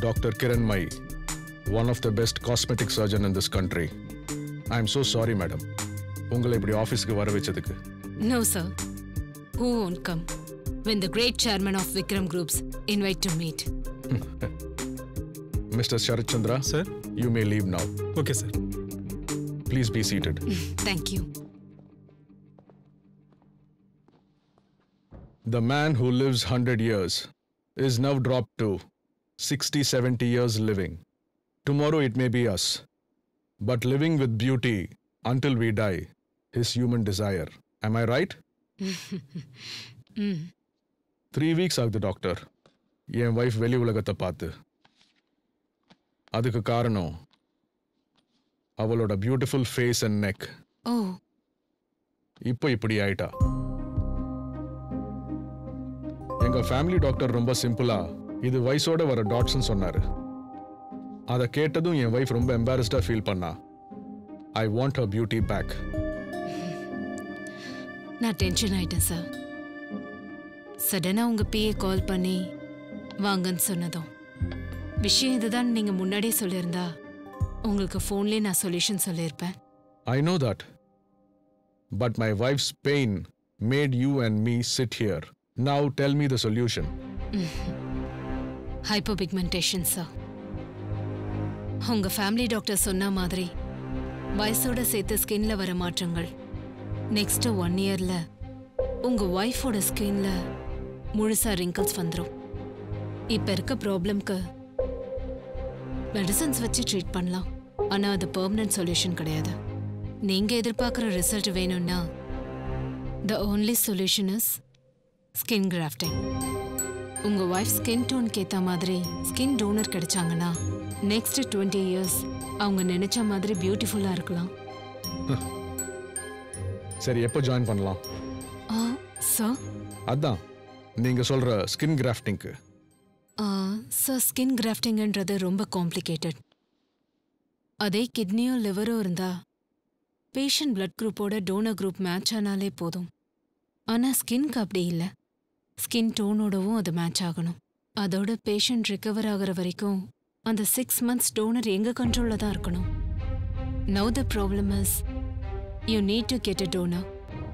Dr. Kiran Mai, one of the best cosmetic surgeon in this country. I'm so sorry, madam. உங்களை இப்படி ஆஃபீஸ்க்கு வர வச்சதுக்கு No, sir. Who won't come when the great chairman of Vikram Groups invite to meet? Mr. Sharat Chandra, Sir? you may leave now. Okay sir Please be seated. Thank you. The man who lives 100 years is now dropped to 60, 70 years living. Tomorrow it may be us. But living with beauty until we die is human desire. Am I right? Mm. Three weeks ஆகுது doctor என் wife வெளி உலகத்தை பார்த்து அதுக்கு காரணம் அவளோட beautiful face and neck Oh, இப்போ இப்படி ஆயிட்டா எங்க ஃபேமிலி டாக்டர் ரொம்ப சிம்பிளா இது வயசோட வர டாட்ஸ்னு சொன்னாரு அதை கேட்டதும் என் ஒய்ஃப் ரொம்ப எம்பாரஸ்டா ஃபீல் பண்ணா I want her beauty back நான் டென்ஷன் ஆயிட்டேன் சார் சடனாக உங்கள் பிஏ கால் பண்ணி வாங்கன்னு சொன்னதும் விஷயம் இதுதான் நீங்கள் முன்னாடியே சொல்லியிருந்தா உங்களுக்கு ஃபோன்லேயே நான் சொல்யூஷன் சொல்லியிருப்பேன் I know that. But my wife's pain made you and me sit here. Now tell me the solution. Hypopigmentation sir உங்கள் ஃபேமிலி டாக்டர் சொன்ன மாதிரி வயசோட சேர்த்து ஸ்கின்ல வர மாற்றங்கள் நெக்ஸ்ட் ஒன் இயர்ல உங்க ஒய்ஃபோட ஸ்கின்ல முழுசா ரிங்கிள்ஸ் வந்துடும் இப்போ இருக்க ப்ராப்ளம்க்கு மெடிசன்ஸ் வச்சு ட்ரீட் பண்ணலாம் ஆனா அது பெர்மனன்ட் சொல்யூஷன் கிடையாது நீங்க எதிர்பார்க்குற ரிசல்ட் வேணும்னா the only solution is skin grafting உங்க ஒய்ஃப் ஸ்கின் டோனுக்கு ஏத்த மாதிரி ஸ்கின் டோனர் கிடைச்சாங்கன்னா நெக்ஸ்ட் டுவெண்ட்டி இயர்ஸ் அவங்க நினைச்ச மாதிரி பியூட்டிஃபுல்லா இருக்கலாம் சரி எப்போ ஜாயின் பண்ணலாம் ஆ சார் அதான் நீங்க சொல்ற ஸ்கின் கிராஃப்டிங்க்கு சார் ஸ்கின் கிராஃப்டிங்ன்றது ரொம்ப காம்ப்ளிகேட்டட் அதே கிட்னியோ லிவரோ இருந்தா பேஷண்ட் பிளட் குரூப்போட டோனர் குரூப் மேட்ச் ஆனாலே போதும் ஆனா ஸ்கின்க்கு அப்படி இல்லை ஸ்கின் டோனோடவும் அது மேட்ச் ஆகணும் அதோட பேஷண்ட் ரிகவர் ஆகுற வரைக்கும் அந்த சிக்ஸ் மந்த்ஸ் டோனர் எங்க கண்ட்ரோல்ல தான் இருக்கணும் now the problem is you need to get a donor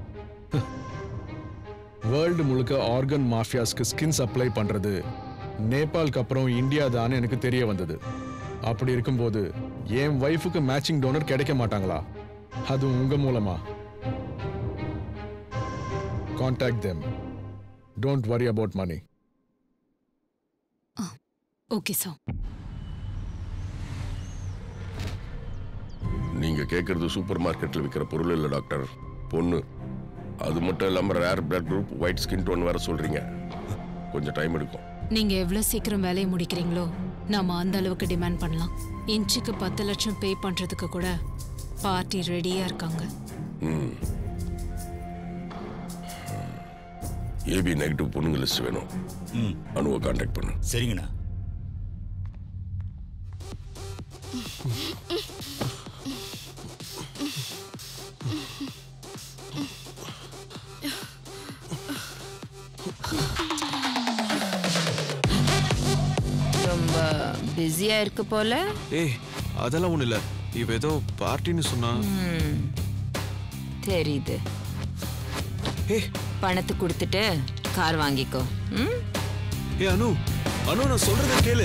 world முழுக்க ஆர்கன் மாஃபியாஸ்க்கு ஸ்கின் சப்ளை பண்றது நேபாளுக்கு அப்புறம் இந்தியா தான் எனக்கு தெரிய வந்தது அப்படி இருக்கும்போது என் ஒய்ஃபுக்கு மேட்சிங் டோனர் கிடைக்க மாட்டாங்களா அது உங்க மூலமா contact them don't worry about money okay sir நீங்க கேட்கறது சூப்பர் மார்க்கெட்ல விற்கிற பொருள் இல்லை டாக்டர் பொண்ணு அது மட்டும் இல்லாம rare blood group white skin tone வேற சொல்றீங்க கொஞ்சம் டைம் எடுக்கும் நீங்க எவ்வளவு சீக்கிரம் வேலையை முடிக்கிறீங்களோ நாம அந்த அளவுக்கு டிமாண்ட் பண்ணலாம் இன்ச்சுக்கு பத்து லட்சம் பே பண்றதுக்கு கூட பார்ட்டி ரெடியா இருக்காங்க ம் ஏபி நெகட்டிவ் பொண்ணுங்க லிஸ்ட் வேணும் ம் அனுவை காண்டாக்ட் பண்ணு சரிங்கண்ணா ரொம்ப பிஸியா இருக்கு போல ஏய் அதெல்லாம் ஒன்றும் இல்லை இவ ஏதோ பார்ட்டின்னு சொன்னா ம், தெரியுது ஏய் பணத்தை கொடுத்துட்டு கார் வாங்கிக்கோ ம் ஏ அனு அனு நான் சொல்றத கேளு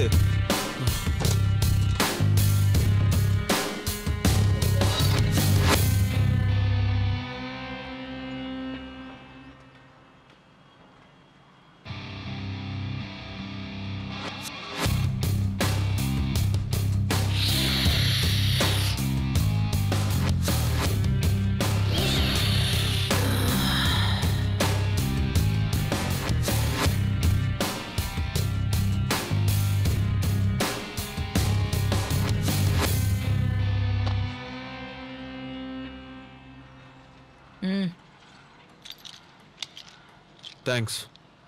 ம் தேங்க்ஸ்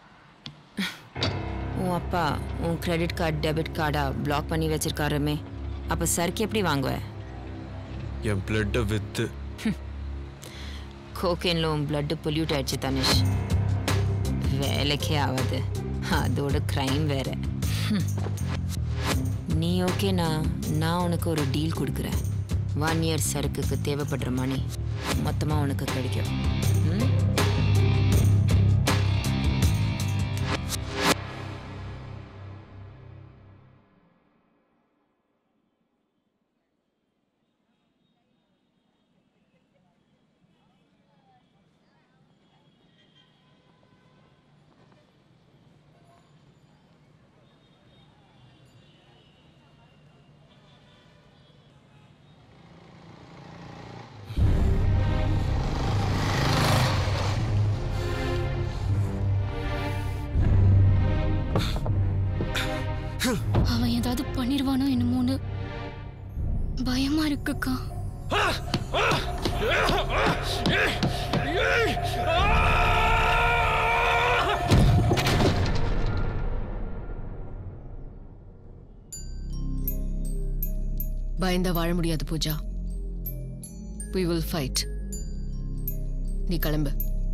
உன் அப்பா உன் கிரெடிட் கார்டு டெபிட் கார்டா பிளாக் பண்ணி வச்சிருக்காருமே அப்ப சரக்கு எப்படி வாங்குவ என் பிளட்டை வித்து கோகேன்ல உன் பிளட் பொல்யூட் ஆயிடுச்சு தனிஷ் வேலைக்கே ஆகாது அதோட க்ரைம் வேற நீ ஓகேனா நான் உனக்கு ஒரு டீல் கொடுக்குறேன் ஒன் இயர் சரக்குக்கு தேவைப்படுற மணி மொத்தமாக உனக்கு கிடைக்கும் ம்? அவன் ஏதாவது பண்ணிடுவானோ என்னமோன்னு பயமா இருக்குக்கா பயந்தா வாழ முடியாது பூஜா we will fight நீ கிளம்பு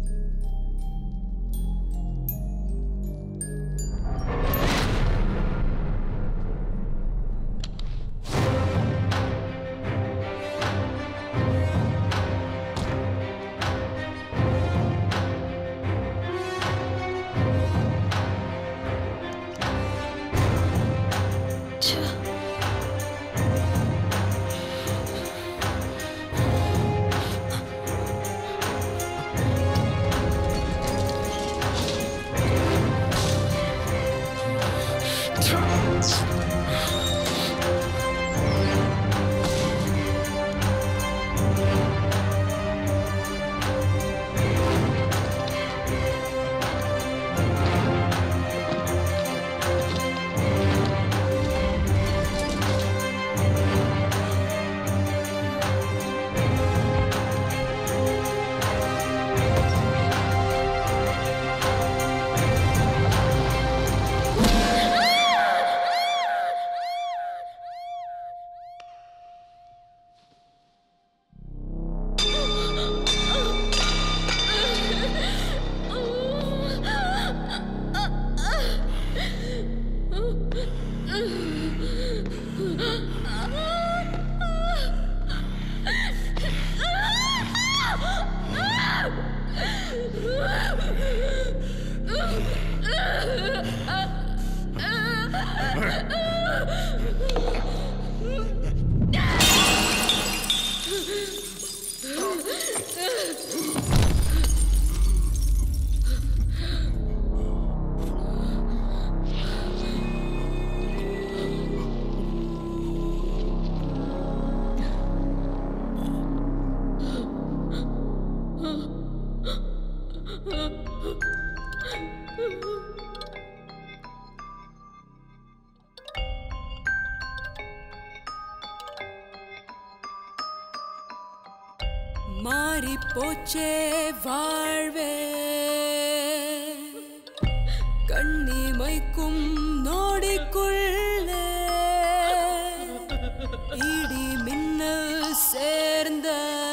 மாறி போச்சே வாழ்வே கண்ணி மைக்கும் நோடிக்குள்ளே இடி மின்னல் சேர்ந்த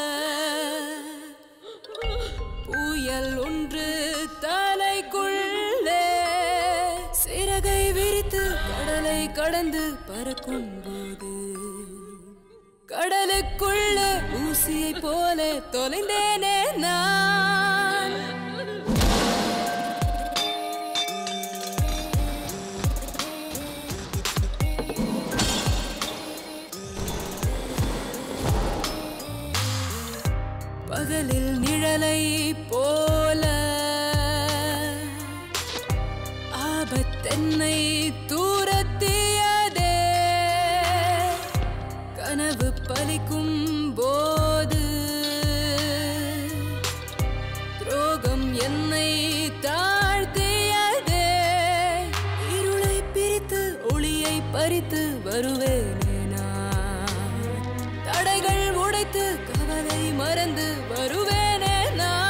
புயல் ஒன்று தலைக்குள்ளே சிறகை விரித்து கடலை கடந்து பறக்கும் போது கடலுக்குள்ள ஊசியை போல தொலைந்தேனே நான் பகலில் நிழலை போல ஆபத்தென்னை தூரத்தியதே கனவு பலிக்கும் போது துரோகம் என்னை தாழ்த்தியதே இருளை பிரித்து ஒளியை பறித்து வருவேனே நான் தடைகள் உடைத்து கவலை மறந்து வருவேனே நான்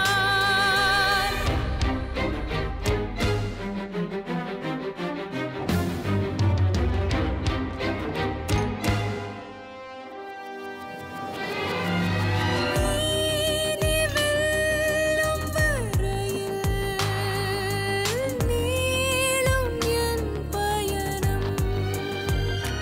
நீ வெல்லும் வரையில் நீளும் என் பயணம்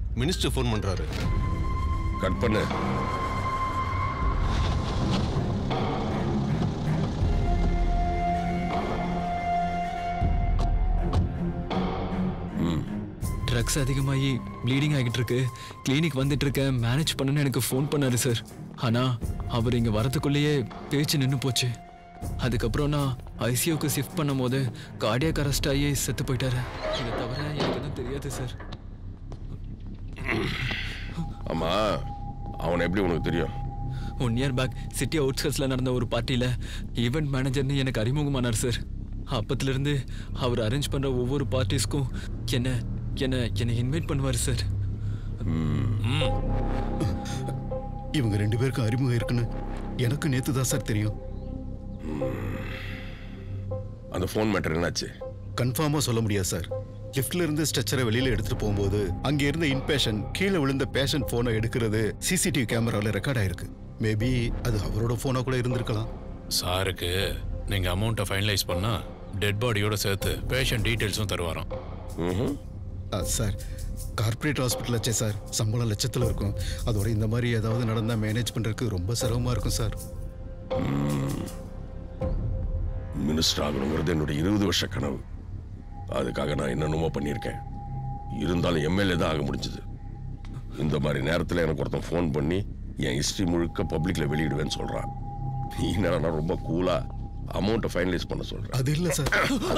மினிஸ்டர் ஃபோன் பண்றாரு கட் பண்ணு ட்ரக்ஸ் அதிகமாகி ப்ளீடிங் ஆகிட்டு இருக்கு கிளினிக் வந்துட்டு இருக்கேன் மேனேஜ் பண்ணணும்னு எனக்கு ஃபோன் பண்ணாரு சார் ஆனா அவர் இங்க வரதுக்குள்ளேயே பேச்சு நின்று போச்சு அதுக்கப்புறம் நான் ஐசியூக்கு ஷிஃப்ட் பண்ணும் போது கார்டியாக் அரெஸ்ட் ஆகி செத்து போயிட்டாரு இதை தவிர எனக்கு எதுவும் தெரியாது சார் ஆமா அவனை எப்படி உனக்கு தெரியும் ஒன் இயர் பேக் சிட்டி அவுட்ஸ்கட்ஸில் நடந்த ஒரு பார்ட்டியில் ஈவெண்ட் மேனேஜர்னு எனக்கு அறிமுகமானார் சார் அப்பத்துலேருந்து அவர் அரேஞ்ச் பண்ணுற ஒவ்வொரு பார்ட்டிஸ்க்கும் என்ன என்ன என்னை இன்வைட் பண்ணுவார் சார் இவங்க ரெண்டு பேருக்கும் அறிமுகம் இருக்குன்னு எனக்கு நேத்து தான் சார் தெரியும் அந்த ஃபோன் மேட்டர் என்னாச்சு கன்ஃபார்மா சொல்ல முடியாது சார் லிஃப்ட்ல இருந்து ஸ்ட்ரெச்சரை வெளியில எடுத்துட்டு போகும்போது அங்க இருந்த இன்பேஷன் கீழே விழுந்த பேஷண்ட் போனை எடுக்கிறது சிசிடிவி கேமரால ரெக்கார்ட் ஆயிருக்கு மேபி அது அவரோட போனா கூட இருந்திருக்கலாம் சாருக்கு நீங்க அமௌண்ட்டை ஃபைனலைஸ் பண்ணா டெட் பாடியோட சேர்த்து பேஷண்ட் டீட்டெயில்ஸும் தருவாராம் ஆ, சார் கார்ப்பரேட் ஹாஸ்பிட்டல் ஆச்சே சார் சம்பளம் லட்சத்தில் இருக்கும் அதோட இந்த மாதிரி ஏதாவது நடந்தா மேனேஜ் பண்றதுக்கு ரொம்ப சிரமமா இருக்கும் சார் மினிஸ்டர் ஆகணுங்கிறது என்னோட இருபது வருஷ கனவு அதுக்காக நான் என்னென்னமோ பண்ணியிருக்கேன் இருந்தாலும் எம்எல்ஏ தான் ஆக முடிஞ்சது இந்த மாதிரி நேரத்தில் எனக்கு ஒருத்தன் ஃபோன் பண்ணி என் ஹிஸ்ட்ரி முழுக்க பப்ளிக்ல வெளியிடுவேன்னு சொல்றான் நீ என்னடா ரொம்ப கூலா அமௌண்ட்டை ஃபைனலைஸ் பண்ண சொல்றேன் அது இல்ல சார்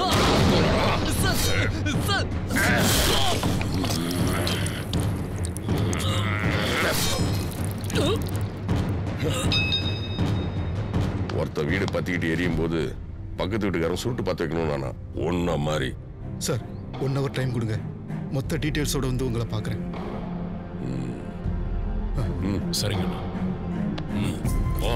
ஒருத்த வீடு பத்திக்கிட்டு எரியும் போது பக்கத்து வீட்டுக்காரன் சுருட்டு பார்த்து வைக்கணும் நானா ஒன்ன மாதிரி சார் ஒன் ஹவர் டைம் கொடுங்க மொத்த டீட்டெயில்ஸோட வந்து உங்களை பார்க்குறேன் சரிங்கண்ணா ம் ஓ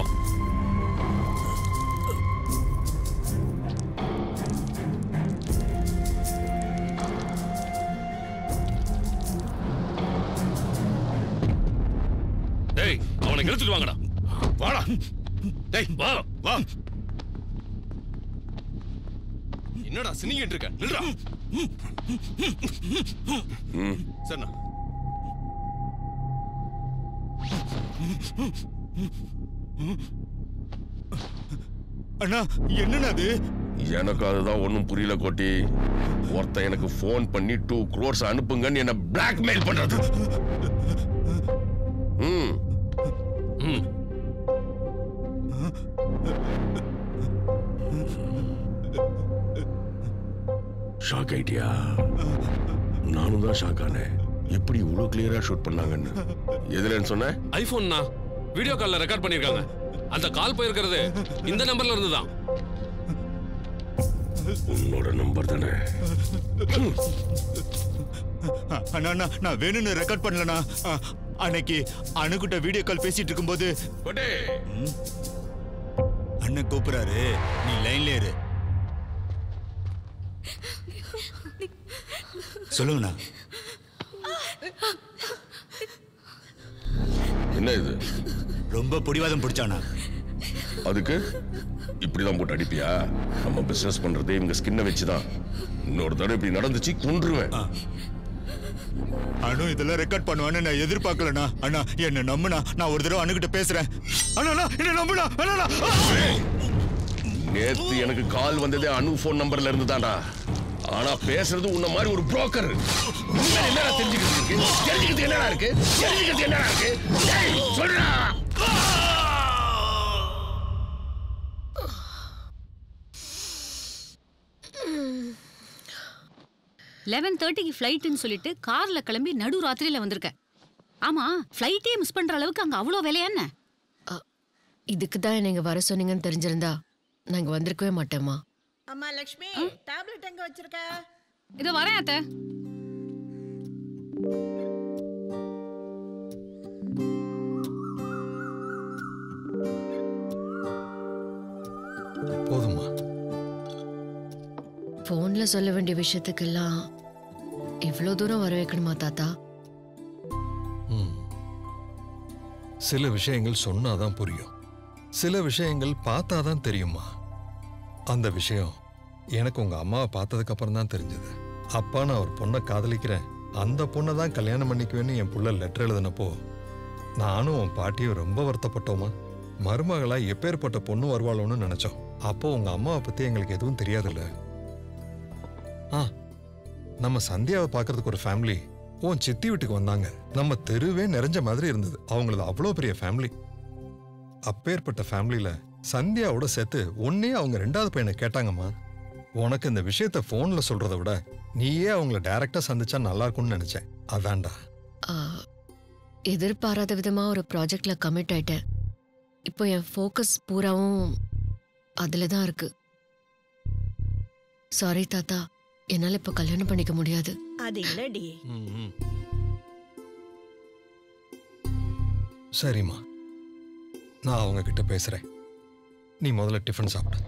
டேய் அவனை இழுத்துட்டு வாங்கடா வாடா டேய் வா வா என்னடா சினிங்கிட்டு இருக்க நில்றா சரிண்ணா அண்ணா என்னண்ணா அது எனக்கு அதுதான் ஒன்றும் புரியல கோட்டி ஒருத்தன் எனக்கு ஃபோன் பண்ணி டூ க்ரோர்ஸ் அனுப்புங்கன்னு என்ன பிளாக்மெயில் பண்றது ம் ம் ஷாக் ஆயிட்டியா நானும் தான் ஷாக் ஆனேன் எப்படி இவ்வளோ கிளியரா ஷூட் பண்ணாங்கன்னு எதுலன்னு சொன்ன ஐபோன்னா வீடியோ கால்ல ரெக்கார்ட் பண்ணிருக்காங்க அந்த கால் போயிருக்கிறது இந்த நம்பர்ல இருந்து தான் உன்னோட நம்பர் தானே அண்ணா அண்ணா நான் வேணும்னு ரெக்கார்ட் பண்ணலண்ணா அ, அன்னைக்கு அணுகிட்ட வீடியோ கால் பேசிட்டு இருக்கும்போது ம். அண்ணன் கூப்பிடுறாரு நீ லைன்ல இரு சொல்லுங்கண்ணா என்ன இது ரொம்ப பிடிவாதம் பிடிச்சானா அதுக்கு இப்படிதான் போட்டு அடிப்பியா நம்ம பிசினஸ் பண்றதே இவங்க ஸ்கின்னை வச்சுதான் இன்னொரு தடவை இப்படி நடந்துச்சு கொன்றுவேன் அனு இதெல்லாம் ரெக்கார்ட் பண்ணுவான்னு நான் எதிர்பார்க்கலண்ணா அண்ணா என்ன நம்புனா நான் ஒரு தடவை அணுகிட்ட பேசுறேன் அண்ணா அண்ணா, என்ன நம்புனா அண்ணா அண்ணா. நேத்து எனக்கு கால் வந்ததே அனு ஃபோன் நம்பர்ல இருந்து தான்டா ஆனா பேசுறது உன்ன மாதிரி ஒரு புரோக்கர் என்னடா தெரிஞ்சுக்கிறது இருக்கு தெரிஞ்சுக்கிறது என்னடா இருக்கு தெரிஞ்சுக்கிறது என்னடா இருக்கு டேய், சொல்றா லெவன் தேர்ட்டிக்கு ஃப்ளைட்டுன்னு சொல்லிட்டு கார்ல கிளம்பி நடு ராத்திரியில வந்திருக்கேன் ஆமா ஃப்ளைட்டே மிஸ் பண்ற அளவுக்கு அங்க அவ்வளோ வேலையா என்ன இதுக்கு தான் நீங்க வர சொன்னீங்கன்னு தெரிஞ்சிருந்தா நாங்க வந்திருக்கவே மாட்டோமா அம்மா லக்ஷ்மி டேப்லெட் எங்க வச்சிருக்க இதோ வரேன் அத்தை போதுமா போன்ல சொல்ல வேண்டிய விஷயத்துக்கெல்லாம் இவ்வளோ தூரம் வர வைக்கணுமா தாத்தா ம். சில விஷயங்கள் சொன்னாதான் புரியும் சில விஷயங்கள் பார்த்தாதான் தெரியுமா அந்த விஷயம் எனக்கு உங்க அம்மாவை பார்த்ததுக்கு அப்புறம் தான் தெரிஞ்சது அப்பா நான் ஒரு பொண்ணை காதலிக்கிறேன் அந்த பொண்ணை தான் கல்யாணம் பண்ணிக்குவேன்னு என் புள்ள லெட்டர் எழுதினப்போ நானும் உன் பாட்டியும் ரொம்ப வருத்தப்பட்டோமா மருமகளா எப்பேற்பட்ட பொண்ணு வருவாளோன்னு நினைச்சோம் அப்போ உங்க அம்மாவை பத்தி எங்களுக்கு எதுவும் தெரியாதுல்ல ஆ நம்ம சந்தியாவை பார்க்கறதுக்கு ஒரு ஃபேமிலி உன் சித்தி வீட்டுக்கு வந்தாங்க நம்ம தெருவே நிறைஞ்ச மாதிரி இருந்தது அவங்களது அவ்வளோ பெரிய ஃபேமிலி அப்பேற்பட்ட ஃபேமிலியில சந்தியாவோட சேர்த்து ஒன்னே அவங்க ரெண்டாவது பையனை கேட்டாங்கம்மா உனக்கு இந்த விஷயத்த ஃபோன்ல சொல்றதை விட நீயே அவங்கள டைரக்டா சந்திச்சா நல்லா இருக்கும்னு நினைச்சேன் அதான்டா ஆ, எதிர்பாராத விதமா ஒரு ப்ராஜெக்ட்ல கமிட் ஆயிட்டேன் இப்போ என் ஃபோக்கஸ் பூராவும் அதில் தான் இருக்கு சாரி தாத்தா என்னால் இப்போ கல்யாணம் பண்ணிக்க முடியாது அது இல்லடி சரிம்மா நான் அவங்க கிட்ட பேசுறேன் நீ முதல்ல டிஃபன் சாப்பிடு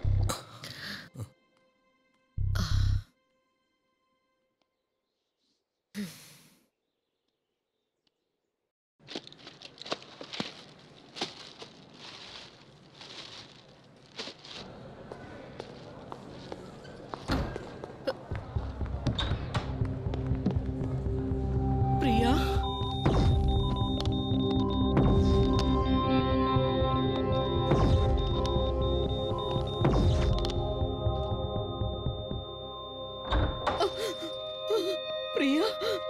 பிரியா பிரியா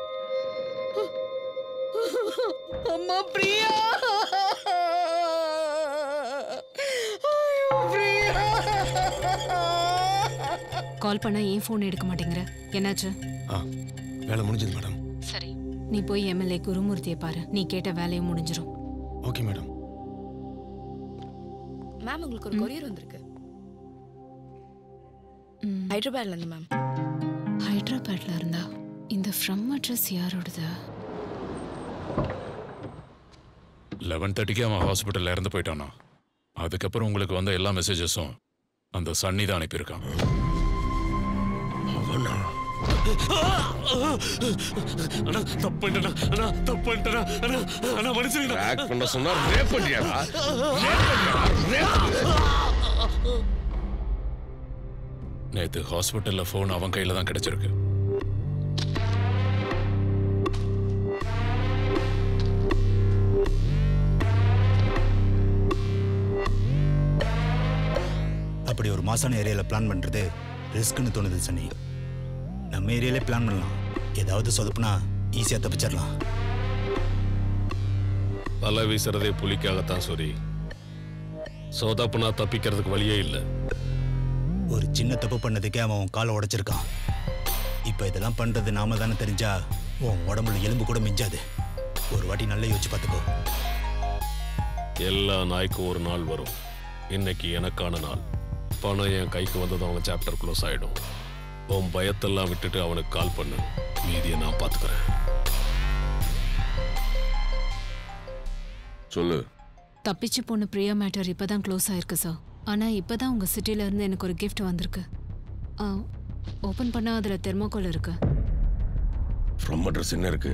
அம்மா பிரியா ஐயோ, பிரியா கால் பண்ணா ஏன் ஃபோன் எடுக்க மாட்டேங்கிற என்னாச்சு ஆ வேலை முடிஞ்சது மேடம் சரி நீ போய் எம்எல்ஏ குருமூர்த்தியை பாரு நீ கேட்ட வேலையும் முடிஞ்சிரும் ஓகே மேடம் மேம் உங்களுக்கு ஒரு கொரியர் வந்திருக்கு ஹைதராபாத்ல இருந்து மேம் ஹைதராபாத்ல இருந்தா இந்த ஃப்ரம் அட்ரஸ் யாரோடது லெவன் தேர்ட்டிக்கு அவன் ஹாஸ்பிட்டல்ல இறந்து போயிட்டானா அதுக்கப்புறம் உங்களுக்கு வந்த எல்லா மெசேஜஸும் அந்த சன்னி தான் அனுப்பியிருக்கான் அவனா அண்ணா தப்பு பண்ணிட்டேனா அண்ணா தப்பு பண்ணிட்டேனா அண்ணா அண்ணா மன்னிச்சிருங்க Track பண்ண சொன்னா rape பண்ணியாடா? நேத்து ஹாஸ்பிட்டல்ல ஃபோன் அவன் கையில தான் கிடைச்சிருக்கு அப்படி ஒரு மாசான ஏரியாவில் பிளான் பண்ணுறது ரிஸ்க்னு தோணுது சனி நம்ம ஏரியாலே பிளான் பண்ணலாம் ஏதாவது சொதப்புனா ஈஸியாக தப்பிச்சிடலாம் வலை வீசுறதே புலிக்காகத்தான் சூரி சோதாப்புனா தப்பிக்கிறதுக்கு வழியே இல்லை ஒரு சின்ன தப்பு பண்ணதுக்கே அவன் உன் காலை உடைச்சிருக்கான் இப்போ இதெல்லாம் பண்ணுறது நாம தானே தெரிஞ்சா உன் உடம்புல எலும்பு கூட மிஞ்சாது ஒரு வாட்டி நல்லா யோசிச்சு பார்த்துக்கோ எல்லா நாய்க்கும் ஒரு நாள் வரும் இன்னைக்கு எனக்கான நாள் பணம் என் கைக்கு வந்ததும் அவன் சாப்டர் க்ளோஸ் ஆயிடும் உன் பயத்தெல்லாம் விட்டுட்டு அவனுக்கு கால் பண்ணு மீதியை நான் பார்த்துக்கிறேன் சொல்லு தப்பிச்சு போன பிரியா மேட்டர் இப்பதான் க்ளோஸ் ஆயிருக்கு சார் ஆனா இப்பதான் உங்க சிட்டில இருந்து எனக்கு ஒரு gift வந்திருக்கு ஓபன் பண்ணா அதுல தெர்மோகோல் இருக்கு ஃப்ரம் அட்ரஸ் என்ன இருக்கு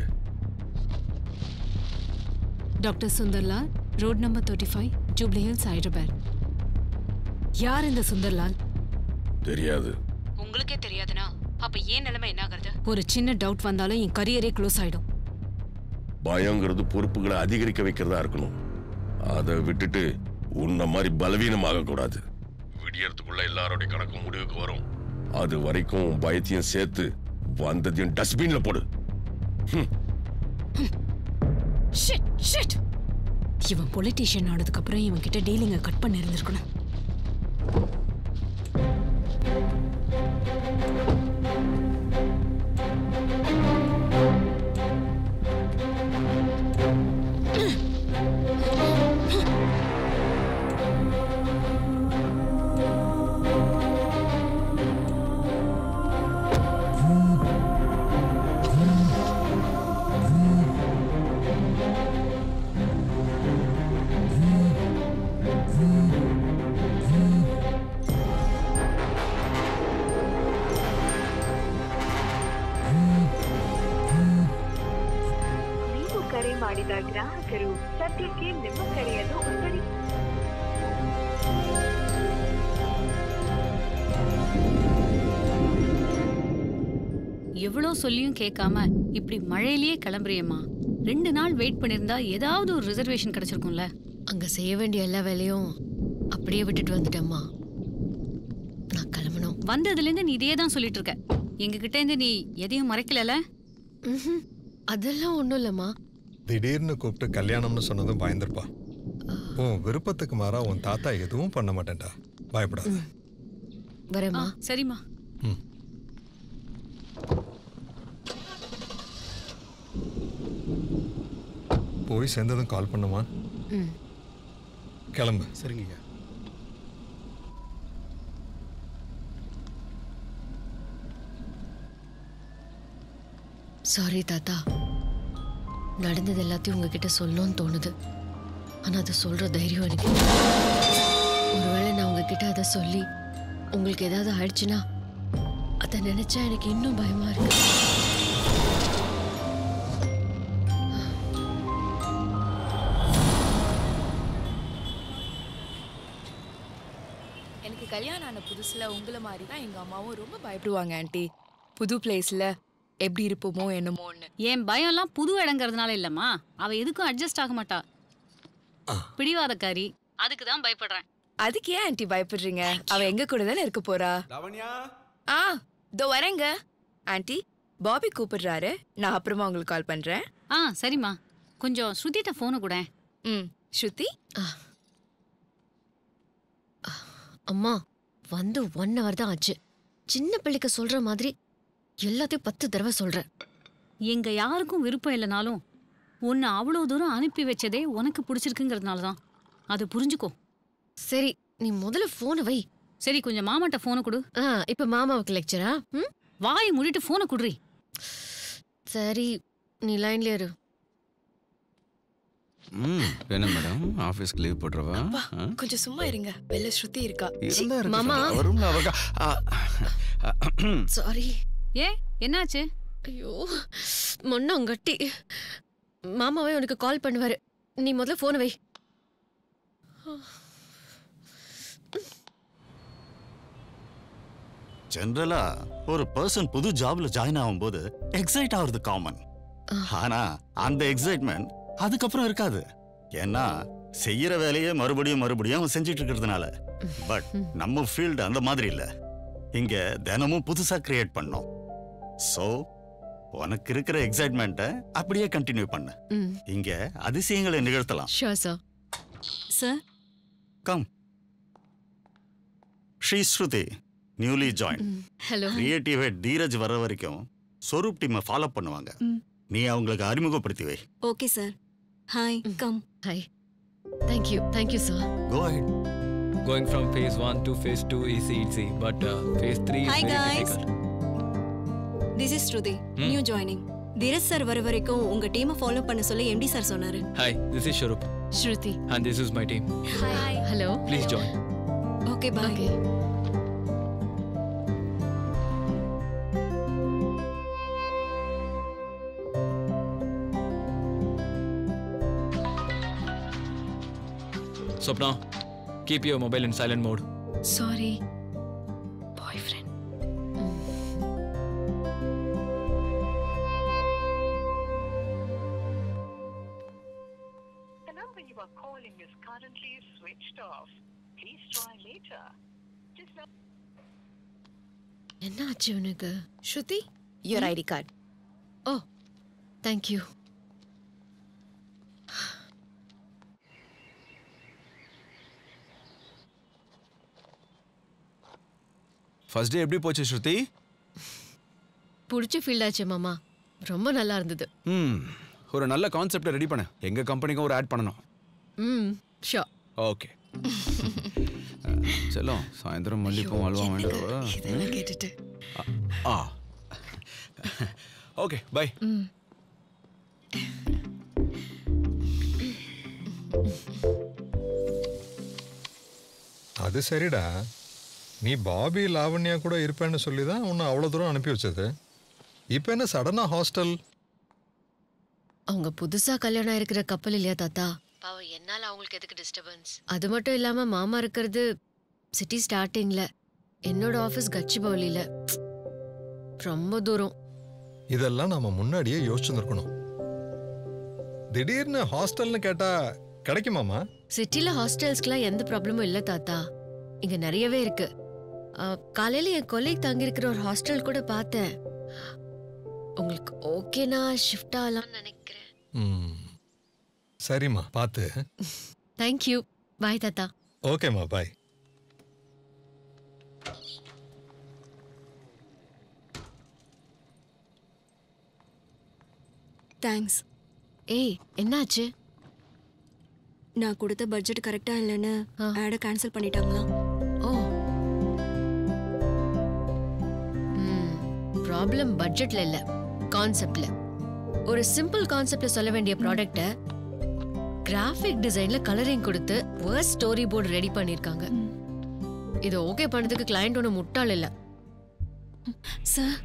doctor Sundarlal road number thirty five Jubilee Hills Hyderabad யார் இந்த சுந்தர்லால் தெரியாது உங்களுக்கே தெரியாதுனா அப்ப ஏன் நிலைமை என்ன ஆகுறது ஒரு சின்ன டவுட் வந்தாலும் என் கரியரே க்ளோஸ் ஆயிடும் பயங்கிறது பொறுப்புகளை அதிகரிக்க வைக்கிறதா இருக்கணும் அதை விட்டுட்டு உன்ன மாதிரி பலவீனமாக கூடாது விடியறதுக்குள்ள எல்லாரோடைய கணக்கும் முடிவுக்கு வரும் அது வரைக்கும் உன் பயத்தையும் சேர்த்து வந்ததையும் டஸ்ட்பின்ல போடு ஷிட் ஷிட் இவன் பொலிட்டீஷியன் ஆனதுக்கு அப்புறம் இவன் கிட்ட டீலிங்க கட் பண்ணி இருந்திருக்கணும் ನೀವು ಕರೆ ಮಾಡಿದ ಗ್ರಾಹಕರು ಸದ್ಯಕ್ಕೆ ನಿಮ್ಮ ಕರೆಯನ್ನು ಉತ್ತರಿಸಿ எவ்வளோ சொல்லியும் கேட்காம இப்படி மழையிலேயே கிளம்புறியம்மா ரெண்டு நாள் வெயிட் பண்ணிருந்தா ஏதாவது ஒரு ரிசர்வேஷன் கிடைச்சிருக்கும்ல அங்க செய்ய வேண்டிய எல்லா வேலையும் அப்படியே விட்டுட்டு வந்துட்டேம்மா நான் கிளம்பணும் வந்ததுலேருந்து நீ இதையே தான் சொல்லிட்டு இருக்க எங்ககிட்ட இருந்து நீ எதையும் மறைக்கலல அதெல்லாம் ஒன்றும் இல்லைம்மா திடீர்னு கூப்பிட்டு கல்யாணம்னு சொன்னதும் பயந்துருப்பா உன் விருப்பத்துக்கு மாறா உன் தாத்தா எதுவும் பண்ண மாட்டேன்டா பயப்படாத வரேம்மா சரிம்மா போய் சேர்ந்ததும் கால் பண்ணுமா ம் கிளம்பு சரிங்க சாரி தாத்தா நடந்தது எல்லாத்தையும் உங்ககிட்ட சொல்லணும்னு தோணுது ஆனா அதை சொல்ற தைரியம் எனக்கு இல்லை. ஒருவேளை நான் உங்ககிட்ட அதை சொல்லி உங்களுக்கு ஏதாவது ஆயிடுச்சுன்னா அதை நினைச்சா எனக்கு இன்னும் பயமா இருக்கு எனக்கு கல்யாணம் ஆன புதுசுல உங்களை மாதிரி தான் எங்க அம்மாவும் ரொம்ப பயப்படுவாங்க ஆண்டி புது பிளேஸ்ல எப்படி இருப்போமோ என்னமோன்னு என் பயம்லாம் புது இடங்கிறதுனால இல்லம்மா அவ எதுக்கும் அட்ஜஸ்ட் ஆக மாட்டா பிடிவாதக்காரி அதுக்கு தான் பயப்படுறேன் அதுக்கு ஏன் ஆண்டி பயப்படுறீங்க அவ எங்க கூட தானே இருக்க போறா ஆ இதோ வரேங்க ஆண்டி பாபி கூப்பிடுறாரு நான் அப்புறமா உங்களுக்கு கால் பண்றேன் ஆ சரிம்மா கொஞ்சம் ஸ்ருதிட்ட ஃபோனை கூட ம் ஸ்ருதி அம்மா வந்து ஒன் ஹவர் தான் ஆச்சு சின்ன பிள்ளைக்கு சொல்ற மாதிரி எல்லாத்தையும் பத்து தடவை சொல்றேன் எங்க யாருக்கும் விருப்பம் இல்லைனாலும் உன்னை அவ்வளோ தூரம் அனுப்பி வச்சதே உனக்கு பிடிச்சிருக்குங்கிறதுனால தான் அது புரிஞ்சுக்கோ சரி நீ முதல்ல போனை வை சரி கொஞ்சம் மாமாட்ட ஃபோனை கொடு ஆ இப்ப மாமாவுக்கு லெக்சரா ம் வாயை மூடிட்டு ஃபோனை குடுறி சரி நீ லைன்ல இரு ம் என்ன மேடம் ஆஃபீஸ்க்கு லீவ் போட்டுறவா ஆ? கொஞ்சம் சும்மா இருங்க வெளில ஸ்ருதி இருக்கா இருந்தா இருக்கு மாமா. சொல்றேன். வரும்ல அவக ஆ, சாரி ஏ என்னாச்சு ஐயோ மொன்னங்கட்டி மாமாவே உனக்கு கால் பண்ணுவாரு நீ முதல்ல போனை வை ஜென்ரலா ஒரு பர்சன் புது ஜாப்ல ஜாயின் ஆகும்போது எக்ஸைட் ஆகுறது காமன் ஆனா அந்த எக்ஸைட்மெண்ட் அதுக்கப்புறம் இருக்காது ஏன்னா செய்யற வேலையை மறுபடியும் மறுபடியும் அவன் செஞ்சுட்டு இருக்கிறதுனால பட் நம்ம ஃபீல்டு அந்த மாதிரி இல்ல இங்க தினமும் புதுசா கிரியேட் பண்ணோம் சோ உனக்கு இருக்கிற எக்ஸைட்மெண்ட்டை அப்படியே கண்டினியூ பண்ணு ம் இங்க அதிசயங்களை நிகழ்த்தலாம் sure sir sir come Shri Shruti newly join hello creative head Dheeraj வர வரைக்கும் சொரூப் டீமை ஃபாலோ பண்ணுவாங்க நீ அவங்களுக்கு அறிமுகப்படுத்தி வை okay sir hi come hi thank you thank you sir go ahead Going from phase 1 to phase 2 is easy, but uh, phase 3 is Hi, very guys. difficult. This is Shruti Hmm? New joining Dheeraj sir வர வரைக்கும் உங்க டீமை follow பண்ண சொல்லி MD sir சொன்னாரு Hi, this is Sharup, Shruti and this is my team. Hi hello Please join. Okay bye okay Swapna, keep your mobile in silent mode. Sorry boyfriend The number you are calling is currently switched off. Please try later. Just now. என்ன ஆச்சு உனக்கு Shruti your ID card oh thank you first day எப்படி போச்சு ஸ்ருதி பிடிச்ச field ஆச்சு மாமா ரொம்ப நல்லா இருந்தது ம் ஒரு நல்ல கான்செப்டை ரெடி பண்ணு எங்க கம்பெனிக்கும் ஒரு ஆட் பண்ணணும் ம் ஷோ ஓகே செல்லம் சாயந்தரம் மல்லிப்பூ அல்வா வாங்கிட்டு இதெல்லாம் கேட்டுட்டு ஆ ஓகே பை ம் அது சரிடா நீ பாபி லாவண்யா கூட இருப்பேன்னு சொல்லி தான் உன்னை அவ்வளோ தூரம் அனுப்பி வச்சது இப்போ என்ன சடனாக ஹாஸ்டல் அவங்க புதுசா கல்யாணம் ஆயிருக்கிற கப்பல் இல்லையா தாத்தா பாவம் என்னால அவங்களுக்கு எதுக்கு டிஸ்டர்பன்ஸ் அது மட்டும் இல்லாம மாமா இருக்கிறது சிட்டி ஸ்டார்டிங்ல என்னோட ஆஃபீஸ் கச்சிபவுலியில ரொம்ப தூரம் இதெல்லாம் நாம முன்னாடியே யோசிச்சுருக்கணும் திடீர்னு ஹாஸ்டல்னு கேட்டா கிடைக்குமாமா சிட்டில ஹாஸ்டல்ஸ்க்குலாம் எந்த ப்ராப்ளமும் இல்ல தாத்தா இங்க நிறையவே இருக்கு ஆ, காலையில என் கொலைக்கு தங்கியிருக்கிற ஒரு ஹாஸ்டல் கூட பார்த்தேன் உங்களுக்கு ஓகேனா ஷிஃப்ட் ஆகலாம்னு நினைக்கிறேன் ம் சரிம்மா பார்த்து தேங்க்யூ பாய் தாத்தா ஓகேம்மா பாய் தேங்க்ஸ் ஏய் என்னாச்சு நான் கொடுத்த பட்ஜெட் கரெக்டா இல்லைன்னு ஆடை கேன்சல் பண்ணிட்டாங்களாம் ஓ ப்ராப்ளம் பட்ஜெட்ல இல்ல கான்செப்ட்ல ஒரு சிம்பிள் கான்செப்ட்ல சொல்ல வேண்டிய ப்ராடக்ட்டை கிராஃபிக் டிசைன்ல கலரிங் கொடுத்து வேர்ஸ் ஸ்டோரி போர்டு ரெடி பண்ணிருக்காங்க இதை ஓகே பண்ணதுக்கு கிளையண்ட் ஒன்று முட்டாள் இல்ல சார்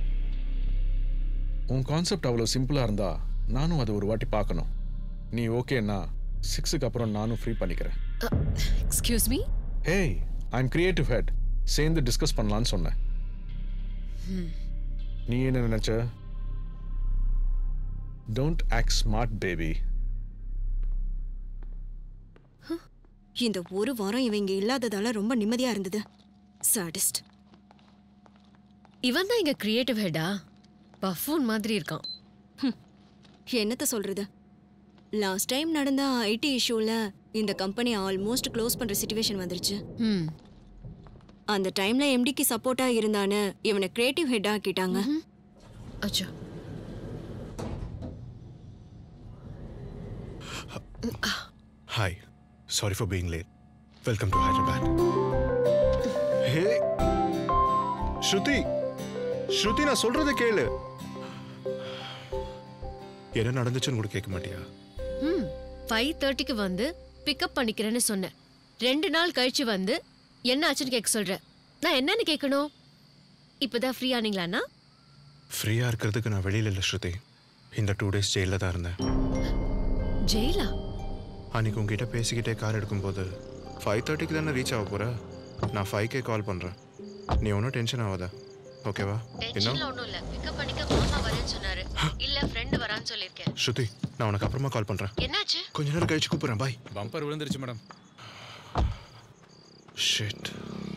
உன் கான்செப்ட் அவ்வளோ சிம்பிளாக இருந்தா நானும் அதை ஒரு வாட்டி பார்க்கணும் நீ ஓகேன்னா சிக்ஸுக்கு அப்புறம் நானும் ஃப்ரீ பண்ணிக்கிறேன் எக்ஸ்கியூஸ் மீ ஏய் ஐ எம் கிரியேட்டிவ் ஹெட் சேர்ந்து டிஸ்கஸ் பண்ணலான்னு சொன்னேன் நீ என்ன நினைச்ச டோன்ட் ஆக்ட் ஸ்மார்ட் பேபி இந்த ஒரு வாரம் இவன் இங்க இல்லாததால ரொம்ப நிம்மதியா இருந்தது சாடிஸ்ட் இவன் தான் இங்க கிரியேட்டிவ் ஹெடா பஃபூன் மாதிரி இருக்கான் என்னத்த சொல்றது லாஸ்ட் டைம் நடந்த ஐடி இஷ்யூல இந்த கம்பெனி ஆல்மோஸ்ட் க்ளோஸ் பண்ற சுச்சுவேஷன் வந்துருச்சு ம் அந்த டைம்ல எம்டிக்கு சப்போர்ட்டா இருந்தானு இவனை கிரியேட்டிவ் ஹெட் ஆக்கிட்டாங்க அச்சா Hi. Sorry for being late. Welcome to Hyderabad. ஹே ஸ்ருதி ஸ்ருதி நான் சொல்றத கேளு என்ன நடந்துச்சுன்னு கூட கேட்க மாட்டியா ம் ஃபைவ் தேர்ட்டிக்கு வந்து பிக்கப் பண்ணிக்கிறேன்னு சொன்னேன் ரெண்டு நாள் கழிச்சு வந்து என்ன ஆச்சுன்னு கேட்க சொல்ற நான் என்னன்னு கேட்கணும் இப்பதான் ஃப்ரீ ஆனீங்களாண்ணா ஃப்ரீயாக இருக்கிறதுக்கு நான் வெளியில் இல்லை ஸ்ருதி இந்த டூ டேஸ் ஜெயிலில் தான் இருந்தேன் ஜெயிலா அன்னைக்கு உங்ககிட்ட பேசிக்கிட்டே கார் எடுக்கும்போது ஃபைவ் தேர்ட்டிக்கு தானே ரீச் ஆக போகிற நான் ஃபைவ் கே கால் பண்ணுறேன் நீ ஒன்றும் டென்ஷன் ஆகாத ஓகேவா இன்னும் டென்ஷன்ல ஒண்ணும் இல்ல பிக்கப் பண்ணிக்க மாமா வரேன்னு சொன்னாரு இல்ல ஃப்ரெண்ட் வரான்னு சொல்லிருக்கேன் ஸ்ருதி நான் உனக்கு அப்புறமா கால் பண்ணுறேன் என்னாச்சு கொஞ்ச நேரம் கழிச்சு கூப்பிட்றேன் பாய் பம்பர் விழுந்துருச்சு மேடம் ஷிட்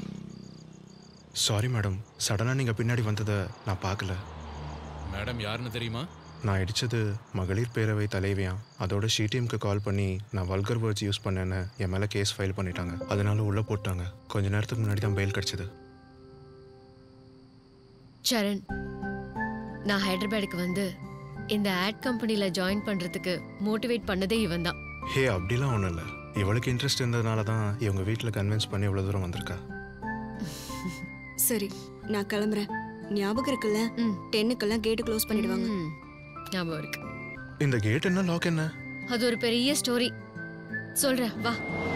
சாரி மேடம் சடனாக நீங்கள் பின்னாடி வந்ததை நான் பார்க்கல மேடம் யாருன்னு தெரியுமா நான் இடிச்சது மகளிர் பேரவை தலைவியா அதோட ஷீடிஎம்க்கு கால் பண்ணி நான் வல்கர் வேர்ட்ஸ் யூஸ் பண்ணேன்னு என் மேலே கேஸ் ஃபைல் பண்ணிட்டாங்க அதனால உள்ளே போட்டாங்க கொஞ்ச நேரத்துக்கு முன்னாடி தான் பெயில் கிடச்சிது சரண் நான் ஹைதராபாத்துக்கு வந்து இந்த ஆட் கம்பெனில ஜாயின் பண்றதுக்கு மோட்டிவேட் பண்ணதே இவன் தான் ஹே அப்படிலாம் ஒன்றும் இல்லை இவளுக்கு இன்ட்ரெஸ்ட் இருந்ததுனால தான் இவங்க வீட்டில் கன்வின்ஸ் பண்ணி இவ்வளோ தூரம் வந்திருக்கா சரி நான் கிளம்புறேன் ஞாபகம் இருக்குல்ல டென்னுக்கெல்லாம் கேட்டு க்ளோஸ் பண்ணிடுவாங்க ஞாபகம் இருக்கு இந்த கேட் என்ன லாக் என்ன அது ஒரு பெரிய ஸ்டோரி சொல்றேன் வா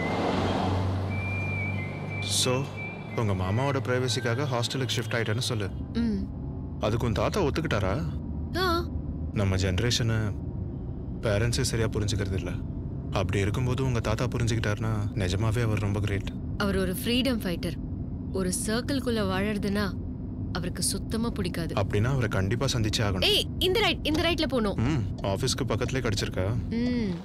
ஸோ உங்கள் மாமாவோட ப்ரைவசிக்காக ஹாஸ்டலுக்கு ஷிஃப்ட் ஆயிட்டேன்னு சொல்லு ம் அதுக்கு உன் தாத்தா ஒத்துக்கிட்டாரா ஆ நம்ம ஜென்ரேஷனை பேரண்ட்ஸே சரியாக புரிஞ்சுக்கிறது இல்லை அப்படி இருக்கும்போது உங்கள் தாத்தா புரிஞ்சுக்கிட்டாருன்னா நிஜமாவே அவர் ரொம்ப கிரேட் அவர் ஒரு ஃப்ரீடம் ஃபைட்டர் ஒரு சர்க்கிள்குள்ள வாழறதுன்னா அவருக்கு சுத்தமா பிடிக்காது அப்படின்னா அவரை கண்டிப்பாக சந்திச்சே ஆகணும் ஏய் இந்த ரைட் இந்த ரைட்ல போணும் ம் ஆஃபீஸ்க்கு பக்கத்துலேயே கிடச்சிருக்கா ம்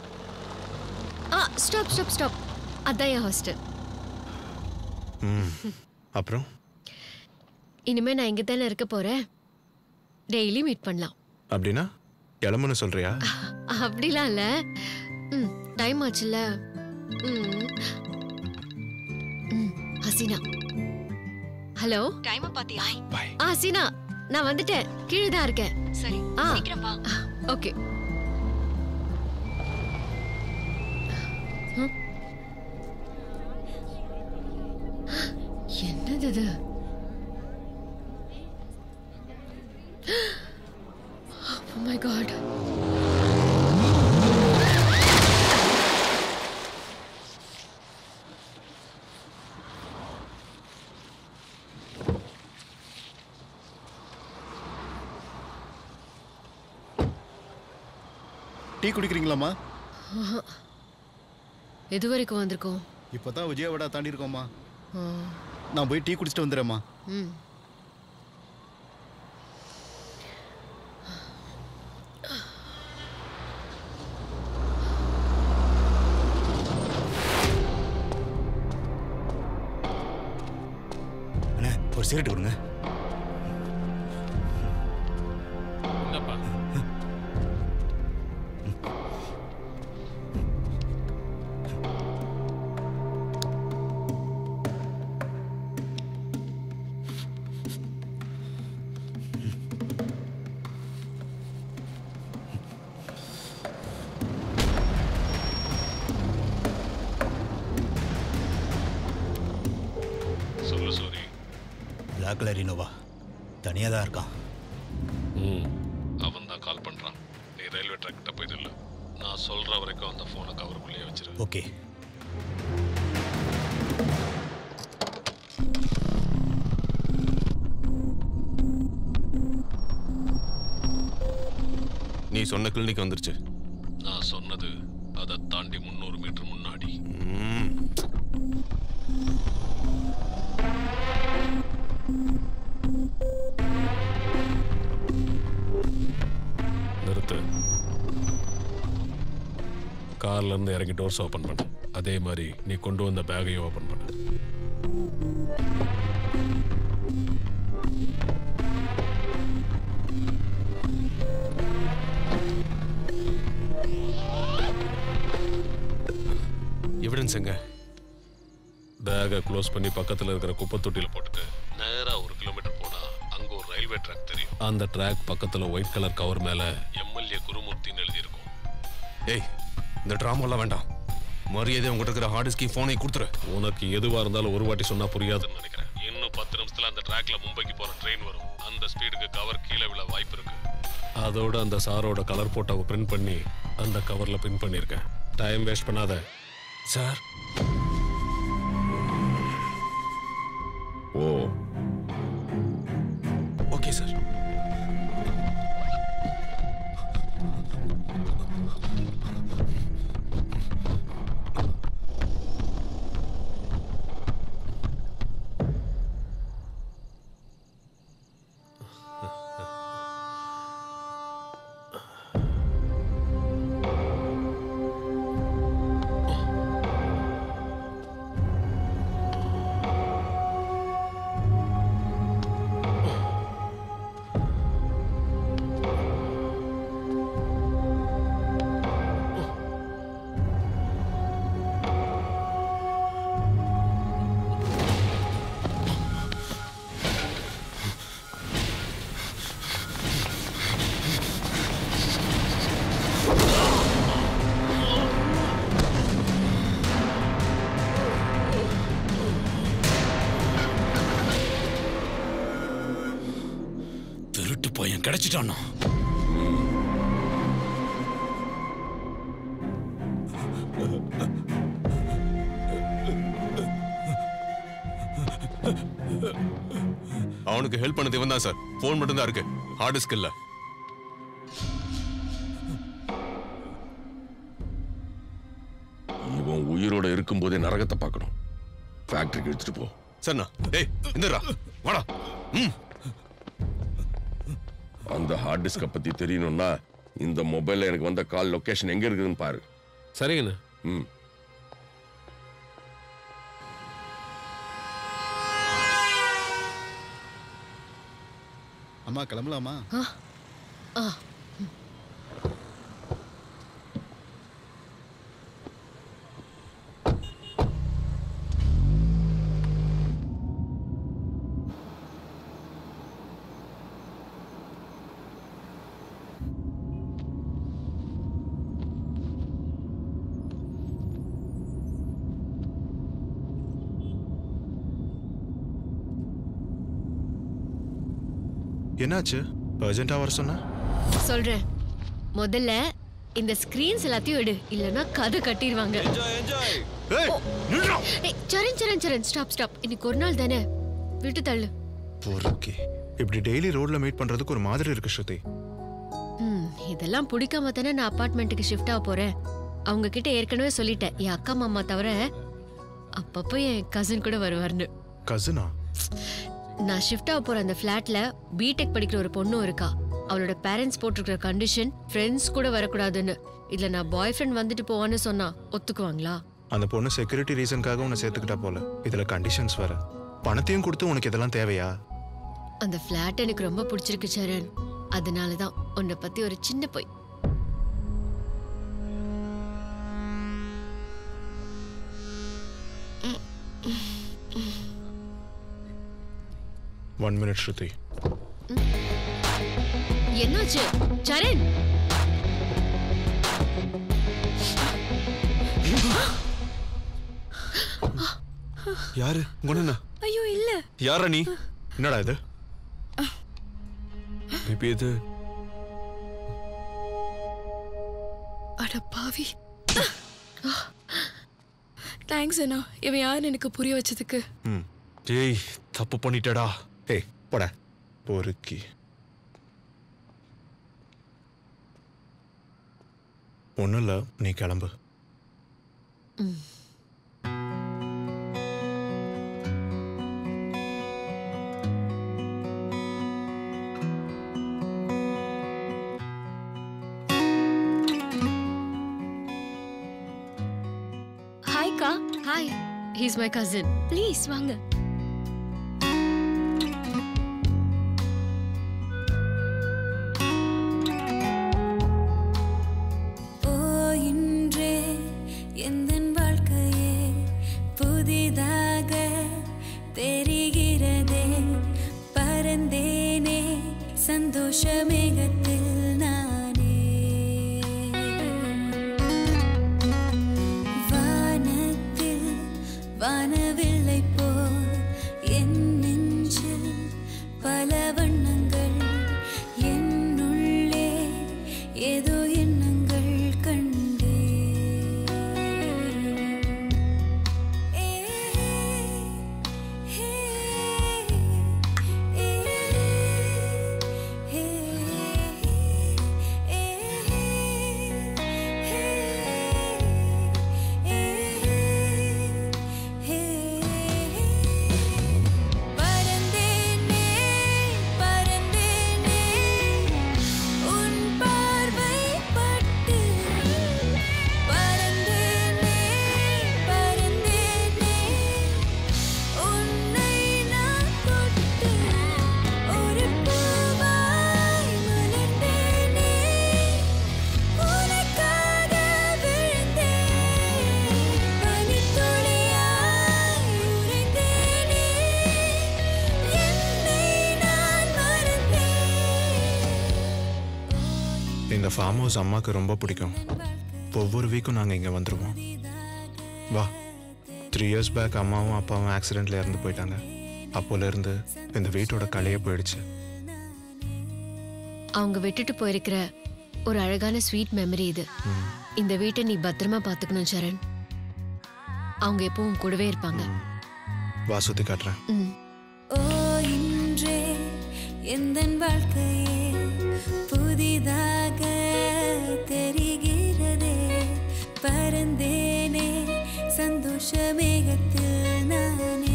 ஆ ஸ்டாப் ஸ்டாப் ஸ்டாப் அதான் என் ஹாஸ்டல் ம் அப்புறம் இனிமே நான் இங்க தானே இருக்க போறேன் டெய்லி மீட் பண்ணலாம் அப்படின்னா கிளம்புன்னு சொல்றியா அப்படிலாம் இல்ல ம் டைம் ஆச்சுல்ல ம் ம் ஹசீனா ஹலோ டைம் பாத்தியா ஆ ஹசீனா நான் வந்துட்டேன் கீழே தான் இருக்கேன் சரி ஆ சீக்கிரம் வா ஓகே என்னது இது Oh my god. டீ குடிக்கிறீங்களாம்மா ஆஹா. எது வரைக்கும் வந்திருக்கோம் இப்போ தான் விஜயவாடா தாண்டி இருக்கோம்மா ஆ, நான் போய் டீ குடிச்சிட்டு வந்துடுறேம்மா ம் சிகரெட் கொடுங்க என்னப்பா சொல்லு சூரி பிளாக் கலர் இனோவா தனியாக தான் இருக்கான் ம் அவன் தான் கால் பண்ணுறான் நீ ரயில்வே ட்ராக் கிட்ட போய் நில்லு நான் சொல்கிற வரைக்கும் அந்த ஃபோனை கவருக்குள்ளேயே வச்சிரு ஓகே நீ சொன்ன கிளினிக் வந்துருச்சு நான் சொன்னது அதை தாண்டி முந்நூறு மீட்டர் முன்னாடி நிறுத்து கார்ல இருந்து இறங்கி டோர்ஸ் ஓபன் பண்ணு அதே மாதிரி நீ கொண்டு வந்த பேக்கையும் ஓபன் பண்ணு எவிடன்ஸ் எங்க பேக்கை க்ளோஸ் பண்ணி பக்கத்தில் இருக்கிற குப்பை தொட்டியில் போட்டுட்டு நேராக ஒரு கிலோமீட்டர் போனா அங்கே ஒரு ரயில்வே ட்ராக் தெரியும் அந்த ட்ராக் பக்கத்தில் ஒயிட் கலர் கவர் மேலே எம்எல்ஏ குருமூர்த்தின்னு எழுதியிருக்கும் ஏய் இந்த ட்ராமாலாம் வேண்டாம் மரியாதை உங்ககிட்ட இருக்கிற ஹார்ட் டிஸ்கி ஃபோனை கொடுத்துரு உனக்கு எதுவாக இருந்தாலும் ஒரு வாட்டி சொன்னா புரியாதுன்னு நினைக்கிறேன் இன்னும் பத்து நிமிஷத்துல அந்த ட்ராக்ல மும்பைக்கு போற ட்ரெயின் வரும் அந்த ஸ்பீடுக்கு கவர் கீழே விழ வாய்ப்பு இருக்கு அதோட அந்த சாரோட கலர் போட்டோவை பிரிண்ட் பண்ணி அந்த கவர்ல பின் பண்ணியிருக்கேன் டைம் வேஸ்ட் பண்ணாத சார் ஓ ஓகே சார் திருட்டு பையன் கிடைச்சிட்டானா அவனுக்கு ஹெல்ப் பண்ணது இவன் தான் சார் ஃபோன் மட்டும் தான் இருக்கு ஹார்ட் டிஸ்க் இல்ல இவன் உயிரோட இருக்கும்போதே நரகத்தை பார்க்கணும் ஃபேக்டரிக்கு எடுத்துட்டு போ சரிண்ணா டேய் இந்தரா வாடா ம் அந்த ஹார்ட் டிஸ்கை பத்தி தெரியணும்னா இந்த மொபைல்ல எனக்கு வந்த கால் லொகேஷன் எங்க இருக்குதுன்னு பாரு சரிங்கண்ணா ம் அம்மா கிளம்பலாமா ஆ என்னாச்சு அர்ஜென்ட்டா வர சொன்ன சொல்றேன் முதல்ல இந்த ஸ்கிரீன்ஸ் எல்லாத்தையும் எடு இல்லனா கதை கட்டிடுவாங்க ஏய் நில்றா ஏய் சரண் சரண் சரண் ஸ்டாப் ஸ்டாப் இன்னைக்கு ஒரு நாள் தானே விட்டு தள்ளு ஓகே இப்படி டெய்லி ரோட்ல மீட் பண்றதுக்கு ஒரு மாதிரி இருக்கு ஸ்ருதி ம் இதெல்லாம் பிடிக்காம தானே நான் அபார்ட்மெண்ட்டுக்கு ஷிஃப்ட் ஆக போறேன் அவங்க கிட்ட ஏற்கனவே சொல்லிட்டேன் என் அக்கா மாமா தவிர அப்பப்போ என் கசின் கூட வருவார்னு கசினா நான் ஷிஃப்ட் ஆக போற அந்த ஃப்ளாட்ல பிடெக் படிக்கிற ஒரு பொண்ணும் இருக்கா அவளோட பேரண்ட்ஸ் போட்டிருக்கிற கண்டிஷன் ஃப்ரெண்ட்ஸ் கூட வரக்கூடாதுன்னு இதுல நான் பாய் ஃப்ரெண்ட் வந்துட்டு போவான்னு சொன்னா ஒத்துக்குவாங்களா அந்த பொண்ணு செக்யூரிட்டி ரீசனுக்காக உன்னை சேர்த்துக்கிட்டா போல இதுல கண்டிஷன்ஸ் வேற பணத்தையும் கொடுத்து உனக்கு இதெல்லாம் தேவையா அந்த ஃப்ளாட் எனக்கு ரொம்ப பிடிச்சிருக்கு சரண் அதனால தான் உன்னை பத்தி ஒரு சின்ன பொய் ஒன் மினிட் ஸ்ருதி என்னாச்சு சரண் யாரு குணனா ஐயோ இல்ல யாரா நீ என்னடா இது பேபி இது அட பாவி தேங்க்ஸ் அண்ணா இவன் யாருன்னு எனக்கு புரிய வச்சதுக்கு ம் டேய் தப்பு பண்ணிட்டடா ஏய் போடா பொறுக்கி ஒன்றும் இல்லை நீ கிளம்பு ஹாய் கா hi he's my cousin please வாங்க ஓ இன்றே எந்தன் வாழ்க்கையே புதிதாக தெரிகிறதே பறந்தேனே சந்தோஷ மேகத்தில் நானே வானத்தில் வானவில்லை போல் என் நெஞ்சில் பல வண்ணங்கள் என்னுள்ளே ஏதோ எண்ணங்கள் கண்டே பறந்தேனே பறந்தேனே உன் பார்வை பட்டு பறந்தேனே பறந்தேனே உன்னை நான் தொட்டு ஒரு பூவாய் மலர்ந்தேனே உனக்காக விழுந்தேன் பனித்துளியாய் உறைந்தேனே என்னை நான் மறந்தேன் இந்த ஃபார்ம் ஹவுஸ் அம்மாவுக்கு ரொம்ப பிடிக்கும் ஒவ்வொரு வீக்கும் நாங்கள் இங்கே வந்துடுவோம் வா த்ரீ இயர்ஸ் பேக் அம்மாவும் அப்பாவும் ஆக்சிடெண்ட்டில் இறந்து போயிட்டாங்க அப்போலேருந்து இந்த வீட்டோட கலையே போயிடுச்சு அவங்க விட்டுட்டு போயிருக்கிற ஒரு அழகான ஸ்வீட் மெமரி இது இந்த வீட்டை நீ பத்திரமா பாத்துக்கணும் சரண் அவங்க எப்பவும் கூடவே இருப்பாங்க வா சுற்றி காட்டுறேன் ம் ஓ இன்றே எந்தன் வாழ்க்கையே புதிதாக தெரிகிறதே பறந்தேனே சந்தோஷ மேகத்தில் நானே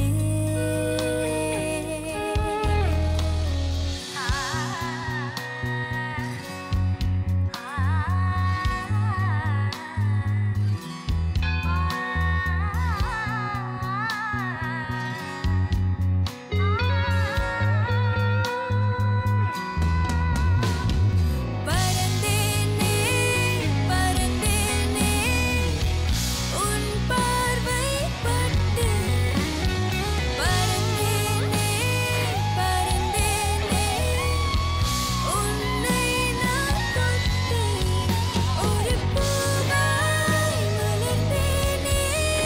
பறந்தேனே பறந்தேனே உன் பார்வை பட்டு பறந்தேனே பறந்தேனே உன்னை நான் தொட்டு ஒரு பூவாய் மலர்ந்தேனே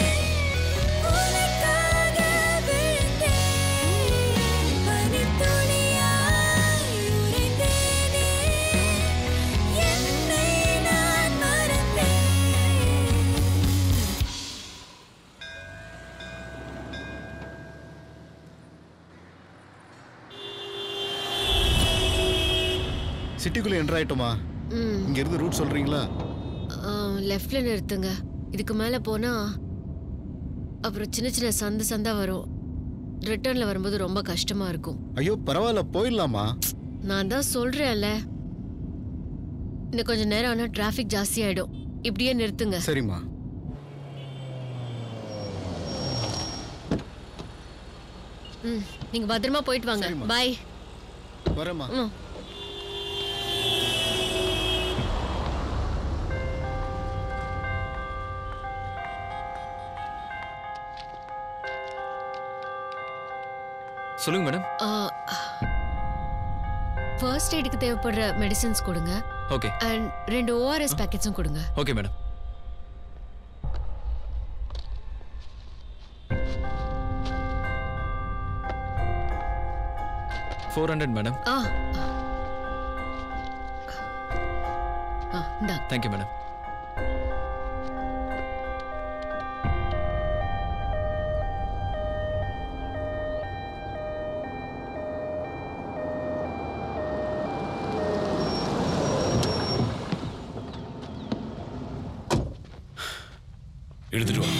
உனக்காக விழுந்தேன் பனித்துளியாய் உறைந்தேனே என்னை நான் மறந்தேன் சிட்டிக்குள்ள என்டர் ஆயிட்டோமா ம் இங்க இருந்து ரூட் சொல்றீங்களா லெஃப்ட்ல நிறுத்துங்க இதுக்கு மேல போனா அப்புறம் சின்ன சின்ன சந்து சந்தா வரும் ரிட்டர்ன்ல வரும்போது ரொம்ப கஷ்டமா இருக்கும் ஐயோ பரவாயில்ல போயிடலாமா நான் தான் சொல்றேன்ல இன்னும் கொஞ்சம் நேரம் ஆனா டிராஃபிக் ஜாஸ்தி ஆயிடும் இப்படியே நிறுத்துங்க ம் நீங்க பத்திரமா போயிட்டு வாங்க பாய் வரேம்மா ம் சொல்லுங்க மேடம் ஃபர்ஸ்ட் எய்டுக்கு தேவைப்படுற மெடிசின்ஸ் கொடுங்க ஓகே அண்ட் ரெண்டு ஓஆர்எஸ் பேக்கெட்ஸும் கொடுங்க okay madam four hundred madam ஆ ஆ இந்தா தேங்க்யூ மேடம் எடுத்துட்டு வா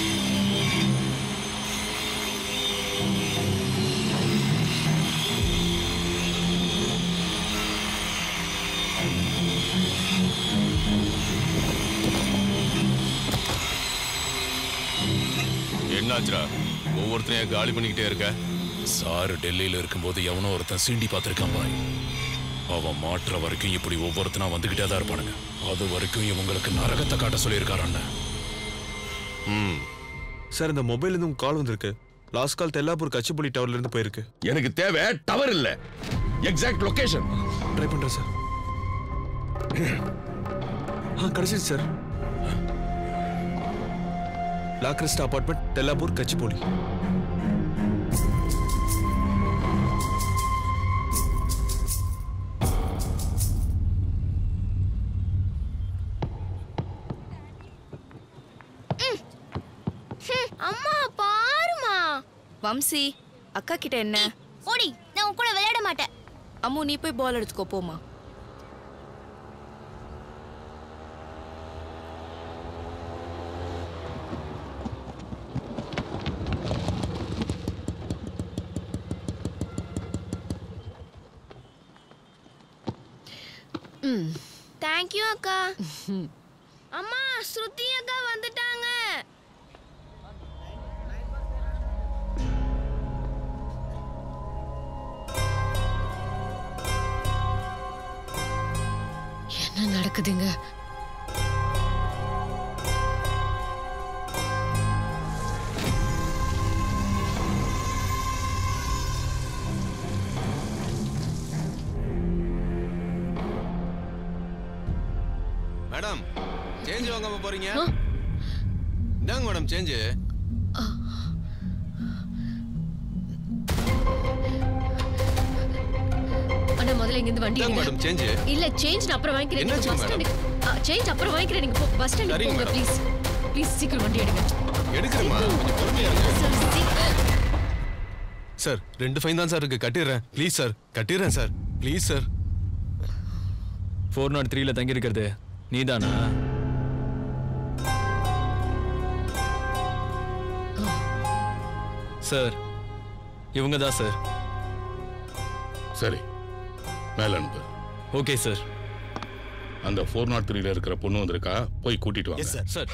என்னாச்சுடா ஒவ்வொருத்தரையும் காலி பண்ணிக்கிட்டே இருக்க சாரு டெல்லியில இருக்கும்போது எவனோ ஒருத்தன் சீண்டி பார்த்திருக்கான் பாய் அவன் மாற்ற வரைக்கும் இப்படி ஒவ்வொருத்தனா வந்துகிட்டே தான் இருப்பானுங்க அது வரைக்கும் இவங்களுக்கு நரகத்தை காட்ட சொல்லியிருக்காரு அண்ணன் ம் சார் இந்த மொபைல்ல இருந்து உங்க கால் வந்திருக்கு லாஸ்ட் கால் தெல்லாப்பூர் கச்சிப்புலி டவர்ல இருந்து போயிருக்கு எனக்கு தேவை டவர் இல்ல எக்ஸாக்ட் லொகேஷன் ட்ரை பண்றேன் சார் ஆ கிடைச்சிருச்சு சார் லாக்ரிஸ்ட் அபார்ட்மெண்ட் தெல்லாப்பூர் கச்சிப்போலி அம்மா பாருமா வம்சி அக்கா கிட்ட என்ன ஓடி நான் உன் கூட விளையாட மாட்டேன் அம்மு நீ போய் பால் எடுத்துக்கோ போமா ம் தேங்க்யூ அக்கா அம்மா ஸ்ருதி அக்கா வந்துட்டாங்க என்ன நடக்குதுங்க மேடம் சேஞ்ச் வாங்காம போறீங்க இந்தாங்க மேடம் சேஞ்ச் அண்ணா முதல்ல இங்க இருந்து வண்டி இந்தாங்க எடுங்க. மேடம் சேஞ்ச் இல்ல சேஞ்ச் நான் அப்புறம் வாங்கிக்கிறேன் நீங்க என்னாச்சுங்க பஸ் ஸ்டாண்டுக்கு சேஞ்ச் அப்புறம் வாங்கிக்கிறேன் நீங்க போ பஸ் ஸ்டாண்டுக்கு சரிங்க போங்க மேடம். ப்ளீஸ் ப்ளீஸ் சீக்கிரம் வண்டி எடுங்க எடுக்கிறேம்மா கொஞ்சம் பொறுமையா இருங்க சார், சீக்கிரம். சார் ரெண்டு ஃபைன் தான் சார் இருக்கு கட்டிடுறேன் ப்ளீஸ் சார் கட்டிடுறேன் sir please sir four naught த்ரீல தங்கியிருக்கிறது நீதானா சார் இவங்க தான் சார் சரி மேல அனுப்பு ஓகே சார் அந்த ஃபோர் நாட் த்ரீல இருக்கிற பொண்ணு வந்திருக்கா போய் கூட்டிட்டு வாங்க சார் சார்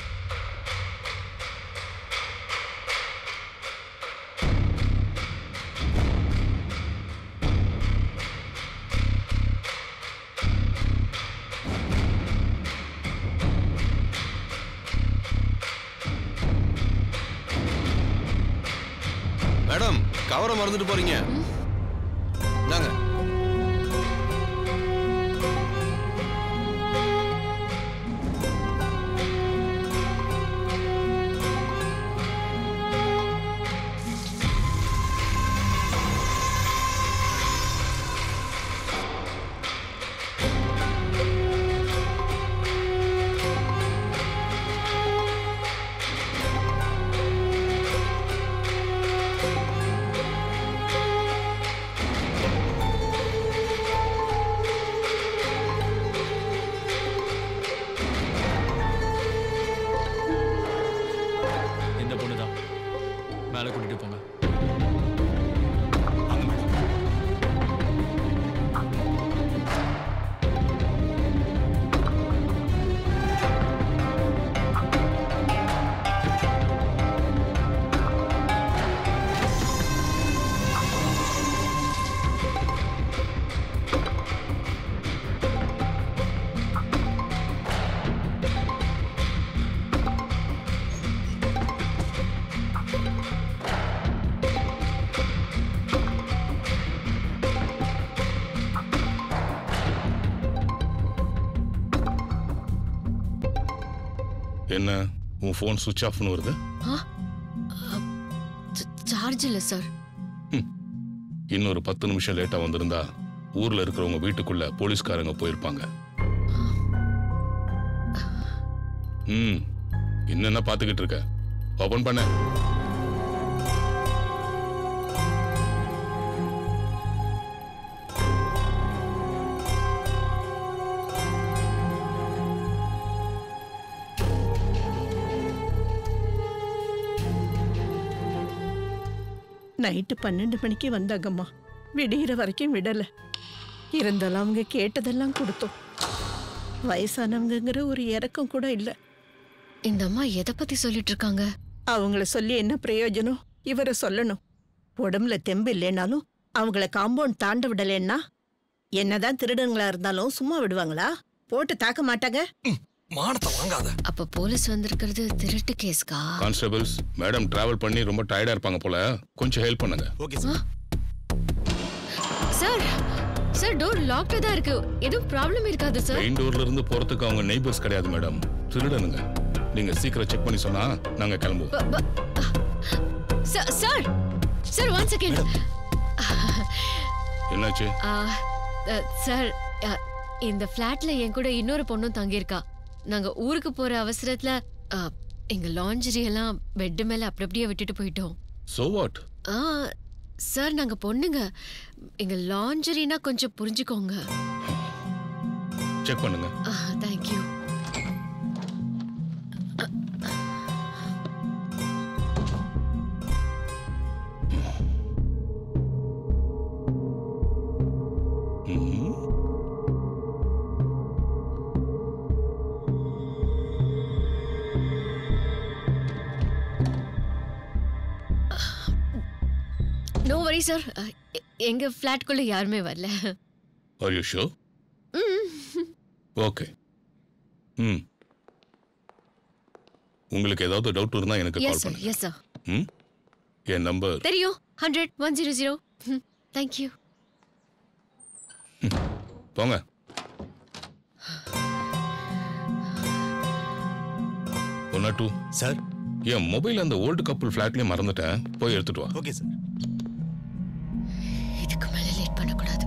மேடம் கவரை மறந்துட்டு போறீங்க இந்தாங்க என்ன உன் ஃபோன் சுவிட்ச் ஆஃப்னு வருது ஆ சார்ஜ் இல்லை சார் இன்னொரு பத்து நிமிஷம் லேட்டா வந்திருந்தா ஊர்ல இருக்கிறவங்க வீட்டுக்குள்ள போலீஸ்காரங்க போயிருப்பாங்க ம் என்னென்ன பாத்துக்கிட்டு இருக்க ஓபன் பண்ண நைட்டு பன்னெண்டு மணிக்கு வந்தாங்கம்மா விடிகிற வரைக்கும் விடல இருந்தாலும் அவங்க கேட்டதெல்லாம் கொடுத்தோம் வயசானவங்கங்கிற ஒரு இறக்கம் கூட இல்லை இந்த அம்மா எதை பத்தி சொல்லிட்டு இருக்காங்க அவங்கள சொல்லி என்ன பிரயோஜனம் இவரை சொல்லணும் உடம்புல தெம்பு இல்லைனாலும் அவங்கள காம்பவுண்ட் தாண்ட விடலைன்னா என்னதான் திருடங்களா இருந்தாலும் சும்மா விடுவாங்களா போட்டு தாக்க மாட்டாங்க மானத்தை வாங்காத அப்ப போலீஸ் வந்திருக்கிறது திருட்டு கேஸ்கா கான்ஸ்டபிள்ஸ் மேடம் டிராவல் பண்ணி ரொம்ப டயர்டா இருப்பாங்க போல கொஞ்சம் ஹெல்ப் பண்ணுங்க ஓகே சார் சார் டோர் லாக்ல தான் இருக்கு எதுவும் ப்ராப்ளம் இருக்காது சார் மெயின் டோர்ல இருந்து போறதுக்கு அவங்க நெய்பர்ஸ் கிடையாது மேடம் திருடனுங்க நீங்க சீக்கிரம் செக் பண்ணி சொன்னா நாங்க கிளம்புவோம் ப- ப- sir sir sir one second என்னாச்சு சார் அ, இந்த ஃப்ளாட்ல என் கூட இன்னொரு பொண்ணும் தங்கியிருக்கா நாங்க ஊருக்கு போற அவசரத்துல அ, எங்க லாஞ்சரி எல்லாம் பெட் மேல அப்படி அப்படியே விட்டுட்டு போயிட்டோம் சோ வாட் ஆ சார் நாங்க பொண்ணுங்க எங்க லாஞ்சரினா கொஞ்சம் புரிஞ்சுக்கோங்க செக் பண்ணுங்க தேங்க்யூ நோ வரி சார் எங்க ஃப்ளாட்குள்ள யாருமே வரல ஆர் யூ ஷோ ம். ஓகே ம் உங்களுக்கு ஏதாவது டவுட் இருந்தா எனக்கு கால் எஸ் சார் பண்ணுங்க எஸ் சார் ம் என் நம்பர் தெரியும் hundred one zero zero thank you போங்க ஒன் டூ சார் என் மொபைல் அந்த ஓல்டு கப்புள் ஃப்ளாட்லயே மறந்துட்டேன் போய் எடுத்துட்டு வா ஓகே சார் இதுக்கு மேல லேட் பண்ணக்கூடாது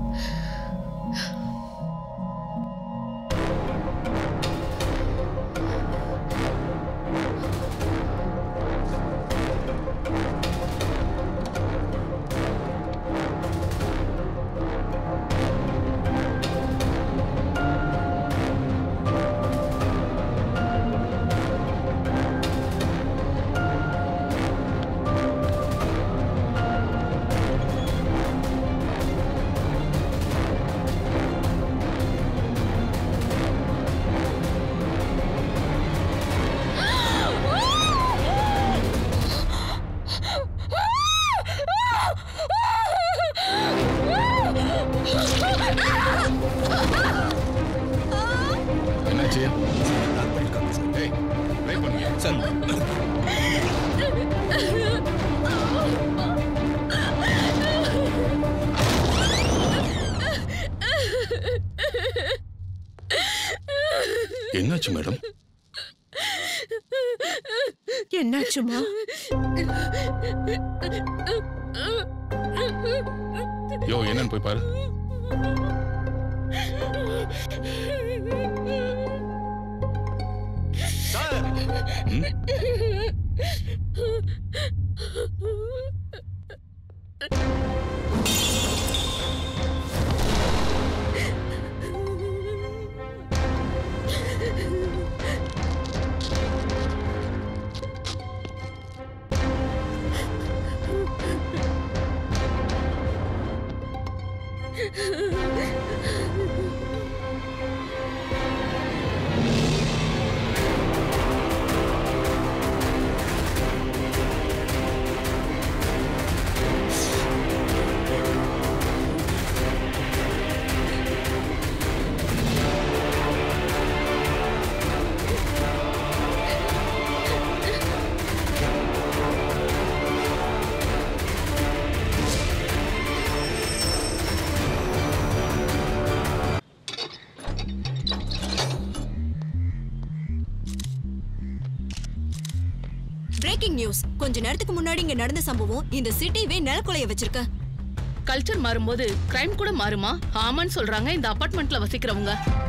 என்னாச்சு ஏய் ட்ரை பண்ணுங்க சார் என்னாச்சு மேடம் என்னாச்சுமா யோ என்னன்னு போய் பாரு பிரேக்கிங் நியூஸ் கொஞ்ச நேரத்துக்கு முன்னாடி இங்க நடந்த சம்பவம் இந்த சிட்டிவே நிலக்குலைய வச்சிருக்க கல்ச்சர் மாறும்போது கிரைம் கூட மாறுமா ஆமான்னு சொல்றாங்க இந்த அபார்ட்மெண்ட்ல வசிக்கிறவங்க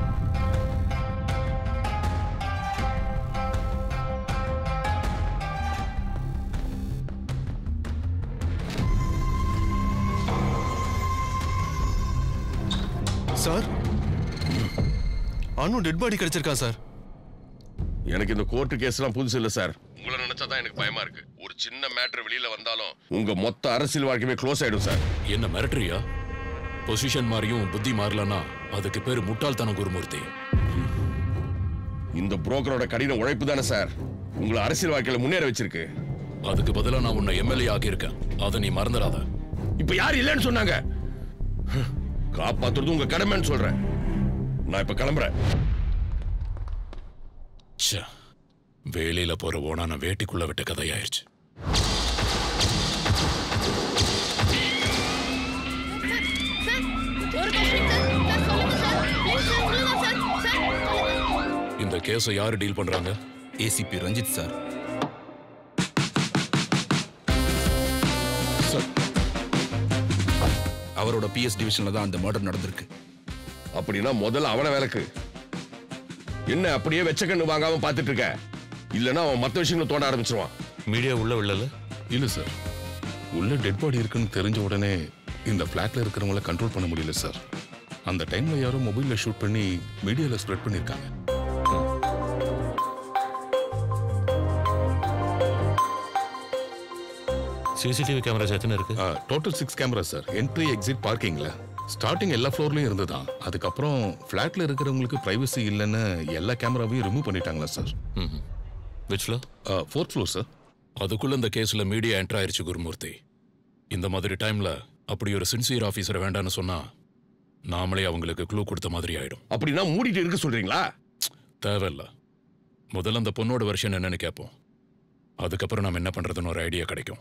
சார் அனு டெட் பாடி கிடைச்சிருக்கா சார் எனக்கு இந்த கோர்ட்டு கேஸ்லாம் புதுசு இல்ல சார் உங்களை நினைச்சா தான் எனக்கு பயமா இருக்கு ஒரு சின்ன மேட்டர் வெளியில வந்தாலும் உங்க மொத்த அரசியல் வாழ்க்கையுமே க்ளோஸ் ஆயிடும் சார் என்ன மிரட்டுறியா பொசிஷன் மாறியும் புத்தி மாறலன்னா அதுக்கு பேரு முட்டாள்தனம் குருமூர்த்தி இந்த புரோக்கரோட கடின உழைப்பு தானே சார் உங்களை அரசியல் வாழ்க்கையில முன்னேற வச்சிருக்கு அதுக்கு பதிலா நான் உன்னை எம்எல்ஏ ஆக்கியிருக்கேன் அதை நீ மறந்துடாத இப்ப யார் இல்லைன்னு சொன்னாங்க காப்பாத்துறது உங்க கடமைன்னு சொல்றேன் நான் இப்ப கிளம்புறேன் ச்சே வேலையில போற ஓனான வேட்டிக்குள்ள விட்ட கதையாயிருச்சு இந்த கேஸை யாரு டீல் பண்றாங்க ஏசிபி ரஞ்சித் சார் அவரோட பிஎஸ் டிவிஷன்ல தான் அந்த மர்டர் நடந்திருக்கு அப்படின்னா முதல்ல அவனை விளக்கு என்ன அப்படியே வெச்ச கண்ணு வாங்காம பாத்துட்டு இருக்க இல்லனா அவன் மத்த விஷயங்களை தோண்ட ஆரம்பிச்சிருவான் மீடியா உள்ள விழல இல்ல சார் உள்ள டெட் பாடி இருக்குன்னு தெரிஞ்ச உடனே இந்த ஃபிளாட்ல இருக்கிறவங்கள கண்ட்ரோல் பண்ண முடியல சார் அந்த டைம்ல யாரோ மொபைல்ல ஷூட் பண்ணி மீடியால ஸ்ப்ரெட் பண்ணிருக்காங்க சிசிடிவி கேமராஸ் எத்தனை இருக்கு total six camera sir entry exit பார்க்கிங்ல ஸ்டார்டிங் எல்லா ஃப்ளோர்லயும் இருந்துதான் அதுக்கப்புறம் ஃபிளாட்ல இருக்கிறவங்களுக்கு பிரைவசி இல்லைன்னு எல்லா கேமராவையும் ரிமூவ் பண்ணிட்டாங்களா sir which floor fourth floor sir அதுக்குள்ள இந்த கேஸ்ல மீடியா என்டர் ஆயிருச்சு குருமூர்த்தி இந்த மாதிரி டைம்ல அப்படி ஒரு சின்சியர் ஆபீசரை வேண்டான்னு சொன்னா நாமளே அவங்களுக்கு க்ளூ கொடுத்த மாதிரி ஆயிடும் அப்படின்னா மூடிட்டு இருக்க சொல்றீங்களா தேவையில்ல முதல்ல அந்த பொண்ணோட வருஷன் என்னன்னு கேட்போம் அதுக்கப்புறம் நம்ம என்ன பண்றதுன்னு ஒரு ஐடியா கிடைக்கும்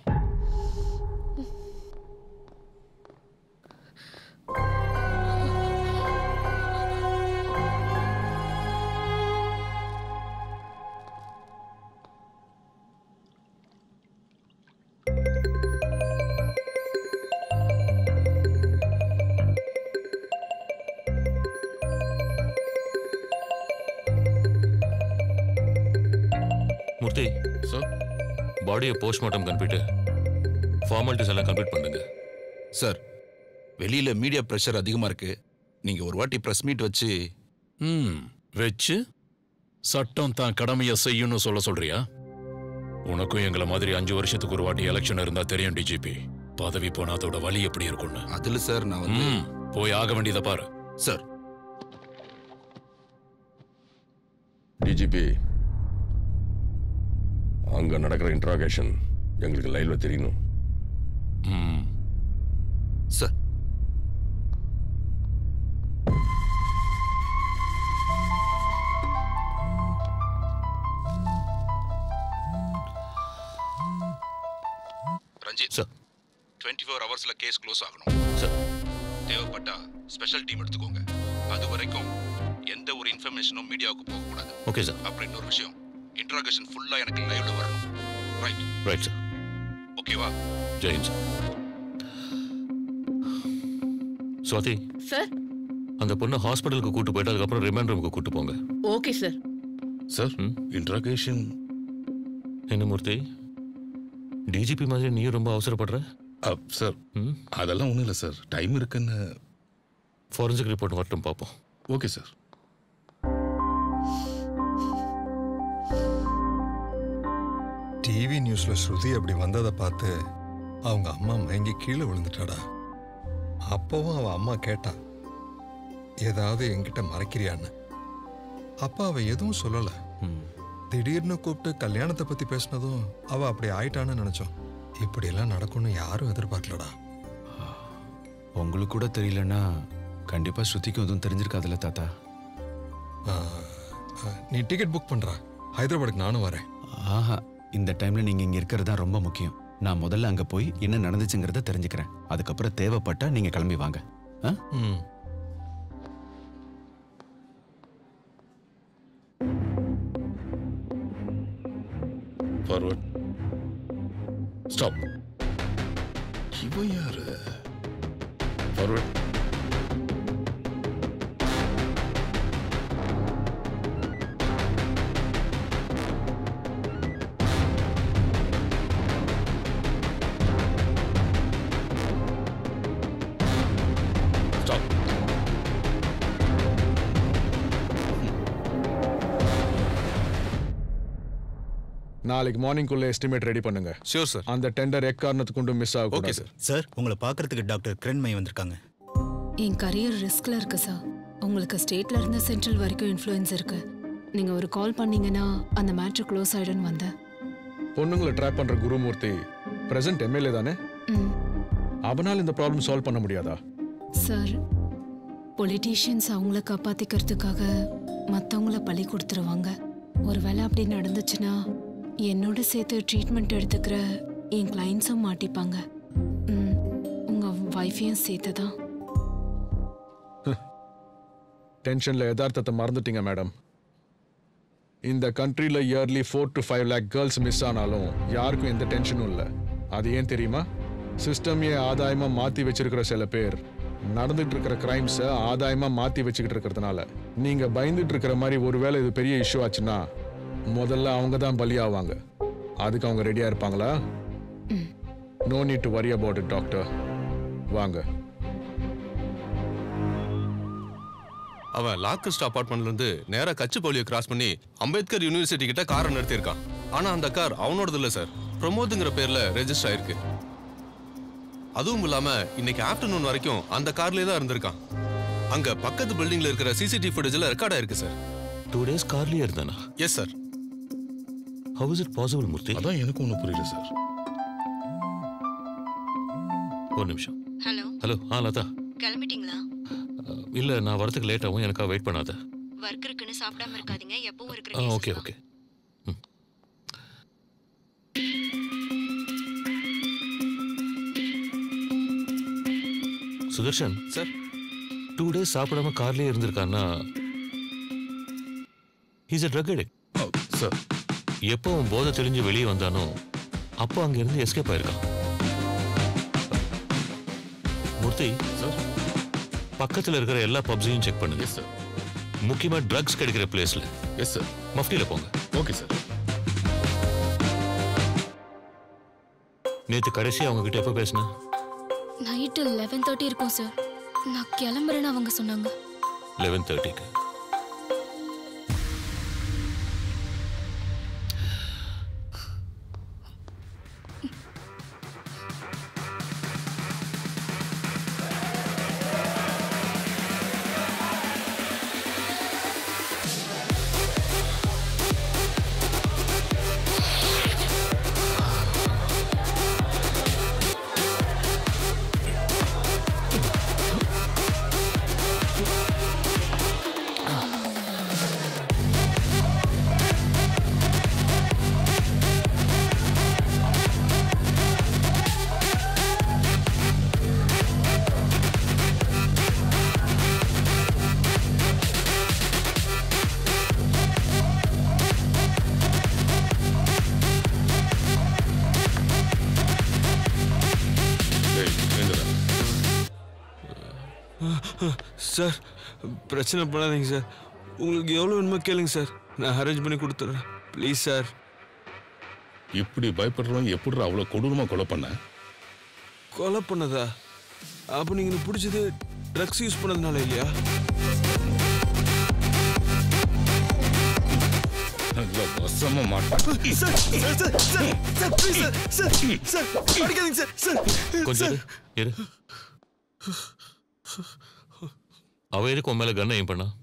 மூர்த்தி சார் பாடியை போஸ்ட்மார்ட்டம் கம்ப்ளீட்டு ஃபார்மாலிட்டிஸ் எல்லாம் கம்ப்ளீட் பண்ணுங்க சார் வெளியில மீடியா ப்ரெஷர் அதிகமா இருக்கு நீங்க ஒரு வாட்டி பிரஸ் மீட் வச்சு ம் வச்சு சட்டம் தான் கடமையை செய்யும்னு சொல்ல சொல்றியா உனக்கும் எங்களை மாதிரி அஞ்சு வருஷத்துக்கு ஒரு வாட்டி எலெக்ஷன் இருந்தா தெரியும் டிஜிபி பதவி போனா அதோட வழி எப்படி இருக்கும்னு அதுல சார் நான் வந்து ம், போய் ஆக வேண்டியதை பாரு சார் டிஜிபி அங்க நடக்கிற இன்ட்ராகேஷன் எங்களுக்கு லைவ்ல தெரியணும் sir Ranjith sir twenty four ஹவர்ஸ்ல கேஸ் க்ளோஸ் ஆகணும் சார் தேவைப்பட்டா ஸ்பெஷல் டீம் எடுத்துக்கோங்க அது வரைக்கும் எந்த ஒரு இன்ஃபர்மேஷனும் மீடியாவுக்கு போகக்கூடாது ஓகே சார் அப்புறம் இன்னொரு விஷயம் இன்ட்ராகேஷன் ஃபுல்லா எனக்கு லைவ்ல வரணும் ரைட் ரைட் சார் ஓகேவா ஜெயின் சார் சுவாதி சார் அந்த பொண்ணை ஹாஸ்பிட்டலுக்கு கூட்டு போயிட்டு அதுக்கப்புறம் ரிமைண்ட் ரூமுக்கு கூட்டு போங்க ஓகே சார் சார் இன்ட்ராகேஷன் என்ன மூர்த்தி டிஜிபி மாதிரி நீயும் ரொம்ப அவசரப்படுற சார் அதெல்லாம் ஒன்றும் இல்லை சார் டைம் இருக்குன்னு ஃபாரன்சிக் ரிப்போர்ட் வரட்டும் பார்ப்போம் ஓகே சார் டிவி நியூஸ்ல ஸ்ருதி அப்படி வந்ததை பார்த்து அவங்க அம்மா மயங்கி கீழே விழுந்துட்டாடா அப்பவும் அவ அம்மா கேட்டா ஏதாவது என்கிட்ட மறைக்கிறியான்னு அப்பா அவ எதுவும் சொல்லல திடீர்னு கூப்பிட்டு கல்யாணத்தை பத்தி பேசினதும் அவ அப்படி ஆயிட்டான்னு நினைச்சோம் இப்படி எல்லாம் நடக்கும்னு யாரும் எதிர்பார்க்கலடா உங்களுக்கு கூட தெரியலன்னா கண்டிப்பா ஸ்ருதிக்கும் எதுவும் தெரிஞ்சிருக்காதுல்ல தாத்தா ஆ, ஆ, நீ டிக்கெட் புக் பண்றா ஹைதராபாத்துக்கு நானும் வரேன் ஆஹா இந்த டைம்ல நீங்க இங்க இருக்கிறது தான் ரொம்ப முக்கியம் நான் முதல்ல அங்க போய் என்ன நடந்துச்சுங்கிறத தெரிஞ்சுக்கிறேன் அதுக்கப்புறம் தேவைப்பட்டா நீங்க கிளம்பி வாங்க ஆ? ம் ஃபார்வர்ட் ஸ்டாப் இவன் யாரு ஃபார்வர்ட் ஸ்டாப் நாளைக்கு மார்னிங்குள்ள எஸ்டிமேட் ரெடி பண்ணுங்க ஷியோர் சார் அந்த டெண்டர் எக்காரணத்துக்கு கொண்டு மிஸ் ஆகும் ஓகே சார் சார் உங்களை பார்க்கறதுக்கு டாக்டர் கிரண்மய் வந்திருக்காங்க என் கரியர் ரிஸ்க்ல இருக்கு சார் உங்களுக்கு ஸ்டேட்ல இருந்து சென்ட்ரல் வரைக்கும் இன்ஃப்ளூயன்ஸ் இருக்கு நீங்க ஒரு கால் பண்ணீங்கன்னா அந்த மேட்ரு க்ளோஸ் ஆயிடும்னு வந்தேன் பொண்ணுங்களை ட்ராப் பண்ற குருமூர்த்தி பிரசன்ட் எம்எல்ஏ தானே ம். அவனால் இந்த ப்ராப்ளம் சால்வ் பண்ண முடியாதா சார் பொலிட்டீஷியன்ஸ் அவங்கள காப்பாத்திக்கிறதுக்காக மற்றவங்கள பலி கொடுத்துருவாங்க ஒருவேளை அப்படி நடந்துச்சுன்னா என்னோட சேர்த்து ட்ரீட்மெண்ட் எடுத்துக்கிற என் கிளைண்ட்ஸும் மாட்டிப்பாங்க ம், உங்க ஒய்ஃபையும் சேர்த்து தான் டென்ஷன்ல யதார்த்தத்தை மறந்துட்டீங்க மேடம் இந்த கண்ட்ரியில் yearly four to five lakh girls miss ஆனாலும் யாருக்கும் எந்த டென்ஷனும் இல்லை அது ஏன் தெரியுமா சிஸ்டமையே ஆதாயமா மாத்தி வச்சிருக்கிற சில பேர் நடந்துட்டு இருக்கிற கிரைம்ஸை ஆதாயமா மாத்தி வச்சுக்கிட்டு இருக்கிறதுனால நீங்க பயந்துட்டு இருக்கிற மாதிரி ஒருவேளை இது பெரிய இஷ்யூ ஆச்சுன்னா முதல்ல அவங்க தான் பலியாவாங்க அதுக்கு அவங்க ரெடியா இருப்பாங்களா no need to worry about it doctor வாங்க அவன் லாக்கஸ்ட் அபார்ட்மெண்ட்ல இருந்து நேரா கச்சுப்பள்ளியை கிராஸ் பண்ணி அம்பேத்கர் யூனிவர்சிட்டி கிட்ட காரை நிறுத்தியிருக்கான் ஆனா அந்த கார் அவனோடது இல்ல சார் பிரமோத்ங்கிற பேர்ல ரெஜிஸ்டர் ஆயிருக்கு அதுவும் இல்லாம இன்னைக்கு ஆஃப்டர்நூன் வரைக்கும் அந்த கார்லயே தான் இருந்திருக்கான் அங்க பக்கத்து பில்டிங்ல இருக்கிற சிசிடிவி ஃபுட்டேஜ்ல ரெக்கார்ட் ஆயிருக்கு சார் டூ டேஸ் கார்லயே இருந்தானா yes sir how is it possible Murthy அதான் எனக்கு ஒன்றும் புரியல சார் ஒரு நிமிஷம் ஹலோ ஹலோ ஆ லதா கிளம்பிட்டீங்களா அஹ், இல்ல நான் வரதுக்கு லேட் ஆகும் எனக்கா வெயிட் பண்ணாத ஒர்க் இருக்குன்னு சாப்பிடாம இருக்காதீங்க எப்பவும் ஆ இருக்கிற okay okay Sudarshan sir two days சாப்பிடாம கார்லயே இருந்திருக்கான்னா is a drug addict sir எப்போ அவன் போதை தெளிஞ்சு வெளியே வந்தானோ அப்போ அங்க இருந்து எஸ்கேப் ஆயிருக்கான் மூர்த்தி சார் பக்கத்துல இருக்கிற எல்லா பப்ஸையும் செக் பண்ணுங்க சார் முக்கியமா ட்ரக்ஸ் கிடைக்கிற பிளேஸ்ல எஸ் சார் மஃப்டியில போங்க ஓகே சார் நேத்து கடைசி அவங்க கிட்ட எப்போ பேசின நைட்டு லெவன் தேர்ட்டி இருக்கும் சார் நான் கிளம்புறேன்னு அவங்க சொன்னாங்க லெவன் தேர்ட்டிக்கு டேய் எங்கடா சார் பிரச்சனை பண்ணாதீங்க சார் உங்களுக்கு எவ்வளோ வேணுமோ கேளுங்க சார் நான் அரேஞ்ச் பண்ணி கொடுத்துட்றேன் ப்ளீஸ் சார் இப்படி பயப்படுறவன் எப்படி அவ்வளோ கொடூரமா கொலை பண்ண கொலை பண்ணதா அப்போ நீங்கள் பிடிச்சது ட்ரக்ஸ் யூஸ் பண்ணதுனால இல்லையா நல்லா வசமா மாட்டேன் sir sir sir sir sir please sir sir sir அடிக்காதீங்க சார் சார் கொஞ்சம் இரு, இரு அவ எதுக்கு உன் மேல கண்ணை ஏன் பண்ணா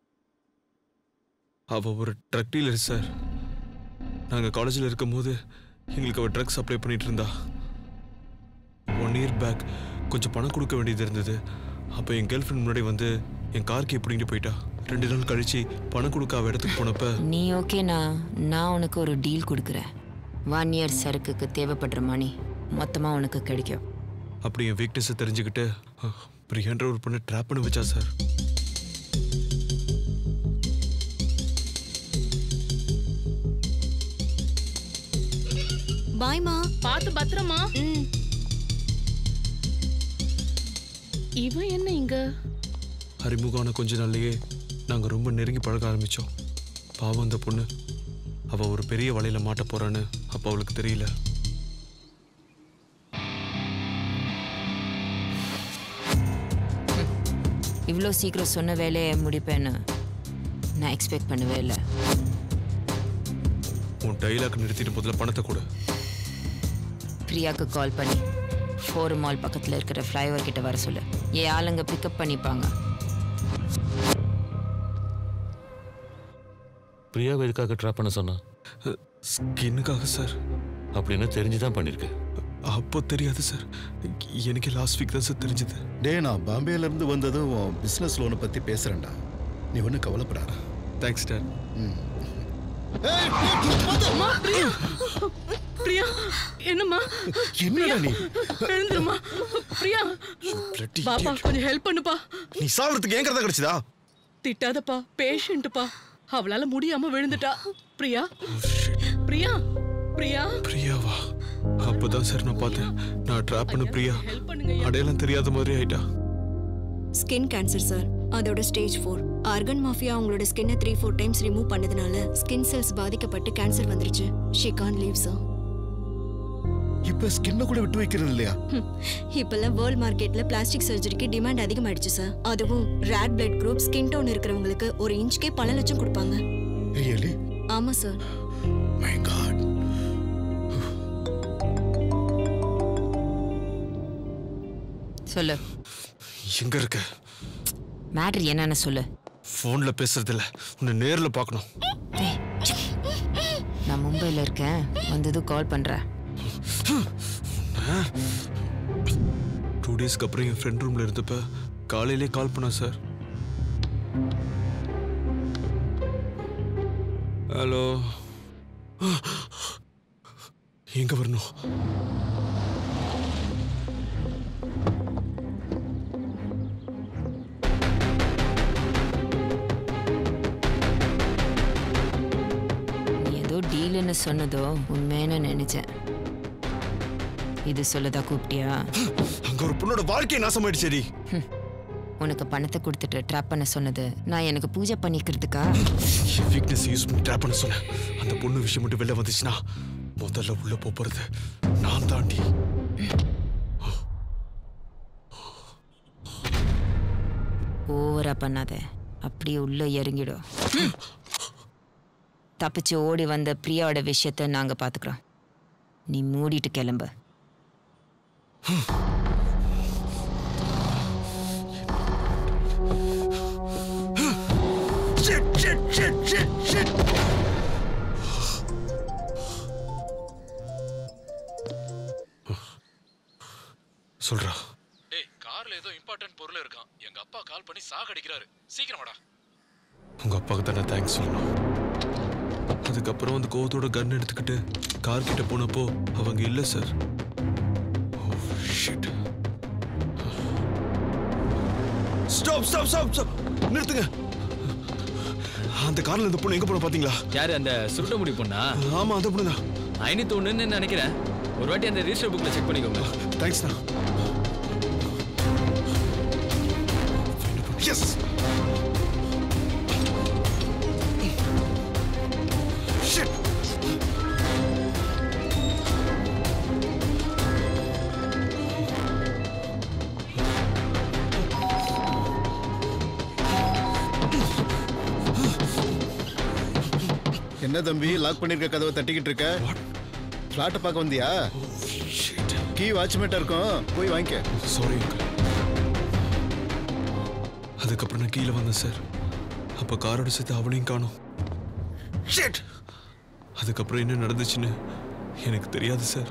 அவ ஒரு ட்ரக் டீலர் சார் நாங்கள் காலேஜில் இருக்கும்போது எங்களுக்கு அவள் ட்ரக் சப்ளை பண்ணிட்டு இருந்தா ஒன் இயர் பேக் கொஞ்சம் பணம் கொடுக்க வேண்டியது இருந்தது அப்போ என் கேர்ள் ஃப்ரெண்ட் முன்னாடி வந்து என் கார்க்கு எப்படிங்கிட்டு போயிட்டா ரெண்டு நாள் கழிச்சு பணம் கொடுக்க அவ இடத்துக்கு போனப்ப நீ ஓகேனா நான் உனக்கு ஒரு டீல் கொடுக்குறேன் ஒன் இயர் சரக்குக்கு தேவைப்படுற மணி மொத்தமாக உனக்கு கிடைக்கும் அப்படி என் வீக்னஸை தெரிஞ்சுக்கிட்டு பிரியான்ற ஒரு பொண்ணை ட்ராப் பண்ணி வச்சா சார் பாய்மா பார்த்து பத்திரமா இவன் என்ன இங்க அறிமுகமான கொஞ்ச நாள்லயே நாங்க ரொம்ப நெருங்கி பழக ஆரம்பிச்சோம் பாவம் அந்த பொண்ணு அவ ஒரு பெரிய வலையில மாட்ட போறான்னு அப்ப அவளுக்கு தெரியல இவ்வளோ சீக்கிரம் சொன்ன வேலையை முடிப்பேன்னு நான் எக்ஸ்பெக்ட் பண்ணவே இல்லை உன் டைலாக் நிறுத்திட்டு முதல்ல பணத்தை கொடு பிரியாக்கு கால் பண்ணி ஃபோர் மால் பக்கத்தில் இருக்கிற ஃப்ளைஓவர் கிட்ட வர சொல்லு என் ஆளுங்க பிக்கப் பண்ணிப்பாங்க பிரியாவை எதுக்காக ட்ராப் பண்ண சொன்னா ஸ்கின்னுக்காக சார் அப்படின்னு தெரிஞ்சுதான் பண்ணிருக்கு அப்போ தெரியாது சார் எனக்கு லாஸ்ட் வீக் தான் சார் தெரிஞ்சது டே நான் பாம்பேல இருந்து வந்ததும் உன் பிசினஸ் லோனை பத்தி பேசுறேன்டா நீ ஒன்றும் கவலைப்படாத தேங்க்ஸ் டாட் அம்மா, பிரியா பிரியா என்னம்மா என்னடா நீ எழுந்துருமா பிரியா பாப்பா கொஞ்சம் ஹெல்ப் பண்ணுப்பா நீ சாவறதுக்கு ஏன் கதை கிடைச்சதா திட்டாதப்பா பேஷண்ட்டுப்பா அவளால முடியாம விழுந்துட்டா பிரியா பிரியா பிரியா பிரியாவா அப்பதான் சார் நான் பார்த்தேன் நான் ட்ராப் பண்ண பிரியா அடையாளம் தெரியாத மாதிரி ஆயிட்டா ஸ்கின் கேன்சர் சார் அதோட ஸ்டேஜ் ஃபோர் ஆர்கன் மாஃபியா அவங்களோட ஸ்கின்னை த்ரீ ஃபோர் டைம்ஸ் ரிமூவ் பண்ணதுனால ஸ்கின் செல்ஸ் பாதிக்கப்பட்டு கேன்சர் வந்துருச்சு ஷி கான் லீவ் சார் இப்ப ஸ்கின்ன கூட விட்டு வைக்கிறது இல்லையா இப்பெல்லாம் வேர்ல்ட் மார்க்கெட்ல பிளாஸ்டிக் சர்ஜரிக்கு டிமாண்ட் அதிகமாயிடுச்சு சார் அதுவும் rare blood group skin tone இருக்கிறவங்களுக்கு ஒரு இன்ச்க்கே பல லட்சம் கொடுப்பாங்க ரியலி ஆமா சார் மை காட் சொல்லு எங்க இருக்க மேட்ரு என்னன்னு சொல்லு ஃபோன்ல பேசுறது இல்ல உன்னை நேர்ல பார்க்கணும் நான் மும்பையில் இருக்கேன் வந்ததும் கால் பண்ணுறேன் டூ டேஸ்க்கு அப்புறம் என் ஃப்ரெண்ட் ரூம்ல இருந்தப்ப காலையிலே கால் பண்ணா சார் ஹலோ எங்க வரணும் நீ ஏதோ டீலுன்னு சொன்னதோ உண்மைன்னு நினைச்சேன் இது சொல்லதா கூப்பிட்டியா அங்க ஒரு பொண்ணோட வாழ்க்கையை நாசமாயிடுச்சேடி உனக்கு பணத்தை கொடுத்துட்டு ட்ராப் பண்ண சொன்னது நான் எனக்கு பூஜை பண்ணிக்கிறதுக்கா என் வீக்னஸ் யூஸ் பண்ணி ட்ராப் பண்ண சொன்னேன் அந்த பொண்ணு விஷயம் மட்டும் வெளில வந்துச்சுன்னா முதல்ல உள்ள போப் போறது நான் தாண்டி ஓவரா பண்ணாத அப்படியே உள்ள இறங்கிடும் தப்பிச்சு ஓடி வந்த பிரியாவோட விஷயத்த நாங்க பாத்துக்கிறோம் நீ மூடிட்டு கிளம்பு Shit, shit, shit, shit, shit. சொல்றா டேய் கார்ல ஏதோ இம்பார்ட்டன்ட் பொருள் இருக்கான் எங்க அப்பா கால் பண்ணி சாகடிக்கிறாரு சீக்கிரம் வாடா உங்க அப்பாவுக்கு தானே தேங்க்ஸ் சொல்லணும் அதுக்கப்புறம் அந்த கோவத்தோட கன் எடுத்துக்கிட்டு கார் கிட்ட போனப்போ அவங்க இல்ல sir stop stop stop stop நிறுத்துங்க அந்த கார்ல இந்த பொண்ணு எங்க போன பாத்தீங்களா யாரு அந்த சுருட்ட முடி பொண்ணா ஆமா அந்த பொண்ணு தான் ஐநூத்தி ஒண்ணுன்னு நினைக்கிறேன் ஒரு வாட்டி அந்த ரிஜிஸ்டர் புக்ல செக் பண்ணிக்கோங்க தேங்க்ஸ் தான் எஸ் ஷிட் என்ன தம்பி லாக் பண்ணிருக்க கதவை தட்டிக்கிட்டு இருக்க ஃபிளாட்டை பார்க்க வந்தியா கீ வாட்ச்மேட்டா இருக்கும் போய் வாங்கிக்க சாரி அதுக்கப்புறம் நான் கீழே வந்தேன் சார் அப்ப காரோட சேர்த்து அவளையும் காணோம் ஷிட் அதுக்கப்புறம் என்ன நடந்துச்சுன்னு எனக்கு தெரியாது சார்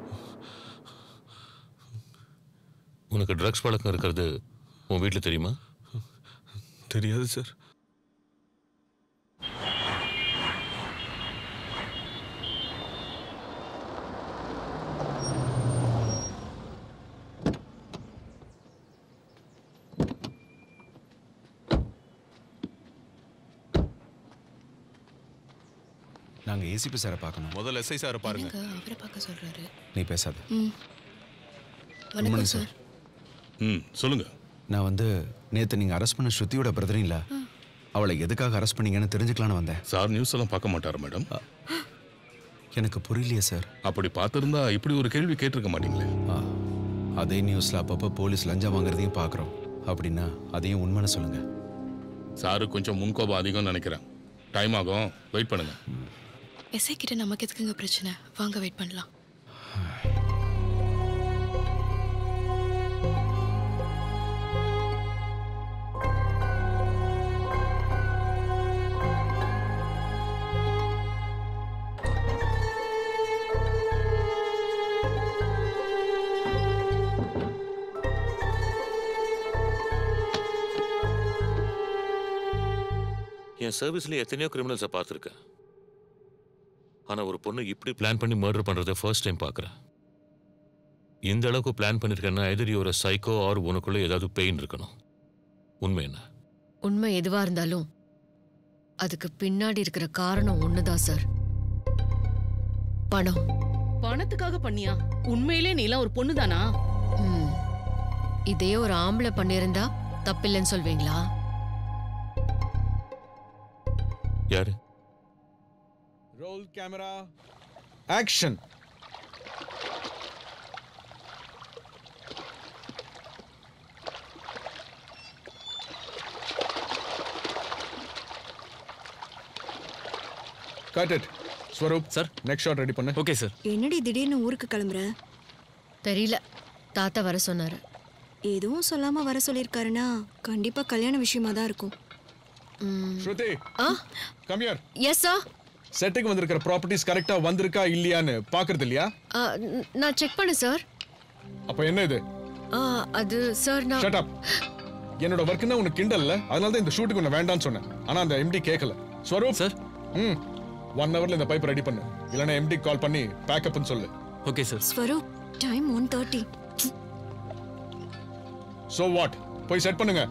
உனக்கு ட்ரக்ஸ் பழக்கம் இருக்கிறது உன் வீட்டில் தெரியுமா தெரியாது சார் நாங்க ஏசிபி சாரை பார்க்கணும் முதல்ல எஸ்ஐ சாரை பாருங்க அவரை பார்க்க சொல்றாரு நீ பேசாத ம் வணக்கம் சார் ம் சொல்லுங்க நான் வந்து நேத்து நீங்க அரெஸ்ட் பண்ண ஸ்ருதியோட பிரதரிங்களா அவளை எதுக்காக அரெஸ்ட் பண்ணீங்கன்னு தெரிஞ்சுக்கலான்னு வந்தேன் சார் நியூஸ் எல்லாம் பார்க்க மாட்டாரு மேடம் எனக்கு புரியலையே சார் அப்படி பார்த்திருந்தா இப்படி ஒரு கேள்வி கேட்டிருக்க மாட்டீங்களே அதே நியூஸ்ல அப்பப்போ போலீஸ் லஞ்சம் வாங்குறதையும் பார்க்குறோம் அப்படின்னா அதையும் உண்மைன்னு சொல்லுங்க சாரு கொஞ்சம் முன்கோபம் அதிகம்னு நினைக்கிறேன் டைம் ஆகும் வெயிட் பண்ணுங்க எஸ்ஐ கிட்ட நமக்கு எதுக்குங்க பிரச்சனை வாங்க வெயிட் பண்ணலாம் என் சர்வீஸ்ல எத்தனையோ கிரிமினல்ஸை பார்த்துருக்கேன் ஆனா ஒரு பொண்ணு இப்படி பிளான் பண்ணி மர்டர் பண்றதை ஃபர்ஸ்ட் டைம் பார்க்குறேன் இந்த அளவுக்கு பிளான் பண்ணிருக்கேன்னா எதிரி ஒரு சைக்கோ ஆர் உனக்குள்ள ஏதாவது பெயின் இருக்கணும் உண்மை என்ன உண்மை எதுவா இருந்தாலும் அதுக்கு பின்னாடி இருக்கிற காரணம் ஒண்ணுதான் சார் பணம் பணத்துக்காக பண்ணியா உண்மையிலே நீலாம் ஒரு பொண்ணு தானா ம். இதே ஒரு ஆம்பளை பண்ணியிருந்தா தப்பில்லைன்னு சொல்வீங்களா யாரு roll camera action cut it Swaroop sir next shot ready பண்ணு ஓகே சார் என்னடி திடீர்னு ஊருக்கு கிளம்புற தெரியல தாத்தா வர சொன்னாரு எதுவும் சொல்லாம வர சொல்லியிருக்காருன்னா கண்டிப்பா கல்யாண விஷயமா தான் இருக்கும் Shruti come here yes sir செட்டுக்கு வந்திருக்கிற ப்ராப்பர்ட்டிஸ் கரெக்டா வந்திருக்கா இல்லையான்னு பாக்குறது இல்லையா நான் செக் பண்ணேன் சார் அப்ப என்ன இது ஆ, அது சார் நான் ஷட் அப் என்னோட ஒர்க்னா உனக்கு கிண்டல்ல அதனால தான் இந்த ஷூட்டுக்கு உன்னை வேண்டாம்னு சொன்னேன் ஆனா அந்த எம்டி கேட்கல ஸ்வரூப் சார் ம் ஒன் ஹவர்ல இந்த பைப் ரெடி பண்ணு இல்லைன்னா எம்டி கால் பண்ணி பேக்கப்னு சொல்லு okay sir Swaroop time one thirty so what போய் செட் பண்ணுங்க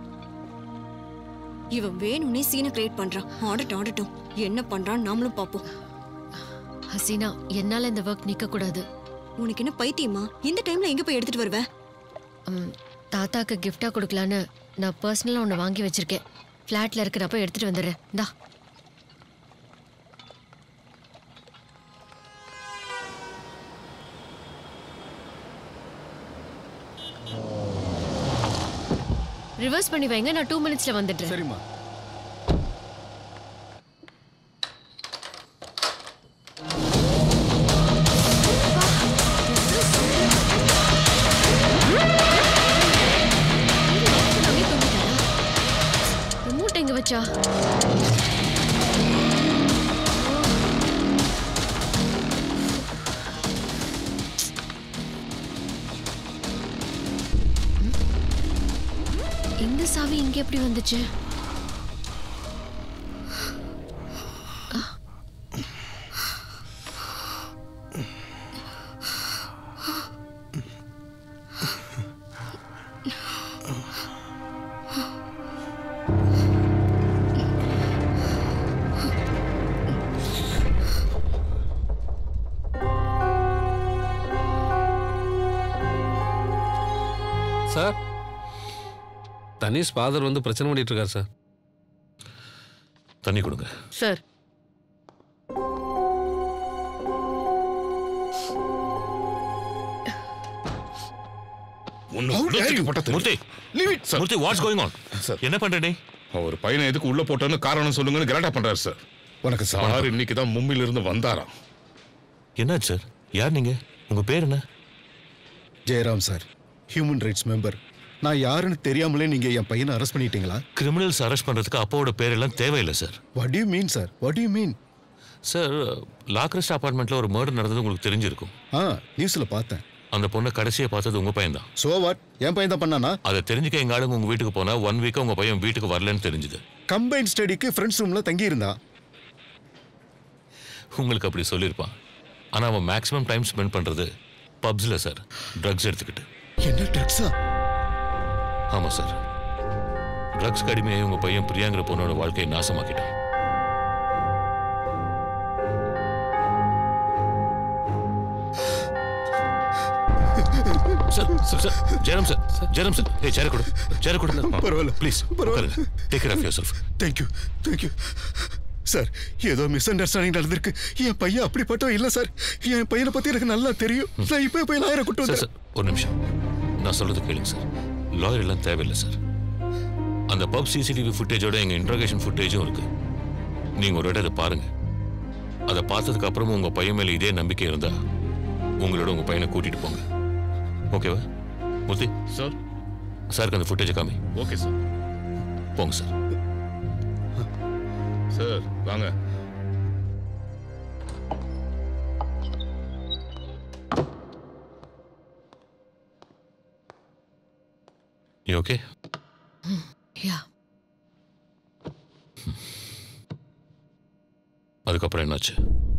இவன் வேணும்னே சீனை கிரியேட் பண்றான் ஆடட்டும் ஆடட்டும் என்ன பண்றான் நாமளும் பாப்போம் ஹசீனா என்னால இந்த ஒர்க் நிக்க கூடாது உனக்கு என்ன பைத்தியமா இந்த டைம்ல எங்க போய் எடுத்துட்டு வருவ ம், தாத்தாக்கு கிஃப்டா கொடுக்கலான்னு நான் பர்சனலா ஒன்று வாங்கி வச்சிருக்கேன் ஃப்ளாட்ல இருக்கிறப்ப எடுத்துட்டு வந்துடுறேன் இந்தா ரிவர்ஸ் பண்ணி வைங்க நான் டூ மினிட்ஸ்ல வந்துடுறேன் சரிம்மா ரிமோட் எங்க வச்சா இந்த சாவி இங்க எப்படி வந்துச்சு சார் தனீஷ் ஃபாதர் வந்து பிரச்சனை பண்ணிட்டு இருக்கார் சார் தண்ணி கொடுங்க sir Murthy Murthy what's going on என்ன பண்ற நீ அவர் பையனை எதுக்கு உள்ள போட்டோன்னு காரணம் சொல்லுங்கன்னு கலாட்டா பண்றாரு சார் உனக்கு சார் இன்னைக்கு தான் மும்பையில இருந்து வந்தாராம் என்னாச்சு சார் யார் நீங்க உங்க பேர் என்ன Jayaram sir human rights member நான் யாருன்னு தெரியாமலே நீங்க என் பையனை அரெஸ்ட் பண்ணிட்டீங்களா கிரிமினல்ஸ் அரெஸ்ட் பண்றதுக்கு அப்பாவோட பேரெல்லாம் தேவையில்லை sir what you mean sir what you mean sir லாக்ரெஸ்ட் அபார்ட்மெண்ட்ல ஒரு மர்டர் நடந்தது உங்களுக்கு தெரிஞ்சிருக்கும் ஆ நியூஸ்ல பார்த்தேன் அந்த பொண்ணை கடைசியா பார்த்தது உங்க பையன் தான் சோ வாட் என் பையன் தான் பண்ணானா அதை தெரிஞ்சுக்க எங்க ஆளுங்க உங்க வீட்டுக்கு போனா ஒன் வீக்கா உங்க பையன் வீட்டுக்கு வரலன்னு தெரிஞ்சுது கம்பைன் ஸ்டடிக்கு ஃப்ரெண்ட்ஸ் ரூம்ல தங்கி இருந்தா உங்களுக்கு அப்படி சொல்லியிருப்பான் ஆனா அவன் மேக்ஸிமம் டைம் ஸ்பெண்ட் பண்றது பப்ஸ்ல சார் ட்ரக்ஸ் எடுத்துக்கிட்டு என்ன ட்ரக்ஸா ஆமா சார் ட்ரக்ஸ் கடுமையாகி உங்க பையன் பிரியாங்கிற பொண்ணோட வாழ்க்கையை நாசமாக்கிட்டான் sir sir sir Jayaram sir Jayaram sir ஏய் சேர கொடு சேர கொடு பரவாயில்ல ப்ளீஸ் பரவாயில்ல take care of yourself thank you thank you sir ஏதோ மிஸ் அண்டர்ஸ்டாண்டிங் நடந்திருக்கு என் பையன் அப்படிப்பட்டவன் இல்லை சார் என் பையனை பத்தி எனக்கு நல்லா தெரியும் நான் இப்போ போய் லாயரை கூட்டு சார் வந்தேன் சார் ஒரு நிமிஷம் நான் சொல்றது கேளுங்க சார் லாயர் எல்லாம் தேவையில்லை சார் அந்த பப் சிசிடிவி ஃபுட்டேஜோட எங்க இன்ட்ராகேஷன் ஃபுட்டேஜும் இருக்கு நீங்க ஒரு வாட்டி அதை பாருங்க அதை பார்த்ததுக்கு அப்புறமும் உங்க பையன் மேல இதே நம்பிக்கை இருந்தா உங்களோட உங்க பையனை கூட்டிட்டு போங்க ஓகேவா மூர்த்தி சார் சாருக்கு அந்த ஃபுட்டேஜை காமி ஓகே சார் போங்க சார் சார் வாங்க You okay? யா அதுக்கப்புறம் என்னாச்சு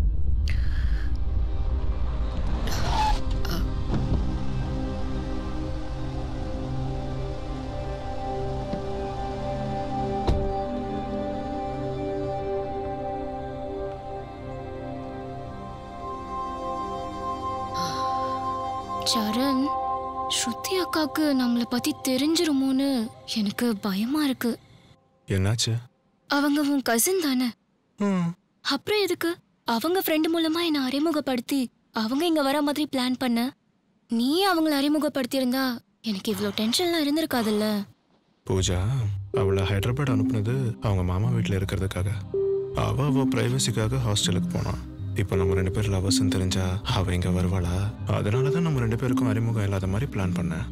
சரண் ஸ்ருதி அக்காக்கு நம்மளை பத்தி தெரிஞ்சிருமோன்னு எனக்கு பயமா இருக்கு என்னாச்சு அவங்க உன் கசின் தானே அப்புறம் எதுக்கு அவங்க ஃப்ரெண்டு மூலமா என்னை அறிமுகப்படுத்தி அவங்க இங்க வர மாதிரி பிளான் பண்ண நீ அவங்கள அறிமுகப்படுத்தியிருந்தா எனக்கு இவ்வளோ டென்ஷன்லாம் இருந்திருக்காதுல்ல பூஜா அவளை ஹைதராபாத் அனுப்புனது அவங்க மாமா வீட்டில் இருக்கிறதுக்காக அவ அவ பிரைவசிக்காக ஹாஸ்டலுக்கு போனான் இப்போ நம்ம ரெண்டு பேர் லவர்ஸ்ன்னு தெரிஞ்சா அவ இங்க வருவாளா அதனால தான் நம்ம ரெண்டு பேருக்கும் அறிமுகம் இல்லாத மாதிரி பிளான் பண்ணேன்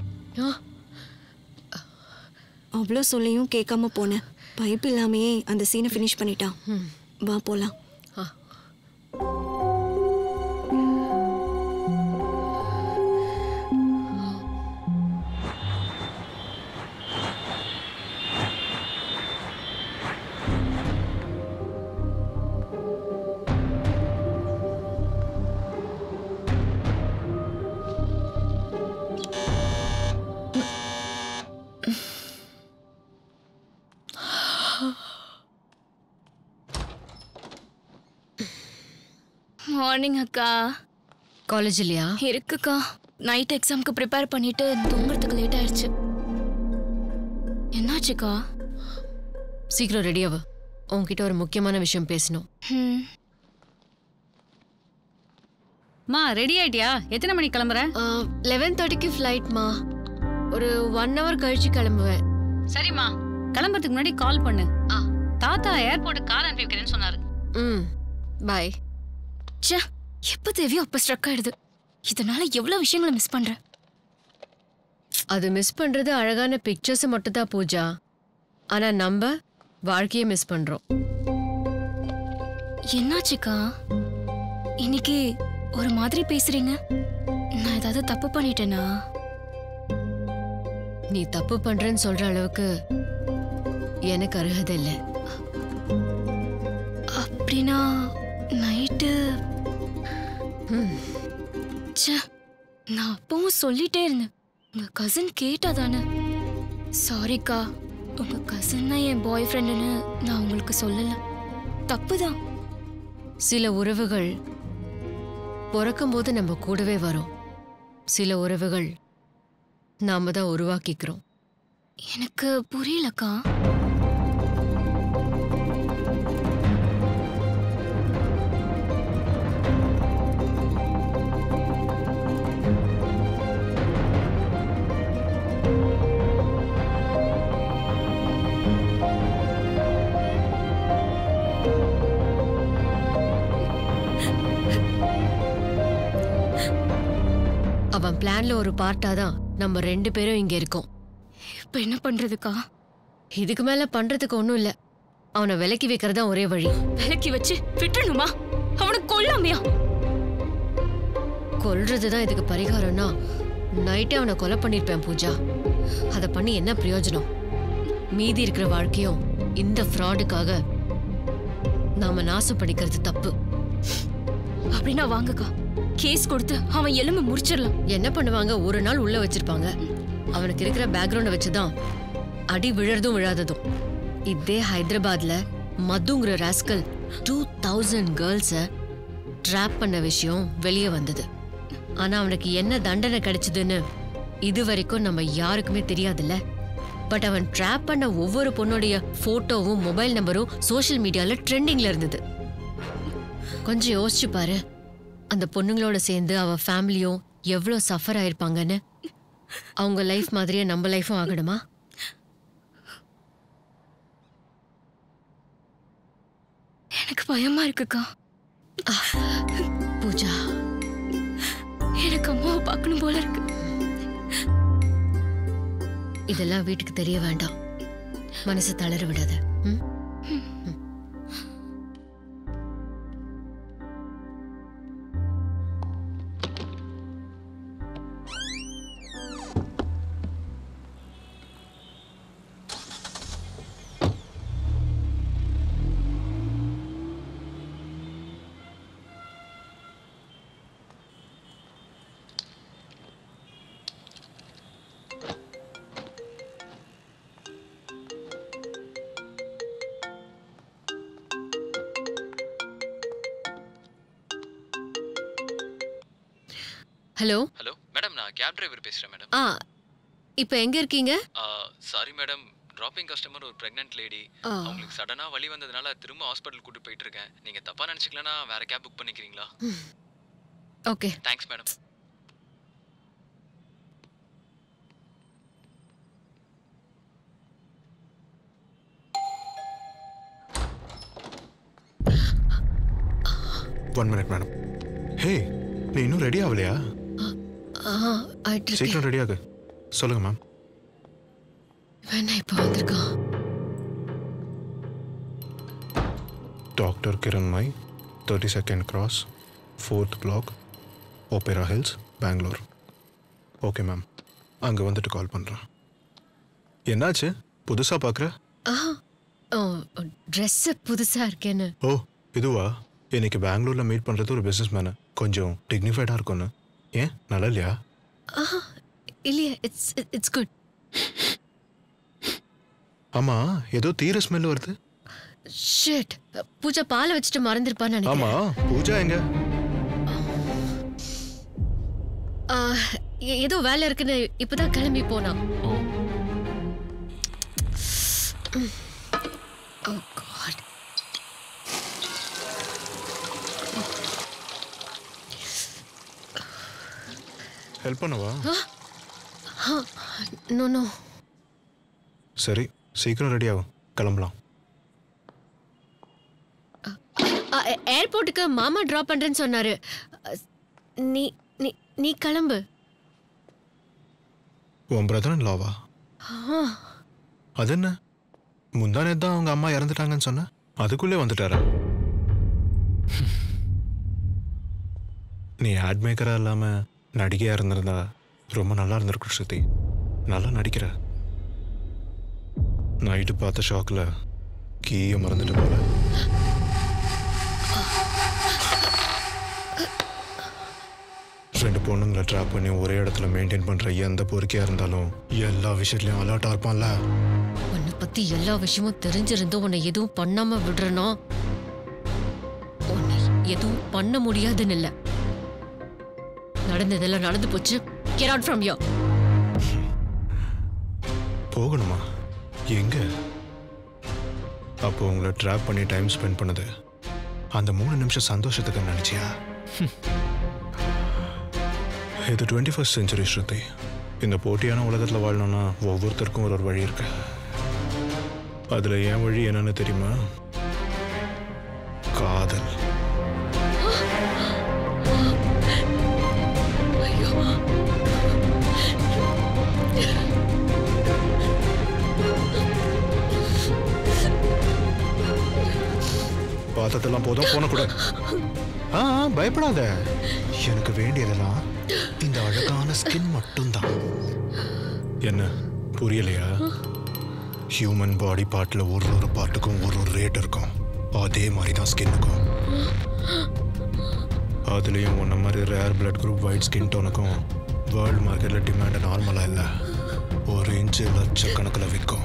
அவ்வளோ சொல்லியும் கேட்காம போனேன் பைப் இல்லாமையே அந்த சீனை ஃபினிஷ் பண்ணிட்டான் வா போலாம் மார்னிங் அக்கா காலேஜ் இல்லையா இருக்குக்கா நைட் எக்ஸாம்க்கு ப்ரிப்பேர் பண்ணிட்டு தூங்குறதுக்கு லேட் ஆயிடுச்சு என்னாச்சுக்கா சீக்கிரம் ரெடியாவு உன்கிட்ட ஒரு முக்கியமான விஷயம் பேசணும் ம் மா ரெடி ஆயிட்டியா எத்தனை மணிக்கு கிளம்புற லெவன் தேர்ட்டிக்கு ஃப்ளைட்மா ஒரு ஒன் ஹவர் கழிச்சு கிளம்புவேன் சரிம்மா கிளம்புறதுக்கு முன்னாடி கால் பண்ணு தாத்தா ஏர்போர்ட்டுக்கு கார் அனுப்பி வைக்கிறேன்னு சொன்னாரு ம் பாய் ச்சே எப்போ தேவையோ அப்போ ஸ்ட்ரக் ஆயிடுது இதனால எவ்வளோ விஷயங்களை மிஸ் பண்றேன் அது மிஸ் பண்றது அழகான பிக்சர்ஸ் மட்டும் தான் பூஜா ஆனா நம்ம வாழ்க்கையை மிஸ் பண்றோம் என்னாச்சுக்கா இன்னைக்கு ஒரு மாதிரி பேசுறீங்க நான் ஏதாவது தப்பு பண்ணிட்டேனா நீ தப்பு பண்றேன்னு சொல்ற அளவுக்கு எனக்கு அருகதை இல்லை அப்படின்னா நைட்டு ச்சே நான் அப்பவும் சொல்லிட்டே இருந்தேன் உங்க கசின் கேட்டா தானே சாரிக்கா உங்க கசின் தான் என் பாய் ஃப்ரெண்டுன்னு நான் உங்களுக்கு சொல்லல தப்புதான் சில உறவுகள் பிறக்கும்போது நம்ம கூடவே வரும் சில உறவுகள் நாம தான் உருவாக்கிக்கிறோம் எனக்கு புரியலக்கா அவன் பிளான்ல ஒரு பார்ட்டா தான் நம்ம ரெண்டு பேரும் இங்க இருக்கோம் இப்ப என்ன பண்றதுக்கா இதுக்கு மேல பண்றதுக்கு ஒண்ணும் இல்ல அவனை விலக்கி வைக்கிறது தான் ஒரே வழி விலக்கி வச்சு விட்டுணுமா அவனை கொல்லாமையா கொல்றதுதான் இதுக்கு பரிகாரம்னா நைட்டே அவனை கொலை பண்ணிருப்பேன் பூஜா அதை பண்ணி என்ன பிரயோஜனம் மீதி இருக்கிற வாழ்க்கையும் இந்த ஃப்ராடுக்காக நாம நாசம் பண்ணிக்கிறது தப்பு அப்படின்னா வாங்கக்கா கேஸ் கொடுத்து அவன் எலும்பு முறிச்சிடலாம் என்ன பண்ணுவாங்க ஒரு நாள் உள்ள வச்சிருப்பாங்க அவனுக்கு இருக்கிற பேக்ரவுண்டை வச்சுதான் அடி விழறதும் விழாததும் இதே ஹைதராபாத்ல மதுங்கிற ராஸ்கல் டூ தௌசண்ட் கேர்ள்ஸை ட்ராப் பண்ண விஷயம் வெளியே வந்தது ஆனா அவனுக்கு என்ன தண்டனை கிடைச்சதுன்னு இது வரைக்கும் நம்ம யாருக்குமே தெரியாதுல்ல பட் அவன் ட்ராப் பண்ண ஒவ்வொரு பொண்ணுடைய போட்டோவும் மொபைல் நம்பரும் சோஷியல் மீடியால ட்ரெண்டிங்ல இருந்தது கொஞ்சம் யோசிச்சு பாரு அந்த பொண்ணுங்களோட சேர்ந்து அவ ஃபேமிலியும் எவ்வளோ சஃபர் ஆயிருப்பாங்கன்னு அவங்க லைஃப் மாதிரியே நம்ம லைஃபும் ஆகணுமா எனக்கு பயமா இருக்குக்கா பூஜா எனக்கு அம்மாவை பார்க்கணும் போல இருக்கு இதெல்லாம் வீட்டுக்கு தெரிய வேண்டாம் மனசு தளர விடாத ம்? ஹலோ ஹலோ மேடம் நான் கேப் டிரைவர் பேசுகிறேன் மேடம் ஆ இப்போ எங்க இருக்கீங்க சாரி மேடம் டிராப்பிங் கஸ்டமர் ஒரு ப்ரெக்னென்ட் லேடி ஆ. அவங்களுக்கு சடனாக வலி வந்ததுனால திரும்ப ஹாஸ்பிட்டல் கூட்டு போயிட்டு இருக்கேன் நீங்கள் தப்பாக நினச்சிக்கலனா வேற கேப் புக் பண்ணிக்கிறீங்களா okay thanks madam one minute madam hey நீ இன்னும் ரெடி ஆகலையா ஆ ஆயிட்டு இருக்கேன் சீக்கிரம் ரெடி ஆகு சொல்லுங்க மேம் வேணா இப்போ வந்திருக்கான் doctor Kiranmai thirty second cross fourth block opera hills Bangalore okay ma'am அங்கே வந்துட்டு கால் பண்ணுறேன் என்னாச்சு புதுசாக பார்க்குற ஆ ஓ ட்ரெஸ்ஸு புதுசா இருக்கேன்னு ஓ இதுவா இன்னைக்கு பெங்களூரில் மீட் பண்ணுறது ஒரு பிஸ்னஸ் மேனு கொஞ்சம் டிக்னிஃபைடாக இருக்கும்னு ஏன் நல்லா இல்லையா ஆ இல்லையே இட்ஸ் இட்ஸ் குட் ஆமாம் ஏதோ தீர ஸ்மெல் வருது ஷிட் பூஜா பாலை வச்சுட்டு மறந்துருப்பான்னு நினைக்கிறேன் ஆமாம் பூஜா எங்க ஆ, ஏ- ஏதோ வேலை இருக்குன்னு இப்பதான் கிளம்பி போனான் ஓ காட் ஹெல்ப் பண்ணவா நோ நோ சரி சீக்கிரம் ரெடி ஆகும் கிளம்பலாம் ஏர்போர்ட்டுக்கு மாமா டிராப் பண்றேன்னு சொன்னாரு அ, நீ நீ நீ கிளம்பு உன் பிரதர் லாவா ஆ, அது என்ன முந்தானே தான் அவங்க அம்மா இறந்துட்டாங்கன்னு சொன்ன அதுக்குள்ளே வந்துட்டாரா நீ ஆட் மேக்கரா இல்லாம நடிகையா இருந்திருந்தா ரொம்ப நல்லா இருந்திருக்கும் ஸ்ருதி நல்லா நடிக்கிற நைட்டு பார்த்த ஷாக்ல கீயை மறந்துட்டு போல ரெண்டு பொண்ணுங்களை ட்ராப் பண்ணி ஒரே இடத்துல மெயின்டைன் பண்ற எந்த பொறுக்கையா இருந்தாலும் எல்லா விஷயத்துலயும் அலர்ட்டா இருப்பான்ல உன்னை பத்தி எல்லா விஷயமும் தெரிஞ்சிருந்தும் உன்னை எதுவும் பண்ணாம விடுறனோ உன்னை எதுவும் பண்ண முடியாதுன்னு இல்ல நடந்ததெல்லாம் நடந்து போச்சு கெட் அவுட் ஃப்ரம் யோ போகணுமா எங்க அப்போ உங்களை ட்ராப் பண்ணி டைம் ஸ்பெண்ட் பண்ணது அந்த மூணு நிமிஷம் சந்தோஷத்துக்கு நினைச்சியா இது டுவெண்ட்டி ஃபஸ்ட் செஞ்சுரி ஸ்ருதி இந்த போட்டியான உலகத்தில் வாழணும்னா ஒவ்வொருத்தருக்கும் ஒரு ஒரு வழி இருக்கு அதில் என் வழி என்னன்னு தெரியுமா காதல் பார்த்ததெல்லாம் போதும் போன கூட ஆ ஆ, பயப்படாத எனக்கு வேண்டியதெல்லாம் இந்த அழகான ஸ்கின் மட்டும்தான் என்ன புரியலையா ஹியூமன் பாடி பார்ட்டில் ஒரு ஒரு பார்ட்டுக்கும் ஒரு ஒரு ரேட் இருக்கும் அதே மாதிரி தான் ஸ்கின்னுக்கும் அதுலேயும் உன்ன மாதிரி rare blood group white skin டோனுக்கும் வேர்ல்டு மார்க்கெட்டில் டிமாண்ட் நார்மலாக இல்லை ஒரு இன்ச்சு லட்சக்கணக்கில் விற்கும்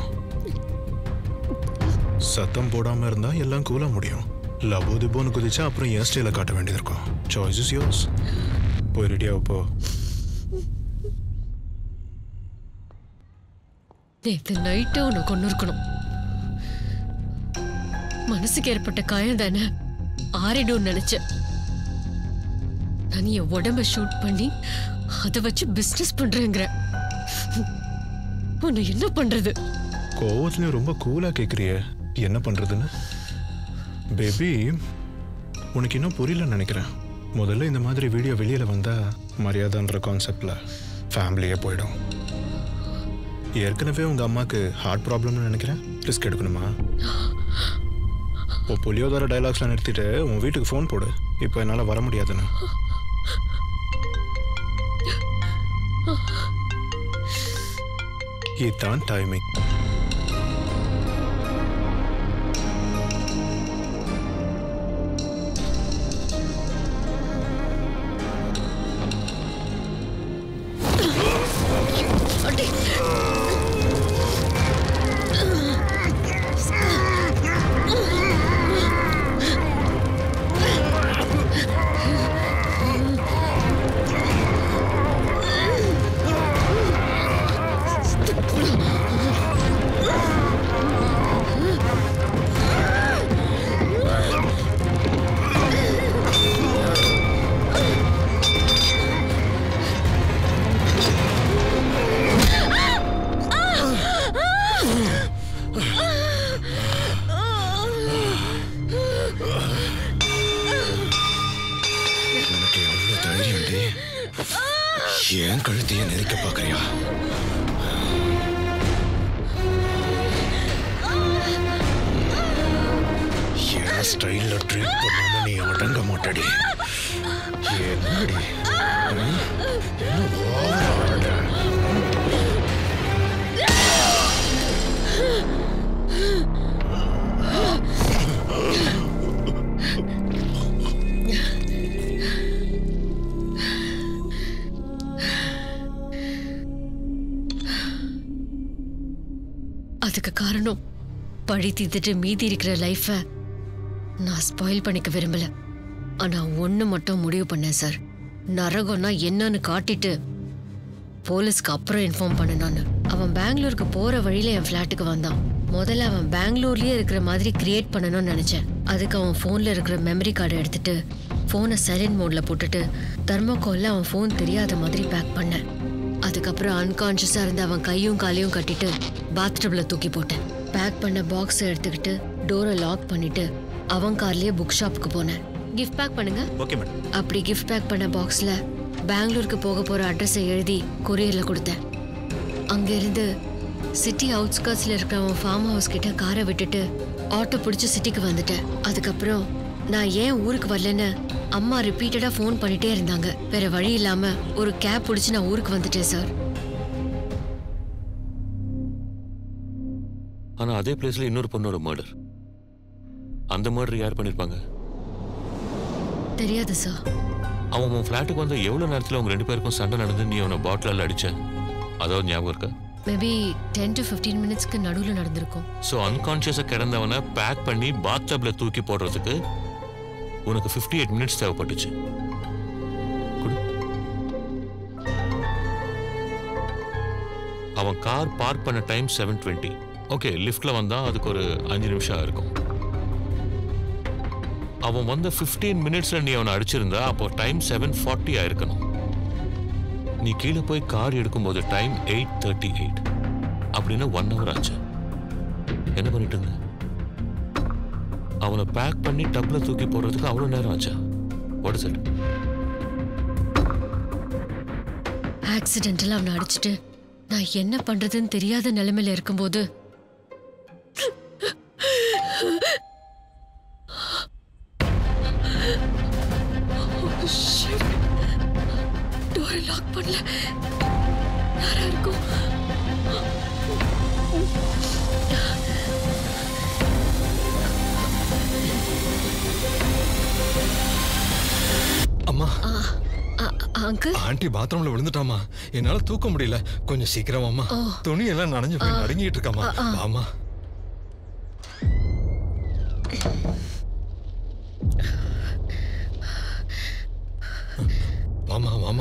சத்தம் போடாமல் இருந்தால் எல்லாம் கூல முடியும் லபோ திபோன்னு குதிச்சா அப்புறம் என் ஸ்டைல காட்ட வேண்டியது இருக்கும் சாய்ஸ் இஸ் யோர்ஸ் போய் ரெடியாக போ நேத்து நைட்டு உன்னை கொண்டு இருக்கணும் மனசுக்கு ஏற்பட்ட காயம் தானே ஆறிடும் நினைச்சேன் நான் என் உடம்ப ஷூட் பண்ணி அதை வச்சு பிசினஸ் பண்றேங்கிற உன்னை என்ன பண்றது கோவத்துலையும் ரொம்ப கூலாக கேட்குறிய என்ன பண்ணுறதுன்னு பேபி உனக்கு இன்னும் புரியலன்னு நினைக்கிறேன் முதல்ல இந்த மாதிரி வீடியோ வெளியில் வந்தால் மரியாதைன்ற கான்செப்டில் ஃபேமிலியே போயிடும் ஏற்கனவே உங்கள் அம்மாவுக்கு ஹார்ட் ப்ராப்ளம்னு நினைக்கிறேன் ரிஸ்க் எடுக்கணுமா இப்போ புளியோதர டைலாக்ஸ்லாம் நிறுத்திட்டு உன் வீட்டுக்கு ஃபோன் போடு இப்போ என்னால் வர முடியாதுன்னு இதுதான் டைமிங் உனக்கு எவ்வளவு தைரியம் டி ஏன் கழுத்தையே நெரிக்க பாக்குறியா என் ஸ்டைல்ல ட்ரீட் பண்ணாம நீ அடங்க மாட்டடி என்னடி ம்? என்ன ஓவரா ஆடுற? அதுக்கு காரணம் பழி தீர்த்துட்டு மீதி இருக்கிற லைஃபை நான் ஸ்பாயில் பண்ணிக்க விரும்பல ஆனா ஒண்ணு மட்டும் முடிவு பண்ணேன் சார் நரகம்னா என்னன்னு காட்டிட்டு போலீஸ்க்கு அப்புறம் இன்ஃபார்ம் பண்ணனான்னு அவன் பெங்களூருக்கு போற வழியில என் ஃப்ளாட்டுக்கு வந்தான் முதல்ல அவன் பெங்களூர்லயே இருக்கிற மாதிரி கிரியேட் பண்ணணும்னு நினைச்சேன் அதுக்கு அவன் ஃபோன்ல இருக்கிற மெமரி கார்டை எடுத்துட்டு ஃபோனை சைலண்ட் மோட்ல போட்டுட்டு தர்மோகால்ல அவன் ஃபோன் தெரியாத மாதிரி பேக் பண்ணேன் அதுக்கப்புறம் அன்கான்ஷியஸா இருந்த அவன் கையும் காலையும் கட்டிட்டு பாத்டப்ல தூக்கி போட்டேன் பேக் பண்ண பாக்ஸ் எடுத்துக்கிட்டு டோரை லாக் பண்ணிட்டு அவன் கார்லயே புக் ஷாப்புக்கு போனேன் கிஃப்ட் பேக் பண்ணுங்க ஓகே மேடம் அப்படி கிஃப்ட் பேக் பண்ண பாக்ஸ்ல பெங்களூருக்கு போக போற அட்ரஸை எழுதி கொரியர்ல கொடுத்தேன் அங்க இருந்து சிட்டி அவுட்ஸ்கர்ட்ஸ்ல இருக்கிற அவன் ஃபார்ம் ஹவுஸ் கிட்ட காரை விட்டுட்டு ஆட்டோ பிடிச்சி சிட்டிக்கு வந்துட்டேன் அதுக்கப்புறம் நான் ஏன் ஊருக்கு வரலன்னு அம்மா ரிப்பீட்டடா ஃபோன் பண்ணிட்டே இருந்தாங்க வேற வழி இல்லாம ஒரு கேப் பிடிச்சி நான் ஊருக்கு வந்துட்டேன் சார் ஆனா அதே பிளேஸ்ல இன்னொரு பொண்ணோட மர்டர் அந்த மர்டர் யார் பண்ணிருப்பாங்க தெரியாது சார் அவன் உன் ஃப்ளாட்டுக்கு வந்து எவ்வளவு நேரத்துல உங்க ரெண்டு பேருக்கும் சண்டை நடந்து நீ அவனை பாட்டிலால் அடிச்ச அதாவது ஞாபகம் இருக்கா மேபி டென் டு ஃபிஃப்டீன் மினிட்ஸ்க்கு நடுவில் நடந்திருக்கும் ஸோ அன்கான்ஷியஸா கிடந்தவனை பேக் பண்ணி பாத்டப்ல தூக்கி போடுறதுக்கு உனக்கு 58 எயிட் மினிட்ஸ் தேவைப்பட்டுச்சு குடு. அவன் கார் பார்க் பண்ண டைம் செவன் டுவெண்ட்டி ஓகே லிஃப்ட்ல வந்தா அதுக்கு ஒரு அஞ்சு நிமிஷம் இருக்கும் அவன் வந்த 15 மினிட்ஸ்ல நீ அவனை அடிச்சிருந்தா அப்போ டைம் செவன் ஃபார்ட்டி ஆயிருக்கணும் நீ கீழே போய் கார் எடுக்கும்போது டைம் எயிட் தேர்ட்டி எயிட் அப்படின்னா ஒன் ஹவர் ஆச்சு என்ன பண்ணிட்டு இருந்த அவனை பேக் பண்ணி டப்ல தூக்கி போடுறதுக்கு அவ்வளோ நேரம் ஆச்சா வாட் இஸ் இட் ஆக்சிடென்டல் அவனை அடிச்சிட்டு நான் என்ன பண்றதுன்னு தெரியாத நிலைமையில இருக்கும்போது டோரை லாக் பண்ணல யாரா இருக்கும் அம்மா அங்கிள் ஆண்டி பாத்ரூம்ல விழுந்துட்டாமா என்னால தூக்க முடியல கொஞ்சம் சீக்கிரம் அம்மா ஓ. துணி எல்லாம் நனைஞ்சு போய் ஆ. நடுங்கிட்டு இருக்காமா ஆ, ஆ. ஆமா வாமா வாமா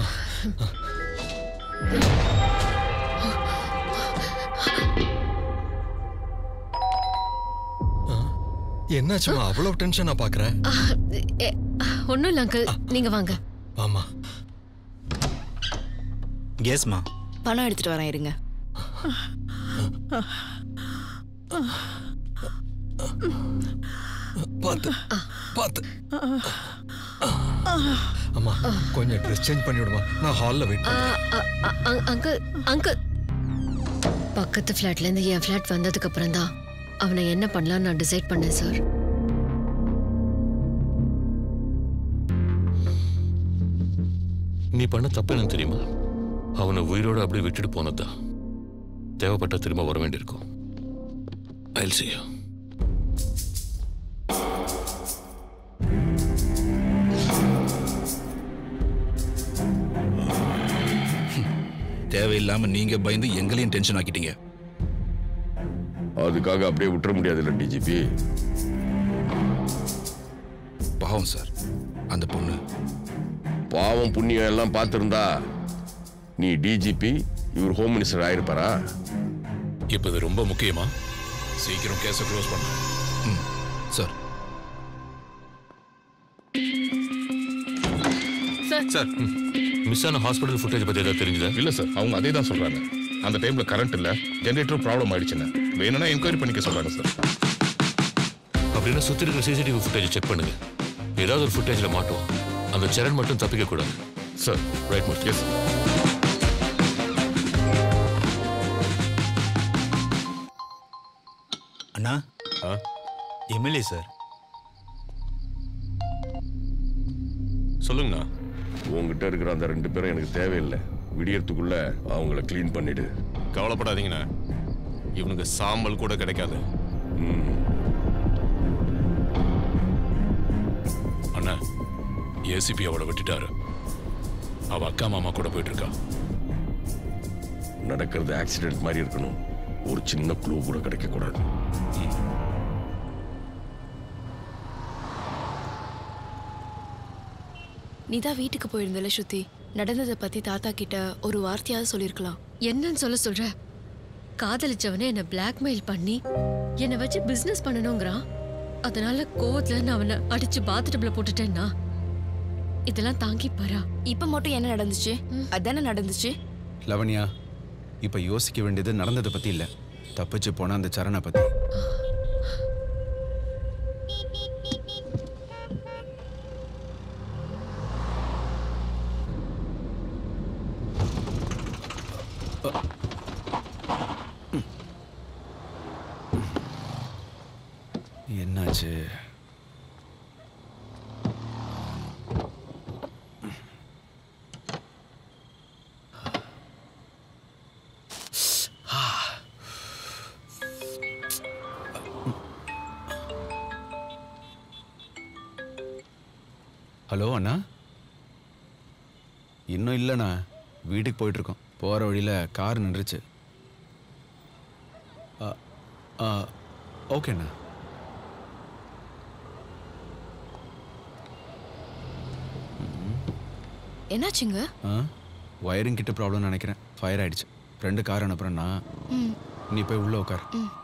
என்னாச்சுமா அவ்வளவு டென்ஷனா பாக்குற ஒன்றும் இல்லை அங்கிள் நீங்க வாங்க ஆமா கேஸ்மா பணம் எடுத்துட்டு வரேன் இருங்க பார்த்து பார்த்து அம்மா கொஞ்சம் ட்ரெஸ் சேஞ்ச் பண்ணி விடுமா நான் ஹால்ல வெயிட் பண்றேன் அங்கிள் அங்கிள் பக்கத்து ஃப்ளாட்ல இருந்து என் ஃப்ளாட் வந்ததுக்கு அப்புறம் தான் அவனை என்ன பண்ணலாம்னு நான் டிசைட் பண்ணேன் சார் நீ பண்ண தப்பு என்னன்னு தெரியுமா அவனை உயிரோட அப்படியே விட்டுட்டு போனதா தேவைப்பட்ட திரும்ப வர வேண்டியிருக்கும் ஐல் see you தேவையில்லாம நீங்க பயந்து எங்களையும் டென்ஷன் ஆக்கிட்டீங்க அதுக்காக அப்படியே விட்டுற முடியாதுல்ல டிஜிபி பாவம் சார் அந்த பொண்ணு பாவம் புண்ணியம் எல்லாம் பார்த்திருந்தா நீ டிஜிபி இவர் ஹோம் மினிஸ்டர் ஆயிருப்பாரா இப்போ இது ரொம்ப முக்கியமா சீக்கிரம் கேஸை க்ளோஸ் பண்ணு ம் சார் சார் சார் மிஸ் ஆன ஹாஸ்பிட்டல் ஃபுட்டேஜ் பத்தி ஏதாவது தெரிஞ்சுதா இல்ல சார் அவங்க அதே தான் சொல்றாங்க அந்த டைம்ல கரண்ட் இல்ல ஜெனரேட்டரும் ப்ராப்ளம் ஆயிடுச்சுன்னு வேணும்னா என்கொயரி பண்ணிக்க சொல்றாங்க சார் அப்படின்னா சுத்தி இருக்கிற சிசிடிவி ஃபுட்டேஜ் செக் பண்ணுங்க ஏதாவது ஒரு ஃபுட்டேஜ்ல மாட்டோம் அந்த சரண் மட்டும் தப்பிக்க கூடாது சார் ரைட் மூர்த்தி எஸ் அண்ணா எம்எல்ஏ சார் சொல்லுங்கண்ணா உங்ககிட்ட இருக்கிற அந்த ரெண்டு பேரும் எனக்கு தேவையில்லை விடியறதுக்குள்ள அவங்கள க்ளீன் பண்ணிடு கவலைப்படாதீங்கண்ணா இவனுக்கு சாம்பல் கூட கிடைக்காது அண்ணா ஏசிபி அவளை விட்டுட்டாரு அவ அக்கா மாமா கூட போயிட்டு இருக்கா நடக்கிறது ஆக்சிடென்ட் மாதிரி இருக்கணும் ஒரு சின்ன க்ளூ கூட கிடைக்க கூடாது நீ தான் வீட்டுக்கு போயிருந்தல ஸ்ருதி நடந்ததை பத்தி தாத்தா கிட்ட ஒரு வார்த்தையாவது சொல்லிருக்கலாம் என்னன்னு சொல்ல சொல்ற காதலிச்சவனை என்னை பிளாக்மெயில் பண்ணி என்னை வச்சு பிசினஸ் பண்ணணுங்கிறான் அதனால கோவத்துல நான் அவனை அடிச்சு பாத்டப்ல போட்டுட்டேன்னா இதெல்லாம் தாங்கி பாரா இப்ப மட்டும் என்ன நடந்துச்சு அதானே நடந்துச்சு லவண்யா இப்ப யோசிக்க வேண்டியது நடந்ததை பத்தி இல்ல தப்பிச்சு போன அந்த சரணை பத்தி என்னாச்சு ஹலோ அண்ணா இன்னும் இல்லைண்ணா வீட்டுக்கு போயிட்டு இருக்கோம் போகிற வழியில் கார் நின்றுச்சு ஆ, ஆ, ஓகேண்ணா என்னாச்சுங்க ஆ ஒயரிங் கிட்ட ப்ராப்ளம் நினைக்கிறேன் ஃபயர் ஆயிடுச்சு ரெண்டு கார் அனுப்புறேன்னா ம் நீ போய் உள்ள உட்கார்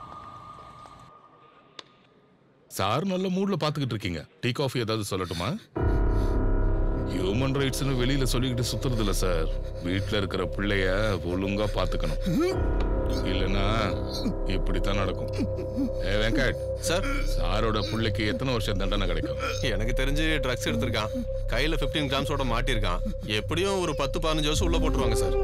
சார் நல்ல மூட்ல பாத்துக்கிட்டு இருக்கீங்க டீ காஃபி ஏதாவது சொல்லட்டுமா ஹியூமன் ரைட்ஸ்னு வெளியில சொல்லிக்கிட்டு சுத்துறது இல்ல சார் வீட்ல இருக்கிற பிள்ளைய ஒழுங்கா பாத்துக்கணும் இல்லனா இப்படித்தான் நடக்கும் ஏ வெங்கட் சார் சாரோட பிள்ளைக்கு எத்தனை வருஷம் தண்டனை கிடைக்கும் எனக்கு தெரிஞ்சு ட்ரக்ஸ் எடுத்திருக்கான் கையில 15 கிராம்ஸோட மாட்டியிருக்கான் எப்படியும் ஒரு பத்து பதினஞ்சு வருஷம் உள்ள போட்டுருவாங்க சார்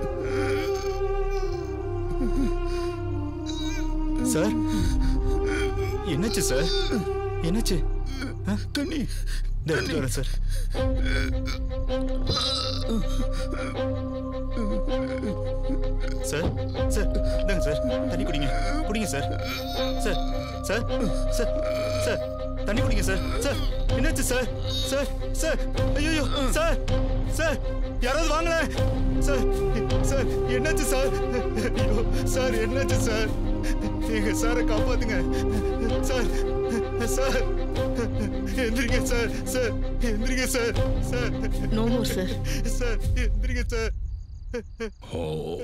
சார் என்னாச்சு சார் என்னாச்சு தண்ணி வரேன் சார் சார் சார் இந்தாங்க சார் தண்ணி குடிங்க குடிங்க sir sir sir sir sir தண்ணி குடிங்க சார் சார் என்னாச்சு சார் சார் சார் ஐயோ சார் சார் யாராவது வாங்கல சார் சார் என்னாச்சு சார் ஐயோ சார் என்னாச்சு சார் எங்க சாரை காப்பாத்துங்க சார் சார் எந்திரிங்க சார் சார் எந்திரிங்க sir sir no more sir sir எந்திரிங்க சார் ஓ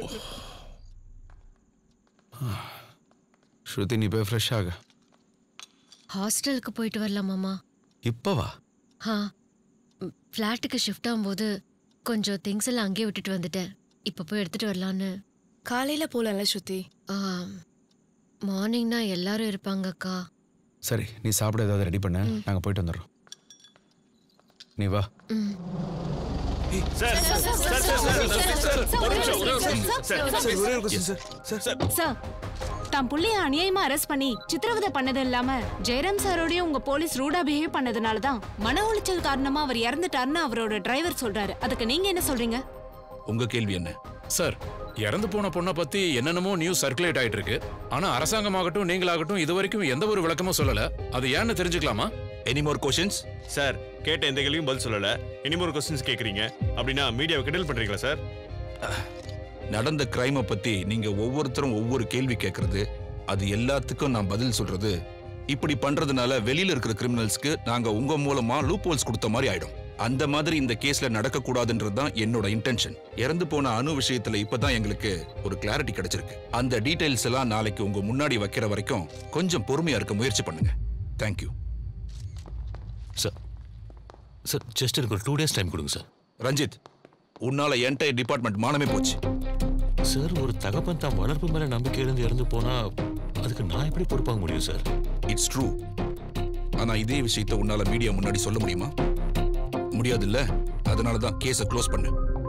ஸ்ருதி நீ போய் ஃப்ரெஷ் ஆக ஹாஸ்டலுக்கு போயிட்டு வரலாமாமா இப்பவா ஹா ஃப்ளாட்டுக்கு ஷிஃப்ட் ஆகும்போது கொஞ்சம் திங்ஸ் எல்லாம் அங்கேயே விட்டுட்டு வந்துட்டேன் இப்போ போய் எடுத்துட்டு வரலான்னு காலையில போலல ஸ்ருதி மார்னிங்னா எல்லாரும் இருப்பாங்க அக்கா சரி நீ சாப்பிட ஏதாவது ரெடி பண்ண நாங்கள் போயிட்டு வந்துடுறோம் நீ வா ம் sir sir sir sir sir ஒரு நிமிஷம் ஒரே ஒரு நிமிஷம் சார் சார் ஒரே ஒரு கொஸ்டின் சார் சார் சார் தான் புள்ளைய அநியாயமா அரெஸ்ட் பண்ணி சித்திரவதை பண்ணது இல்லாம ஜெயராம் சாரோடய உங்க போலீஸ் ரூடா பிஹேவ் பண்ணதுனால தான் மன உளைச்சல் காரணமா அவர் இறந்துட்டாருன்னு அவரோட டிரைவர் சொல்றாரு அதுக்கு நீங்க என்ன சொல்றீங்க உங்க கேள்வி என்ன சார் இறந்து போன பொண்ணை பத்தி என்னென்னமோ நியூஸ் சர்க்குலேட் ஆயிட்டு இருக்கு ஆனா அரசாங்கமாகட்டும் நீங்களாகட்டும் இது வரைக்கும் எந்த ஒரு விளக்கமும் சொல்லல அது ஏன்னு தெரிஞ்சுக்கலாமா எனி மோர் கொஸ்டின்ஸ் சார் கேட்ட எந்த கேள்வியும் பதில் சொல்லல எனி மோர் கொஸ்டின்ஸ் கேக்குறீங்க அப்படின்னா மீடியாவை கிண்டல் பண்றீங்களா சார் நடந்த கிரைமை பத்தி நீங்க ஒவ்வொருத்தரும் ஒவ்வொரு கேள்வி கேட்கறது அது எல்லாத்துக்கும் நான் பதில் சொல்றது இப்படி பண்றதுனால வெளியில இருக்கிற கிரிமினல்ஸ்க்கு நாங்க உங்க மூலமா லூப் ஹோல்ஸ் கொடுத்த மாதிரி ஆயிடும் அந்த மாதிரி இந்த கேஸ்ல நடக்க கூடாதுன்றது தான் என்னோட இன்டென்ஷன் இறந்து போன அணு விஷயத்துல இப்பதான் எங்களுக்கு ஒரு கிளாரிட்டி கிடைச்சிருக்கு அந்த டீடைல்ஸ் எல்லாம் நாளைக்கு உங்க முன்னாடி வைக்கிற வரைக்கும் கொஞ்சம் பொறுமையா இருக்க முயற்சி பண்ணுங்க தேங்க்யூ சார் சார் ஜஸ்ட் எனக்கு ஒரு டூ டேஸ் டைம் கொடுங்க சார் ரஞ்சித் உன்னால என்டையர் டிபார்ட்மெண்ட் மானமே போச்சு சார் ஒரு தகப்பன் தான் வளர்ப்பு மேல நம்பிக்கை இருந்து இறந்து போனா அதுக்கு நான் எப்படி பொறுப்பாக முடியும் சார் இட்ஸ் ட்ரூ ஆனா இதே விஷயத்தை உன்னால மீடியா முன்னாடி சொல்ல முடியுமா முடியாதுல்ல அதனால தான் கேஸை க்ளோஸ் பண்ணு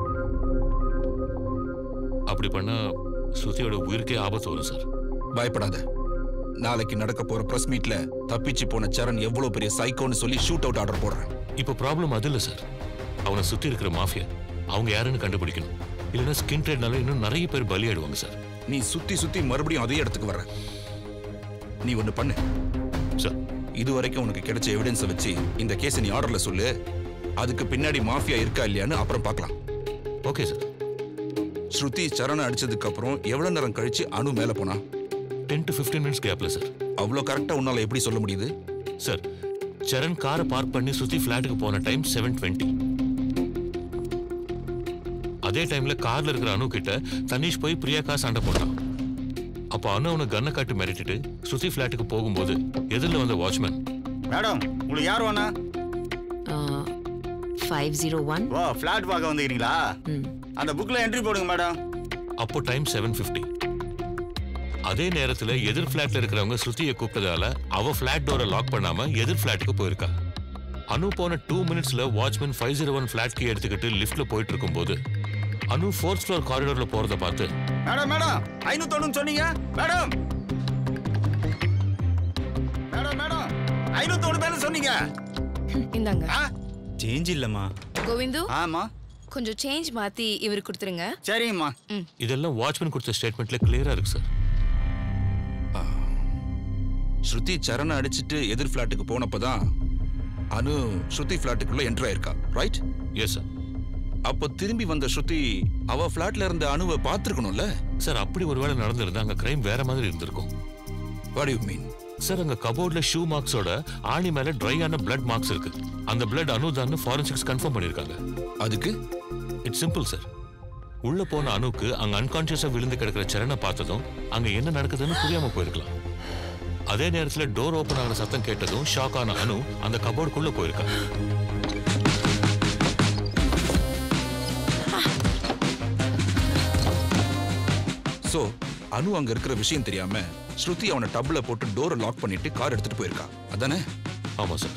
அப்படி பண்ணா ஸ்ருதியோட உயிருக்கே ஆபத்து வரும் சார் பயப்படாத நாளைக்கு நடக்க போற பிரஸ் மீட்ல தப்பிச்சு போன சரண் எவ்வளவு பெரிய சைக்கோன்னு சொல்லி ஷூட் அவுட் ஆர்டர் போடுறேன் இப்போ ப்ராப்ளம் அது இல்லை சார் அவனை சுத்தி இருக்கிற மாஃபியா அவங்க யாருன்னு கண்டுபிடிக்கணும் இல்லைன்னா ஸ்கின் ட்ரேட்னால இன்னும் நிறைய பேர் பலியாடுவாங்க சார் நீ சுத்தி சுத்தி மறுபடியும் அதே இடத்துக்கு வர்ற நீ ஒண்ணு பண்ணு சார் இது வரைக்கும் உனக்கு கிடைச்ச எவிடன்ஸை வச்சு இந்த கேஸை நீ ஆர்டர்ல சொல்லு அதுக்கு பின்னாடி மாஃபியா இருக்கா இல்லையான்னு அப்புறம் பார்க்கலாம் ஓகே சார் ஸ்ருதி சரண அடிச்சதுக்கு அப்புறம் எவ்வளவு நேரம் கழிச்சு அணு மேல போனா டென் டு ஃபிஃப்டீன் மினிட்ஸ் கேப்ல சார் அவ்வளோ கரெக்டா உன்னால எப்படி சொல்ல முடியுது சார் சரண் காரை பார்க் பண்ணி சுத்தி ஃபிளாட்டுக்கு போன டைம் செவன் டுவெண்ட்டி அதே டைம்ல கார்ல இருக்கிற அனு கிட்ட தனீஷ் போய் பிரியாக்கா சண்டை போட்டான் அப்ப அனு அவனை கண்ணை காட்டி மிரட்டிட்டு சுத்தி ஃபிளாட்டுக்கு போகும்போது எதிரில் வந்த வாட்ச்மேன் மேடம் உங்களுக்கு யார் வேணா five zero one oh flat பார்க்க வந்துக்கிறீங்களா அந்த புக்ல என்ட்ரி போடுங்க மேடம் அப்போ டைம் செவன் ஃபிஃப்டி அதே நேரத்துல எதிர் ஃபிளாட்ல இருக்கிறவங்க ஸ்ருதியை கூப்பிட்டதால அவ ஃபிளாட் டோரை லாக் பண்ணாம எதிர் ஃபிளாட்டுக்கு போயிருக்கா அனு போன டூ மினிட்ஸ்ல watchman five zero one flat key எடுத்துக்கிட்டு லிஃப்ட்ல போயிட்டு இருக்கும்போது அனு ஃபோர்த் ஃப்ளோர் காரிடோர்ல போறத பார்த்து மேடம் மேடம் ஐநூத்தொன்னு சொன்னீங்க மேடம் மேடம் மேடம் ஐநூத்தொன்னு தானே சொன்னீங்க இந்தாங்க சேஞ்ச் இல்லம்மா கோவிந்து ஆமா கொஞ்சம் சேஞ்ச் மாத்தி இவருக்கு கொடுத்துருங்க சரிங்கம்மா இதெல்லாம் வாட்ச்மேன் கொடுத்த ஸ்டேட்மெண்ட்ல கிளியரா இருக்கு சார் ஸ்ருதி சரண அடிச்சிட்டு எதிர் ஃபிளாட்டுக்கு போனப்பதான் அனு ஸ்ருதி ஃபிளாட்டுக்குள்ள என்டர் ஆயிருக்கா ரைட் எஸ் சார் அப்போ திரும்பி வந்த ஸ்ருதி அவ ஃபிளாட்ல இருந்த அணுவை பார்த்துருக்கணும்ல சார் அப்படி ஒருவேளை நடந்திருந்தா அங்க கிரைம் வேற மாதிரி இருந்திருக்கும் வாட் யூ மீன் சார் அங்க கபோர்ட்ல ஷூ மார்க்ஸோட ஆணி மேல ட்ரை ஆன பிளட் மார்க்ஸ் இருக்கு அந்த பிளட் அனுதான்னு ஃபாரன்சிக்ஸ் கன்ஃபார்ம் பண்ணிருக்காங்க அதுக்கு இட்ஸ் சிம்பிள் சார் உள்ள போன அணுக்கு அங்க அன்கான்சியஸா விழுந்து கிடக்கிற சரணை பார்த்ததும் அங்க என்ன நடக்குதுன்னு புரியாம போயிருக்கலாம் அதே நேரத்துல டோர் ஓபன் ஆகிற சத்தம் கேட்டதும் ஷாக் ஆன அனு அந்த கபோர்டுக்குள்ள போயிருக்கா சோ அனு அங்க இருக்கிற விஷயம் தெரியாம ஸ்ருதி அவனை டப்ல போட்டு டோரை லாக் பண்ணிட்டு கார் எடுத்துட்டு போயிருக்கா அதானே ஆமா சார்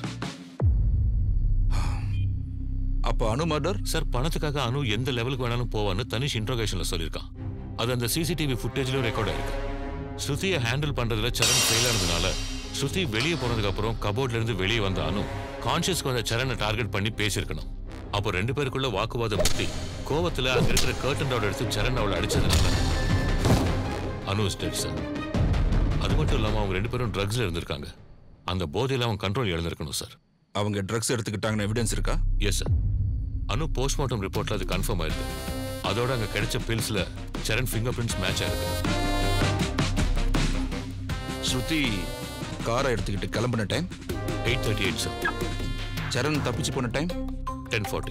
அப்ப அனு மர்டர் சார் பணத்துக்காக அனு எந்த லெவலுக்கு வேணாலும் போவான்னு தனிஷ் இன்ட்ரோகேஷன்ல சொல்லியிருக்கான் அது அந்த சிசிடிவி ஃபுட்டேஜ்லயும் ரெக்கார்ட் ஆயிருக்கு ஸ்ருதியை ஹேண்டில் பண்றதுல சரண் ஃபெயில் ஆனதுனால ஸ்ருதி வெளியே போனதுக்கு அப்புறம் கபோர்ட்ல இருந்து வெளியே வந்த அனு கான்ஷியஸ்க்கு வந்த சரணை டார்கெட் பண்ணி பேசியிருக்கணும் அப்போ ரெண்டு பேருக்குள்ள வாக்குவாதம் முத்தி கோவத்துல அங்க இருக்கிற கர்டன் ரோட் எடுத்து சரண் அவளை அடிச்சதுனால அனு ஸ்டெட் சார் அது மட்டும் இல்லாம அவங்க ரெண்டு பேரும் ட்ரக்ஸ்ல இருந்திருக்காங்க அந்த போதையில அவன் கண்ட்ரோல் இழந்திருக்கணும் சார் அவங்க ட்ரக்ஸ் எடுத்துக்கிட்டாங்கன்னு எவிடன்ஸ் இருக்கா எஸ் சார் அனு போஸ்ட்மார்ட்டம் ரிப்போர்ட்ல அது கன்ஃபார்ம் ஆயிருக்கு அதோட அங்க கிடைச்ச பில்ஸ்ல சரண் ஃபிங்கர் பிரிண்ட்ஸ் மேட்ச் ஆயிருக்கு ஸ்ருதி காரை எடுத்துக்கிட்டு கிளம்பின time eight thirty eight sir Charan தப்பிச்சு போன டைம் டென் ஃபார்ட்டி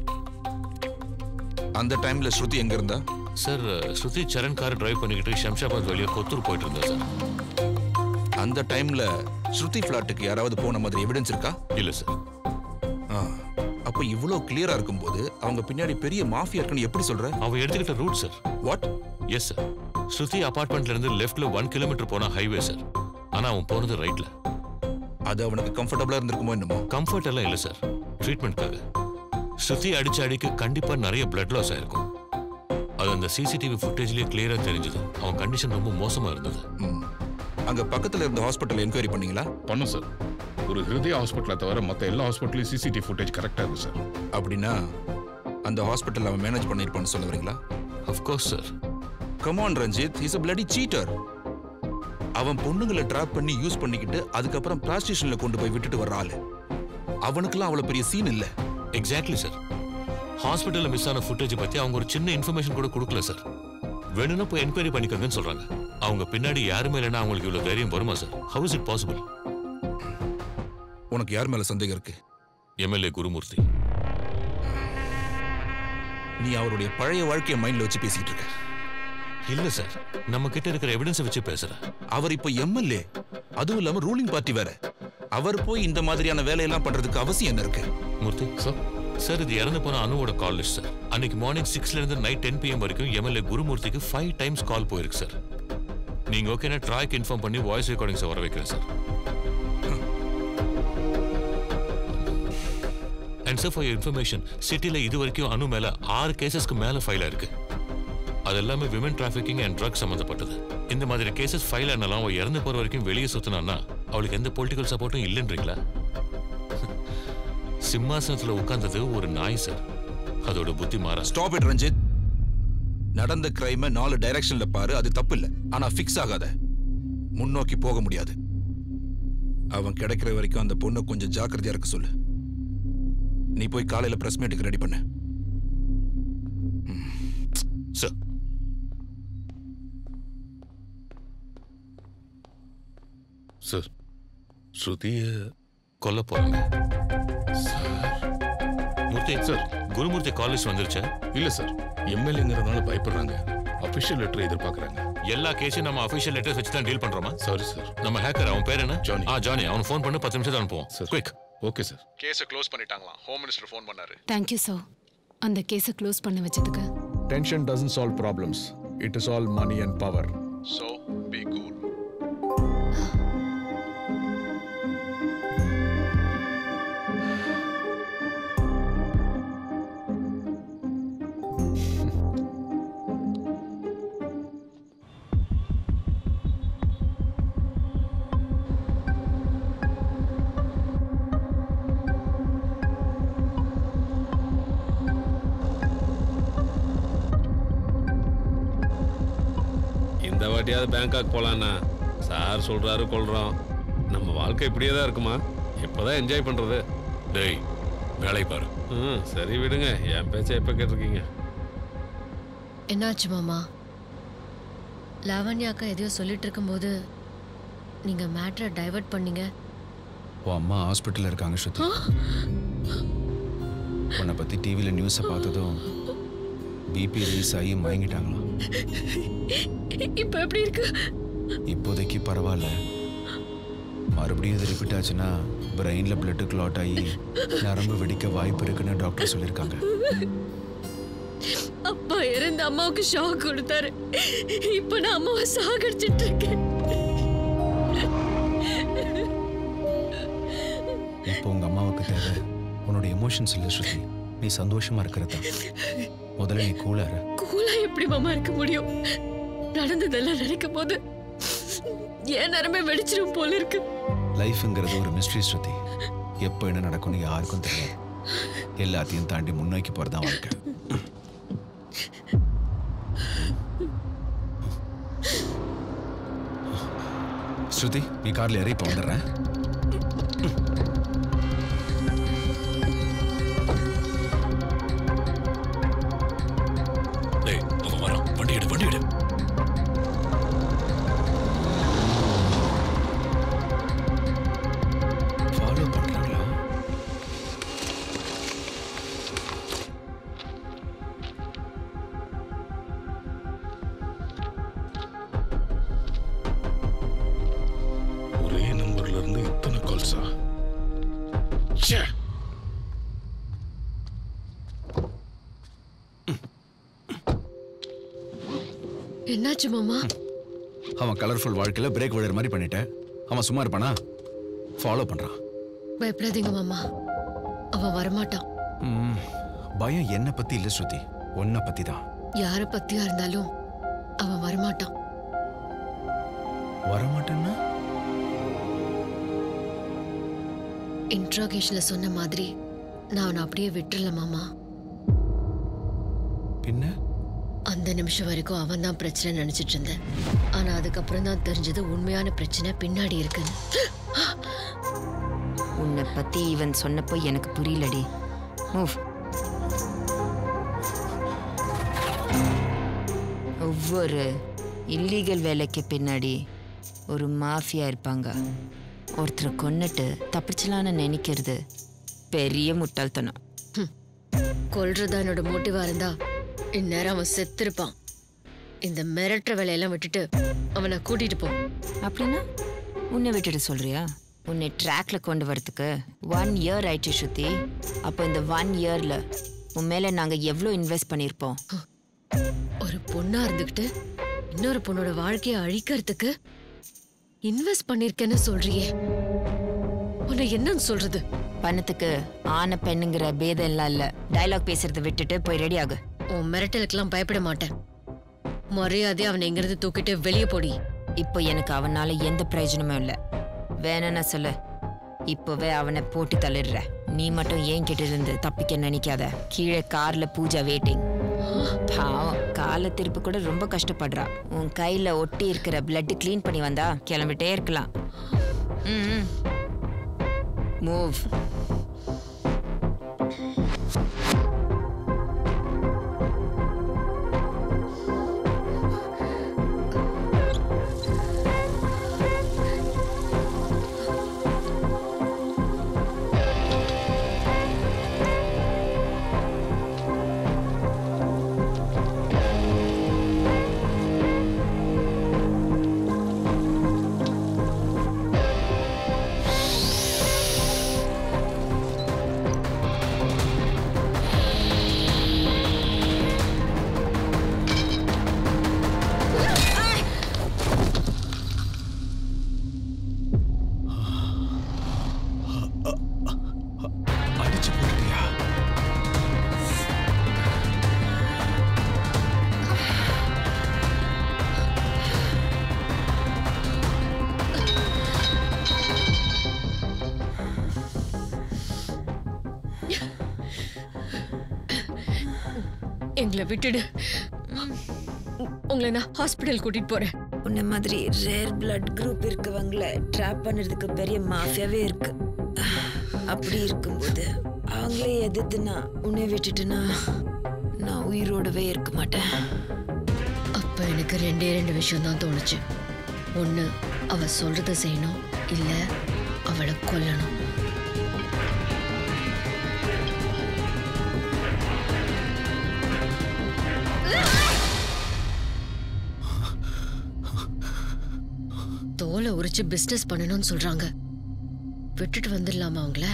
அந்த டைம்ல ஸ்ருதி எங்க இருந்தா sir Shruti Charan car drive பண்ணிக்கிட்டு ஷம்ஷாபாத் வெளியே கொத்தூர் போயிட்டு இருந்தா சார் அந்த டைம்ல ஸ்ருதி ஃபிளாட்டுக்கு யாராவது போன மாதிரி எவிடன்ஸ் இருக்கா இல்ல சார் ஆ, அப்ப இவ்வளோ கிளியரா இருக்கும்போது அவங்க பின்னாடி பெரிய மாஃபியா இருக்குன்னு எப்படி சொல்ற அவன் எடுத்துக்கிட்ட route sir what yes sir Shruti அபார்ட்மெண்ட்ல இருந்து லெஃப்ட்ல ஒன் கிலோமீட்டர் போனா ஹைவே சார் ஆனா அவன் போனது ரைட்ல அது அவனுக்கு கம்ஃபர்டபுளா இருந்திருக்குமோ என்னமோ கம்ஃபர்ட் எல்லாம் இல்ல சார் ட்ரீட்மெண்ட்காக ஸ்ருதி அடிச்ச அடிக்கு கண்டிப்பா நிறைய பிளட் லாஸ் ஆயிருக்கும் அது அந்த சிசிடிவி ஃபுட்டேஜ்லயே கிளியரா தெரிஞ்சது அவன் கண்டிஷன் ரொம்ப மோசமா இருந்தது அங்க பக்கத்துல இருந்த ஹாஸ்பிட்டல் என்கொயரி பண்ணீங்களா பண்ணும் சார் ஒரு ஹிருதய ஹாஸ்பிட்டலை தவிர மற்ற எல்லா ஹாஸ்பிட்டலையும் சிசிடிவி ஃபுட்டேஜ் கரெக்டாக இருக்கு சார் அப்படின்னா அந்த ஹாஸ்பிட்டல் அவன் மேனேஜ் பண்ணிருப்பான்னு சொல்ல வரீங்களா course sir come on Ranjith is a bloody cheater அவன் பொண்ணுங்களை ட்ராப் பண்ணி யூஸ் பண்ணிக்கிட்டு அதுக்கப்புறம் ப்ராஸ்டியூஷன்ல கொண்டு போய் விட்டுட்டு வர்ற ஆளு அவனுக்குலாம் அவ்வளவு பெரிய சீன் இல்ல எக்ஸாக்ட்லி சார் ஹாஸ்பிட்டல்ல மிஸ் ஆன ஃபுட்டேஜ் பத்தி அவங்க ஒரு சின்ன இன்ஃபர்மேஷன் கூட கொடுக்கல சார் வேணும்னா போய் என்கொயரி பண்ணிக்கோங்கன்னு சொல்றாங்க அவங்க பின்னாடி யாருமே இல்லைன்னா அவங்களுக்கு இவ்வளவு தைரியம் வருமா sir how is it possible உனக்கு யார் மேல சந்தேகம் இருக்கு எம்எல்ஏ குருமூர்த்தி நீ அவருடைய பழைய வாழ்க்கைய மைண்ட்ல வச்சு பேசிட்டு இருக்க இல்ல சார் நம்ம கிட்ட இருக்கிற எவிடன்ஸ் வச்சு பேசுறேன் அவர் இப்போ எம்எல்ஏ அதுவும் இல்லாம ரூலிங் பார்ட்டி வேற அவர் போய் இந்த மாதிரியான வேலையெல்லாம் பண்றதுக்கு அவசியம் என்ன இருக்கு மூர்த்தி சார் சார் இது இறந்து போன அனுவோட கால் லிஸ்ட் சார் அன்னைக்கு மார்னிங் சிக்ஸ்ல இருந்து நைட் டென் பிஎம் வரைக்கும் எம்எல்ஏ குருமூர்த்திக்கு ஃபைவ் டைம்ஸ் கால் போயிருக்கு சார் நீங்க ஓகேனா ட்ராய்க்கு இன்ஃபார்ம் பண்ணி வாய்ஸ் ரெக்கார்டிங்ஸ் வர வைக்கிறேன் sir and sir for information சிட்டில இது வரைக்கும் அனு மேல ஆறு கேசஸ்க்கு மேல ஃபைல் இருக்கு அது எல்லாமே விமன் டிராஃபிக்கிங் அண்ட் ட்ரக் சம்மந்தப்பட்டது இந்த மாதிரி கேசஸ் ஃபைல் ஆனாலும் அவ இறந்து போற வரைக்கும் வெளியே சுத்தினான்னா அவளுக்கு எந்த பொலிட்டிக்கல் சப்போர்ட்டும் இல்லைன்றீங்களா சிம்மாசனத்துல உட்கார்ந்தது ஒரு நாய் சார் அதோட புத்தி மாறா ஸ்டாப் இட் ரஞ்சித் நடந்த கிரைம நாலு டைரக்ஷன்ல பாரு அது தப்பு இல்ல ஆனா ஃபிக்ஸ் ஆகாத முன்னோக்கி போக முடியாது அவன் கிடைக்கிற வரைக்கும் அந்த பொண்ணை கொஞ்சம் ஜாக்கிரதையா இருக்க சொல்லு நீ போய் காலையில பிரஸ் மீட்டுக்கு ரெடி பண்ணு சார் சார் ஸ்ருதிய கொல்ல போறாங்க மூர்த்தி சார் குருமூர்த்தி காலேஜ் வந்துருச்சா இல்ல சார் எம்எல்ஏங்கிறதுனால பயப்படுறாங்க அபிஷியல் லெட்டர் எதிர்பார்க்கறாங்க எல்லா கேஸையும் நம்ம அஃபிஷியல் லெட்டர்ஸ் வச்சு தான் டீல் பண்றோமா சாரி சார் நம்ம ஹேக்கர் அவன் பேர் என்ன ஜானி ஆ ஜானி அவன் ஃபோன் பண்ணி பத்து நிமிஷம் அனுப்புவோம் குயிக் ஓகே சார் கேஸை க்ளோஸ் பண்ணிட்டாங்களாம் ஹோம் மினிஸ்டர் ஃபோன் பண்ணாரு தேங்க்யூ சார் அந்த கேஸை க்ளோஸ் பண்ண வச்சதுக்கு Tension doesn't solve problems. It is all money and power. So be cool இந்த வாட்டியாவது பேங்காக் போலாண்ணா சார் சொல்றாரு கொள்றோம் நம்ம வாழ்க்கை இப்படியே தான் இருக்குமா எப்போதான் என்ஜாய் பண்றது டேய் வேலை பாரு ம் சரி விடுங்க என் பேச்சை எப்போ கேட்டிருக்கீங்க என்னாச்சு மாமா லாவண்யா அக்கா எதையோ சொல்லிட்டு இருக்கும்போது நீங்க மேட்ரை டைவர்ட் பண்ணீங்க உன் அம்மா ஹாஸ்பிட்டலில் இருக்காங்க ஸ்ருதி உன்னை பற்றி டிவியில் நியூஸை பார்த்ததும் பிபி ரைஸ் ஆகி மயங்கிட்டாங்களாம் இப்ப எப்படி இருக்கு இப்போதைக்கு பரவாயில்ல மறுபடியும் இது ரிப்பீட் ஆச்சுன்னா பிரெயினில் பிளட்டு கிளாட் ஆகி நரம்பு வெடிக்க வாய்ப்பு இருக்குன்னு டாக்டர் சொல்லியிருக்காங்க அப்பா இறந்த அம்மாவுக்கு ஷாக் கொடுத்தாரு இப்ப நான் அம்மாவை சாகடிச்சிட்டு இருக்கேன் இப்போ உங்கள் அம்மாவுக்கு தேவை உன்னோட எமோஷன்ஸ் இல்லை ஸ்ருதி நீ சந்தோஷமா இருக்கிறதா முதல்ல நீ கூலார கூலா எப்படி மாமா இருக்க முடியும் நடந்ததெல்லாம் நினைக்கும் போது ஏன் நரம்பே வெடிச்சிரும் போல இருக்கு லைஃப்ங்கிறது ஒரு மிஸ்ட்ரி ஸ்ருதி எப்போ என்ன நடக்கும்னு யாருக்கும் தெரியாது எல்லாத்தையும் தாண்டி முன்னோக்கி போகிறது தான் வாழ்க்கை ஸ்ருதி நீ கார்ல ஏறி இப்போ வந்துடுறேன் டேய் அவன் வரான் வண்டி எடு வண்டி எடு ஃபூல்ஸா ச்சே என்னாச்சு மாமா அவன் கலர்ஃபுல் வாழ்க்கையில பிரேக் விடுற மாதிரி பண்ணிட்டேன் அவன் சும்மா இருப்பானா ஃபாலோ பண்றான் பயப்படாதீங்க மாமா அவன் வரமாட்டான் ம், பயம் என்ன பத்தி இல்ல ஸ்ருதி உன்னை பத்தி தான் யார பத்தியா இருந்தாலும் அவன் வரமாட்டான் வரமாட்டேன்னா இன்ட்ராகேஷன்ல சொன்ன மாதிரி நான் அவனை அப்படியே விட்டுறல மாமா பின்ன அந்த நிமிஷம் வரைக்கும் அவன் தான் பிரச்சனை நினைச்சிட்டு இருந்தேன் ஆனா அதுக்கப்புறம் தான் தெரிஞ்சது உண்மையான பிரச்சனை பின்னாடி இருக்குன்னு உன்னை பத்தி இவன் சொன்னப்போ எனக்கு புரியலடி மூவ் ஒவ்வொரு இல்லீகல் வேலைக்கு பின்னாடி ஒரு மாஃபியா இருப்பாங்க ஒருத்தரை கொன்னுட்டு தப்பிச்சலான்னு நினைக்கிறது பெரிய முட்டாள்தனம் கொல்றதா என்னோட மோட்டிவா இருந்தா இந்நேரம் அவன் செத்திருப்பான் இந்த மிரட்டுற வேலையெல்லாம் விட்டுட்டு அவனை கூட்டிட்டு போ அப்படின்னா உன்னை விட்டுட்டு சொல்றியா உன்னை ட்ராக்ல கொண்டு வரதுக்கு ஒன் இயர் ஆயிடுச்சு ஸ்ருதி அப்போ இந்த ஒன் இயர்ல உன் மேல நாங்க எவ்வளோ இன்வெஸ்ட் பண்ணியிருப்போம் ஒரு பொண்ணா இருந்துகிட்டு இன்னொரு பொண்ணோட வாழ்க்கையை அழிக்கிறதுக்கு இன்வெஸ்ட் பண்ணிருக்கேன்னு சொல்றியே உன்னை என்னன்னு சொல்றது பணத்துக்கு ஆன பெண்ணுங்கிற பேதம் எல்லாம் இல்ல டயலாக் பேசுறதை விட்டுட்டு போய் ரெடி ஆகு உன் மிரட்டலுக்கெல்லாம் பயப்பட மாட்டேன் மரியாதையா அவனை இங்கிருந்து தூக்கிட்டு வெளியே போடி இப்போ எனக்கு அவனால எந்த பிரயோஜனமும் இல்ல வேணும்னா சொல்லு இப்போவே அவனை போட்டு தள்ளிடுற நீ மட்டும் ஏன் கிட்ட இருந்து தப்பிக்க நினைக்காத கீழே கார்ல பூஜா வெயிட்டிங் பாவம் கால திருப்பு கூட ரொம்ப கஷ்டப்படுறா உன் கையில ஒட்டி இருக்கிற பிளட் க்ளீன் பண்ணி வந்தா கிளம்பிட்டே இருக்கலாம் ம் மூவ் அடிச்சு போட்டுட்டியா எங்களை விட்டுடு உங்களை நான் ஹாஸ்பிட்டல் கூட்டிட்டு போறேன் உன்ன மாதிரி ரேர் பிளட் குரூப் இருக்கவங்கள ட்ராப் பண்ணுறதுக்கு பெரிய மாஃபியாவே இருக்கு அப்படி இருக்கும்போது அவங்களே எதிர்த்துனா உன்னை விட்டுட்டுனா நான் உயிரோடவே இருக்க மாட்டேன் அப்ப எனக்கு ரெண்டே ரெண்டு விஷயம் தான் தோணுச்சு ஒண்ணு அவ சொல்றத செய்யணும் இல்ல அவளை கொல்லணும் தோலை உரிச்சு பிசினஸ் பண்ணணும்னு சொல்றாங்க விட்டுட்டு வந்துடலாமா அவங்கள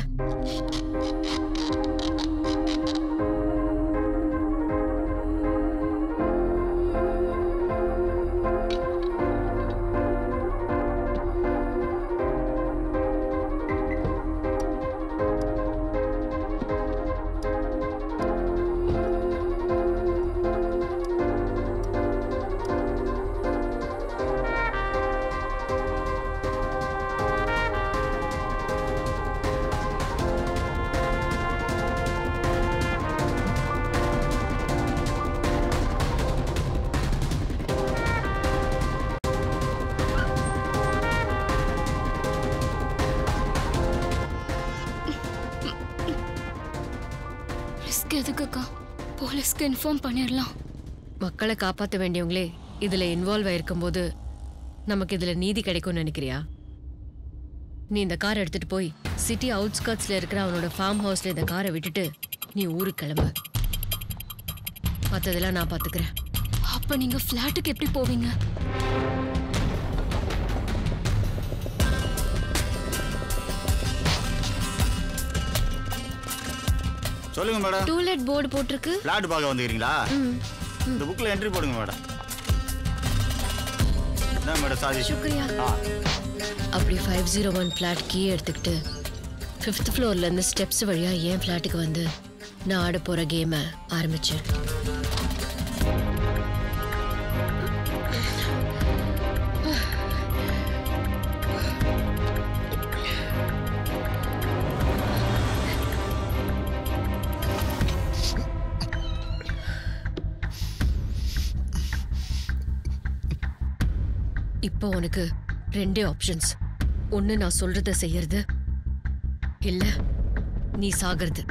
ரிஸ்க் எதுக்குக்கா போலீஸ்க்கு இன்ஃபார்ம் பண்ணிடலாம் மக்களை காப்பாற்ற வேண்டியவங்களே இதுல இன்வால்வ் ஆயிருக்கும்போது நமக்கு இதுல நீதி கிடைக்கும்னு நினைக்கிறியா நீ இந்த காரை எடுத்துட்டு போய் சிட்டி அவுட்ஸ்கர்ட்ஸ்ல இருக்கிற அவனோட ஃபார்ம் ஹவுஸ்ல இந்த காரை விட்டுட்டு நீ ஊருக்கு கிளம்பு மற்றதெல்லாம் நான் பாத்துக்கிறேன் அப்ப நீங்க ஃபிளாட்டுக்கு எப்படி போவீங்க சொல்லுங்க மேடம் டூலெட் போர்டு போட்டிருக்கு பிளாட் பார்க்க வந்துக்கிறீங்களா ம் இந்த புக்கில் என்ட்ரி போடுங்க மேடம் என்ன மேடம் சாரி சுக்ரியா. ஆ அப்படி five zero one flat key எடுத்துக்கிட்டு ஃபிஃப்த் ஃப்ளோர்லேருந்து ஸ்டெப்ஸ் வழியாக என் ஃப்ளாட்டுக்கு வந்து நான் ஆட போகிற கேமை ஆரம்பித்தேன் இப்போ உனக்கு ரெண்டே ஆப்ஷன்ஸ் ஒன்று நான் சொல்றத செய்யறது இல்ல நீ சாகிறது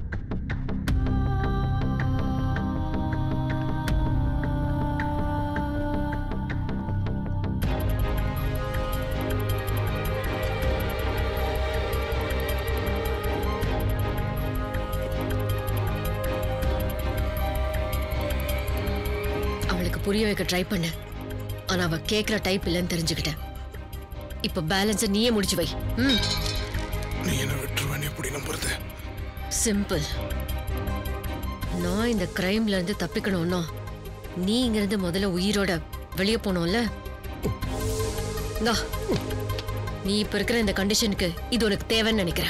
அவளுக்கு புரிய வைக்க ட்ரை பண்ண ஆனா அவ கேக்குற டைப் இல்லைன்னு தெரிஞ்சுக்கிட்டேன் இப்ப பேலன்ஸை நீயே முடிச்சு வை ம் நீ என்ன விட்டுருவேன் எப்படி நம்புறது சிம்பிள் நான் இந்த கிரைம்ல இருந்து தப்பிக்கணும்னா நீ இங்கிருந்து முதல்ல உயிரோட வெளியே போனோம்ல இந்தா. நீ இப்ப இருக்கிற இந்த கண்டிஷனுக்கு இது உனக்கு தேவைன்னு நினைக்கிறேன்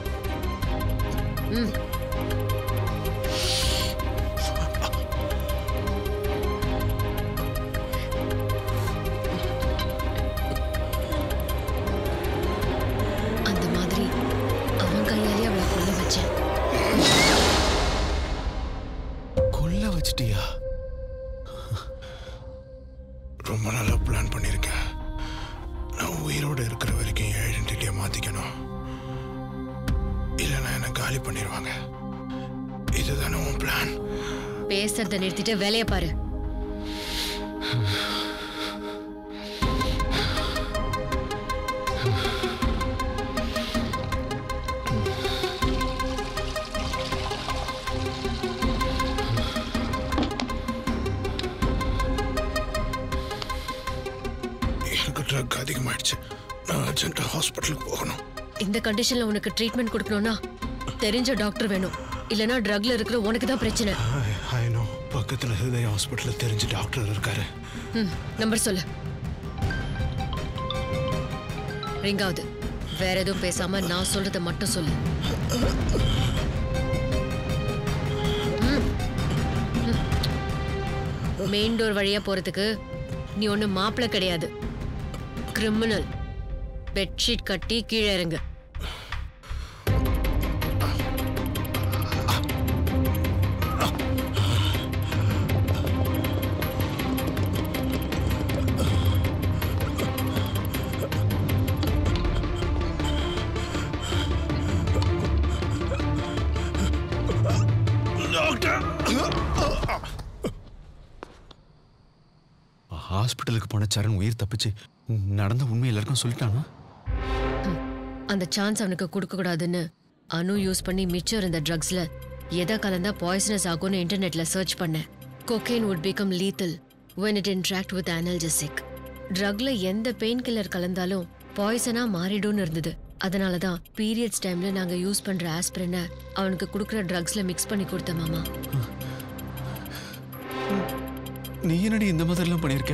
ம் அந்த மாதிரி அவன் கையாலே அவளை கொல்ல வச்சேன் கொல்ல வச்சிட்டியா ரொம்ப நல்லா பிளான் பண்ணியிருக்கேன் நான் உயிரோட இருக்கிற வரைக்கும் என் ஐடென்டிட்டியை மாத்திக்கணும் இல்லைன்னா என்னை காலி பண்ணிடுவாங்க இதுதானே உன் பிளான் பேசுறத நிறுத்திட்டு வேலையை பாரு எனக்கு ட்ரக் அதிகமாயிடுச்சு நான் அர்ஜென்ட்டாக ஹாஸ்பிட்டலுக்கு போகணும் இந்த கண்டிஷன்ல உனக்கு ட்ரீட்மெண்ட் கொடுக்கணும்னா தெரிஞ்ச டாக்டர் வேணும் இல்லனா ட்ரக்ல இருக்கிற உனக்கு தான் பிரச்சனை ஐநோ பக்கத்தில் ஹிருதய ஹாஸ்பிட்டலில் தெரிஞ்ச டாக்டர் இருக்காரு ம் நம்பர் சொல்லு ரிங் ஆகுது வேற எதுவும் பேசாம நான் சொல்றத மட்டும் சொல்லு மெயின் டோர் வழியா போறதுக்கு நீ ஒண்ணு மாப்பிள்ளை கிடையாது கிரிமினல் பெட்ஷீட் கட்டி கீழே இறங்கு ஹாஸ்பிட்டலுக்கு போன சரண் உயிர் தப்பிச்சு நடந்த உண்மை எல்லாருக்கும் சொல்லிட்டானா அந்த சான்ஸ் அவனுக்கு கொடுக்க கூடாதுன்னு அனு யூஸ் பண்ணி மிச்சம் இருந்த ட்ரக்ஸ்ல எதை கலந்தா பாய்சனஸ் ஆகும்னு இன்டர்நெட்ல சர்ச் பண்ணேன் cocaine would become lethal when it interact with analgesic ட்ரக்ல எந்த பெயின் கில்லர் கலந்தாலும் பாய்சனா மாறிடும்னு இருந்தது அதனால தான் பீரியட்ஸ் டைம்ல நாங்க யூஸ் பண்ற ஆஸ்பிரினை அவனுக்கு கொடுக்குற ட்ரக்ஸ்ல மிக்ஸ் பண்ணி கொடுத்தேன் மாமா நீ என்னடி இந்த மாதிரிலாம் பண்ணியிருக்க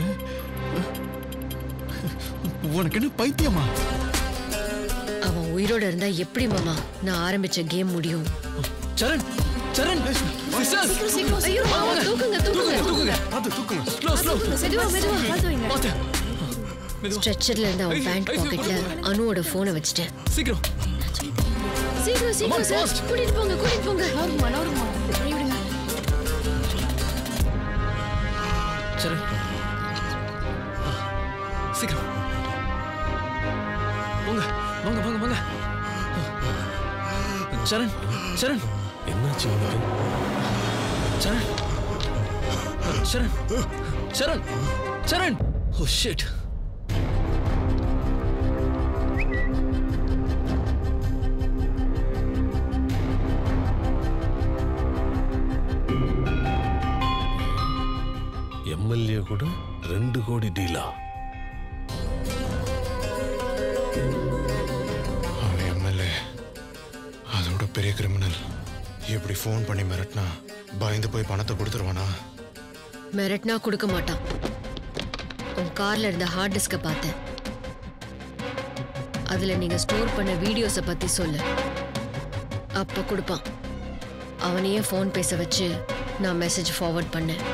உனக்கு என்ன பைத்தியமா அவன் உயிரோட இருந்தா எப்படி மாமா நான் ஆரம்பிச்ச கேம் முடியும் சரண் சரண் சீக்கிரம், சீக்கிரம், ஐயோ, மாமா, தூக்குங்க, தூக்குங்க. தூக்குங்க பார்த்து தூக்குங்க ஸ்லோ ஸ்லோ மெதுவா, மெதுவா, பார்த்து வைங்க. ஸ்ட்ரெச்சர்ல இருந்த அவன் பேண்ட் பாக்கெட்ல அனுவோட போனை வச்சுட்டேன் சீக்கிரம் சீக்கிரம் சீக்கிரம் சார் கூட்டிட்டு போங்க கூட்டிட்டு போங்க நோருமா நோருமா விடுங்க சரண் சீக்கிரம் போங்க வாங்க வாங்க வாங்க சரண் சரண் என்னாச்சு அவனுக்கு சரண் சரண் சரண் சரண் ஓ ஷிட் எம்எல்ஏ கூட ரெண்டு கோடி டீலா அவன் எம்எல்ஏ அதோட பெரிய கிரிமினல் இப்படி ஃபோன் பண்ணி மிரட்டினா பயந்து போய் பணத்தை கொடுத்துருவானா மிரட்டினா கொடுக்க மாட்டான் உன் கார்ல இருந்த ஹார்ட் டிஸ்கை பார்த்தேன் அதுல நீங்க ஸ்டோர் பண்ண வீடியோஸை பத்தி சொல்லு அப்ப கொடுப்பான் அவனையே ஃபோன் பேச வச்சு நான் மெசேஜ் ஃபார்வர்ட் பண்ணேன்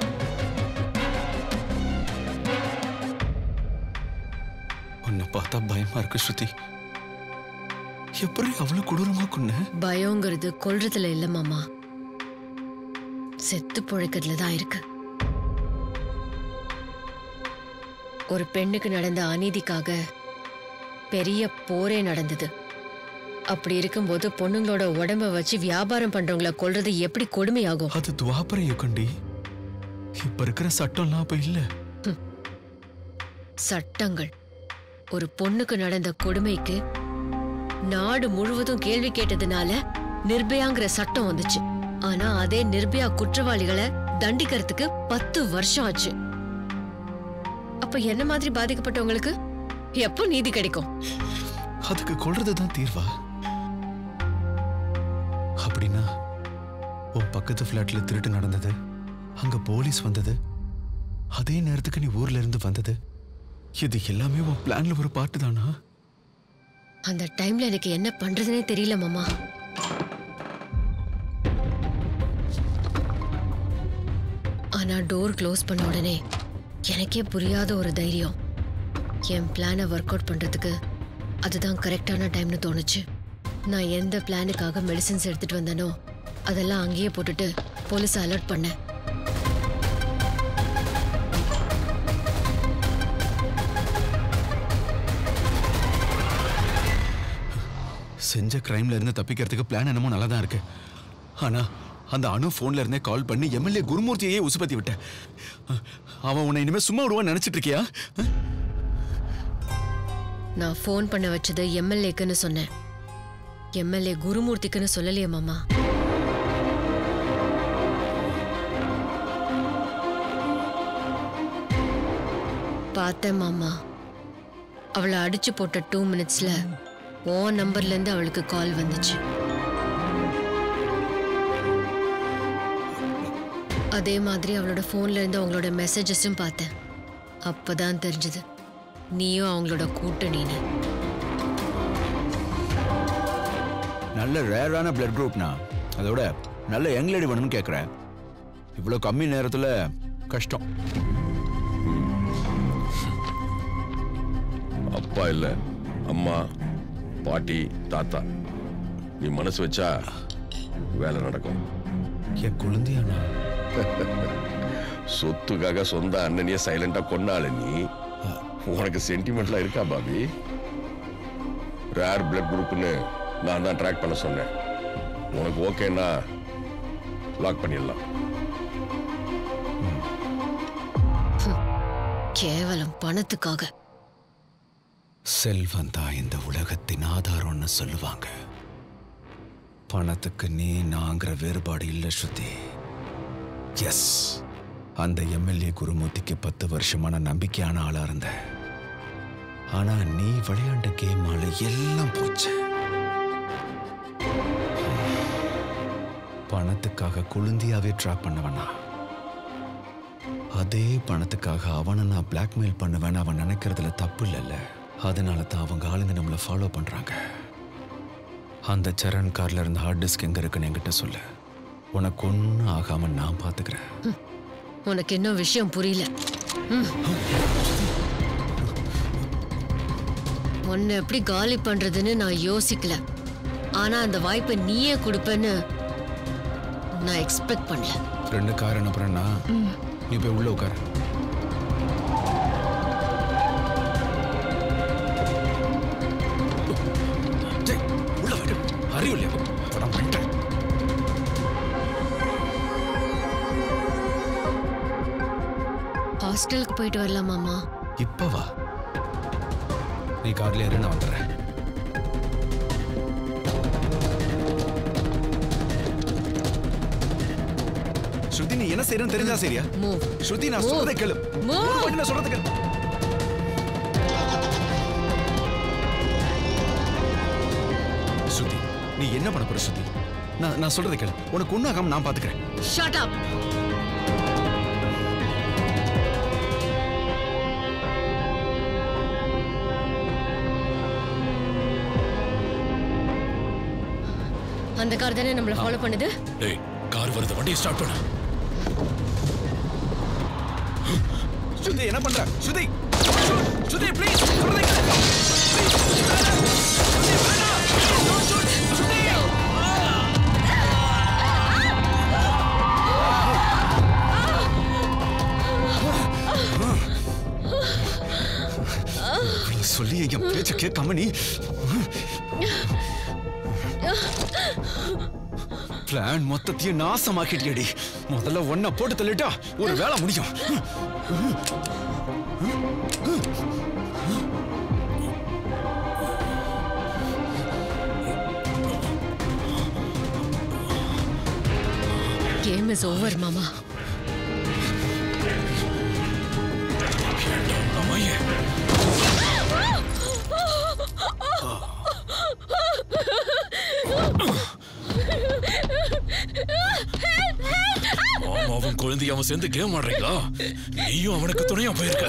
உன்னை பார்த்தா பயமா இருக்கு ஸ்ருதி எப்படி அவ்வளவு கொடூரமா கொன்ன பயங்கிறது கொல்றதுல இல்ல மாமா செத்து பிழைக்கிறதுல தான் இருக்கு ஒரு பெண்ணுக்கு நடந்த அநீதிக்காக பெரிய போரே நடந்தது அப்படி இருக்கும்போது பொண்ணுங்களோட உடம்ப வச்சு வியாபாரம் பண்றவங்கள கொல்றது எப்படி கொடுமையாகும் அது துவாபர யுகண்டி இப்ப இருக்கிற சட்டம்லாம் அப்ப இல்ல சட்டங்கள் ஒரு பொண்ணுக்கு நடந்த கொடுமைக்கு நாடு முழுவதும் கேள்வி கேட்டதுனால நிர்பயாங்கிற சட்டம் வந்துச்சு ஆனா அதே நிர்பயா குற்றவாளிகளை தண்டிக்கிறதுக்கு பத்து வருஷம் ஆச்சு அப்ப என்ன மாதிரி பாதிக்கப்பட்டவங்களுக்கு எப்போ நீதி கிடைக்கும் அதுக்கு கொல்றது தான் தீர்வா அப்படின்னா உன் பக்கத்து ஃப்ளாட்ல திருட்டு நடந்தது அங்க போலீஸ் வந்தது அதே நேரத்துக்கு நீ ஊர்ல இருந்து வந்தது இது எல்லாமே உன் பிளான்ல ஒரு பாட்டு தானா அந்த டைம்ல எனக்கு என்ன பண்றதுனே தெரியல மாமா ஆனா டோர் க்ளோஸ் பண்ண உடனே எனக்கே புரியாத ஒரு தைரியம் என் பிளானை ஒர்க் அவுட் பண்றதுக்கு அதுதான் கரெக்டான டைம்னு தோணுச்சு நான் எந்த பிளானுக்காக மெடிசின்ஸ் எடுத்துட்டு வந்தேனோ அதெல்லாம் அங்கேயே போட்டுட்டு போலீஸ் அலர்ட் பண்ணேன் செஞ்ச கிரைம்ல இருந்து தப்பிக்கிறதுக்கு பிளான் என்னமோ நல்லா தான் இருக்கு ஆனா அந்த அணு போன்ல இருந்தே கால் பண்ணி எம்எல்ஏ குருமூர்த்தியையே உசுப்பத்தி விட்டேன் அவன் உன்னை இனிமே சும்மா விடுவான்னு நினைச்சிட்டு இருக்கியா நான் ஃபோன் பண்ண வச்சது எம்எல்ஏக்குன்னு சொன்னேன் எம்எல்ஏ குருமூர்த்திக்குன்னு சொல்லலையே மாமா பார்த்தேன் மாமா அவளை அடிச்சு போட்ட டூ மினிட்ஸ்ல ஓ நம்பர்ல இருந்து அவளுக்கு கால் வந்துச்சு அதே மாதிரி அவளோட ஃபோன்ல இருந்து அவங்களோட மெசேஜஸும் பார்த்தேன் அப்பதான் தெரிஞ்சது நீயும் அவங்களோட கூட்டணின்னு நல்ல ரேரான பிளட் குரூப்னா அதோட நல்ல யங் லேடி வேணும்னு கேட்குறேன் இவ்வளோ கம்மி நேரத்தில் கஷ்டம் அப்பா இல்ல அம்மா பாட்டி தாத்தா நீ மனசு வச்சா வேலை நடக்கும் என் குழந்தையானா சொத்துக்காக சொந்த அண்ணனையே சைலண்டா கொண்டால நீ உனக்கு சென்டிமெண்ட்லாம் இருக்கா பாபி ரேர் பிளட் குரூப்னு நான் தான் ட்ராக் பண்ண சொன்னேன் உனக்கு ஓகேன்னா லாக் பண்ணிடலாம் கேவலம் பணத்துக்காக செல்வம் தான் இந்த உலகத்தின் ஆதாரம்னு சொல்லுவாங்க பணத்துக்கு நீ நாங்கிற வேறுபாடு இல்லை ஸ்ருதி எஸ் அந்த எம்எல்ஏ குருமூர்த்திக்கு பத்து வருஷமான நம்பிக்கையான ஆளா இருந்த ஆனா நீ விளையாண்ட கேமால எல்லாம் போச்சு பணத்துக்காக குழுந்தியாவே ட்ராப் பண்ணவனா அதே பணத்துக்காக அவனை நான் பிளாக்மெயில் பண்ணுவேன்னு அவன் நினைக்கிறதுல தப்பு இல்லைல்ல அதனால தான் அவங்க ஆளுங்க நம்மளை ஃபாலோ பண்றாங்க அந்த சரண் கார்ல இருந்த ஹார்ட் டிஸ்க் எங்க இருக்குன்னு என்கிட்ட சொல்லு உனக்கு ஒன்றும் ஆகாம நான் பாத்துக்கிறேன் உனக்கு இன்னும் விஷயம் புரியல ம். உன்னை எப்படி காலி பண்றதுன்னு நான் யோசிக்கல ஆனா அந்த வாய்ப்பை நீயே கொடுப்பேன்னு நான் எக்ஸ்பெக்ட் பண்ணல ரெண்டு கார் அனுப்புறேன்னா நீ போய் உள்ள உட்காரு டேய், உள்ள விடு அறிவு இல்லையா படம் பண்ணிட்டேன் ஹாஸ்டலுக்கு போயிட்டு வரலாம் மாமா இப்ப வா நீ கார்ல ஏறு நான் வந்துடுறேன் ஸ்ருதி நீ என்ன செய்யறன்னு தெரிஞ்சா சரியா மூவ் ஸ்ருதி நான் சொல்றதை கேளு Move. ஒரு வாட்டி நான் சொல்றதை கேளு ஸ்ருதி நீ என்ன பண்ண போற ஸ்ருதி நான் நான் சொல்றதை கேளு உனக்கு ஒன்றாகாம நான் பாத்துக்கிறேன் ஷட் அப் அந்த கார் தானே நம்மள ஃபாலோ பண்ணுது டேய் கார் வருது வண்டியை ஸ்டார்ட் பண்ணு ஸ்ருதி என்ன பண்ற ஸ்ருதி ஸ்ருதி ப்ளீஸ் சொல்லி என் பேச்ச கேட்காம நீ பிளான் மொத்தத்தையும் நாசமாக்கிட்டியடி முதல்ல ஒன்ன போட்டு தள்ளிட்டா ஒரு வேலை முடியும் கேம் இஸ் ஓவர் மாமா மாமாவும் குழந்தையும் அவன் சேர்ந்து கேம் ஆடுறீங்களா நீயும் அவனுக்கு துணையா போயிருக்க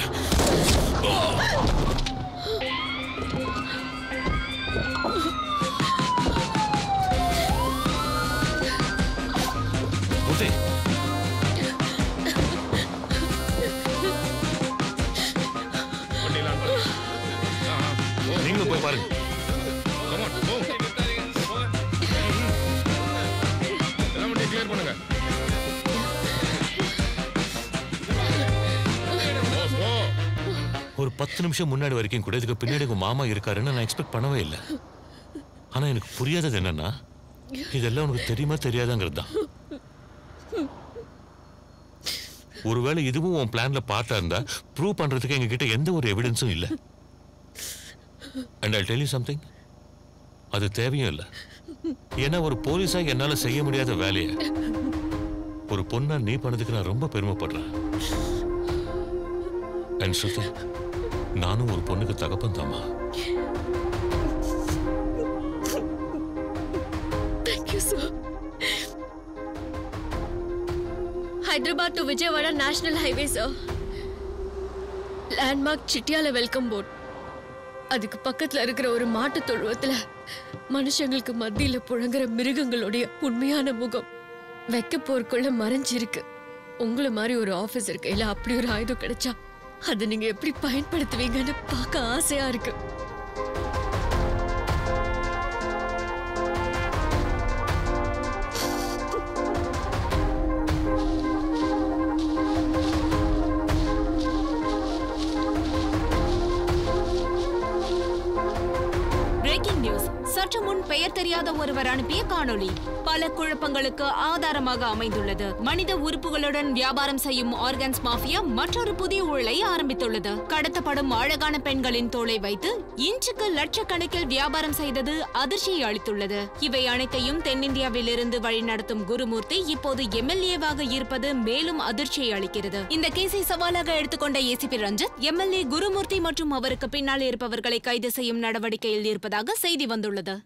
மூர்த்தி நீங்களும் போய் பாருங்க கிளியர் பண்ணுங்க ஒரு பத்து நிமிஷம் முன்னாடி வரைக்கும் கூட இதுக்கு பின்னாடி உங்க மாமா இருக்காருன்னு நான் எக்ஸ்பெக்ட் பண்ணவே இல்லை ஆனா எனக்கு புரியாதது என்னன்னா இதெல்லாம் உனக்கு தெரியுமா தெரியாதாங்கிறது தான் ஒருவேளை இதுவும் உன் பிளான்ல பார்ட்டா இருந்தா ப்ரூவ் பண்றதுக்கு எங்க கிட்ட எந்த ஒரு எவிடன்ஸும் இல்லை and I tell you something அது தேவையும் இல்லை ஏன்னா ஒரு போலீஸா என்னால செய்ய முடியாத வேலையை ஒரு பொண்ணா நீ பண்ணதுக்கு நான் ரொம்ப பெருமைப்படுறேன் அண்ட் ஸ்ருதி நானும் ஒரு பொண்ணுக்கு தகப்பன் தாமா thank you sir Hyderabad to Vijayawada national highway sir landmark சிட்டியால வெல்கம் போர்ட் அதுக்கு பக்கத்துல இருக்கிற ஒரு மாட்டு தொழுவத்துல மனுஷங்களுக்கு மத்தியில புழங்குற மிருகங்களுடைய உண்மையான முகம் வைக்க போருக்குள்ள மறைஞ்சிருக்கு உங்களை மாதிரி ஒரு ஆபீசர் கையில அப்படி ஒரு ஆயுதம் கிடைச்சா அதை நீங்க எப்படி பயன்படுத்துவீங்கன்னு பார்க்க ஆசையா இருக்கு பிரேக்கிங் நியூஸ் சற்று முன் பெயர் தெரியாத ஒருவர் அனுப்பிய காணொளி பல குழப்பங்களுக்கு ஆதாரமாக அமைந்துள்ளது மனித உறுப்புகளுடன் வியாபாரம் செய்யும் ஆர்கன்ஸ் மாஃபியா மற்றொரு புதிய ஊழலை ஆரம்பித்துள்ளது கடத்தப்படும் அழகான பெண்களின் தோளை வைத்து இன்ச்சுக்கு லட்சக்கணக்கில் வியாபாரம் செய்தது அதிர்ச்சியை அளித்துள்ளது இவை அனைத்தையும் தென்னிந்தியாவிலிருந்து வழிநடத்தும் குருமூர்த்தி இப்போது எம்எல்ஏவாக இருப்பது மேலும் அதிர்ச்சியை அளிக்கிறது இந்த கேஸை சவாலாக எடுத்துக்கொண்ட ஏசிபி ரஞ்சித் எம்எல்ஏ குருமூர்த்தி மற்றும் அவருக்கு பின்னால் இருப்பவர்களை கைது செய்யும் நடவடிக்கையில் இருப்பதாக செய்தி வந்துள்ளது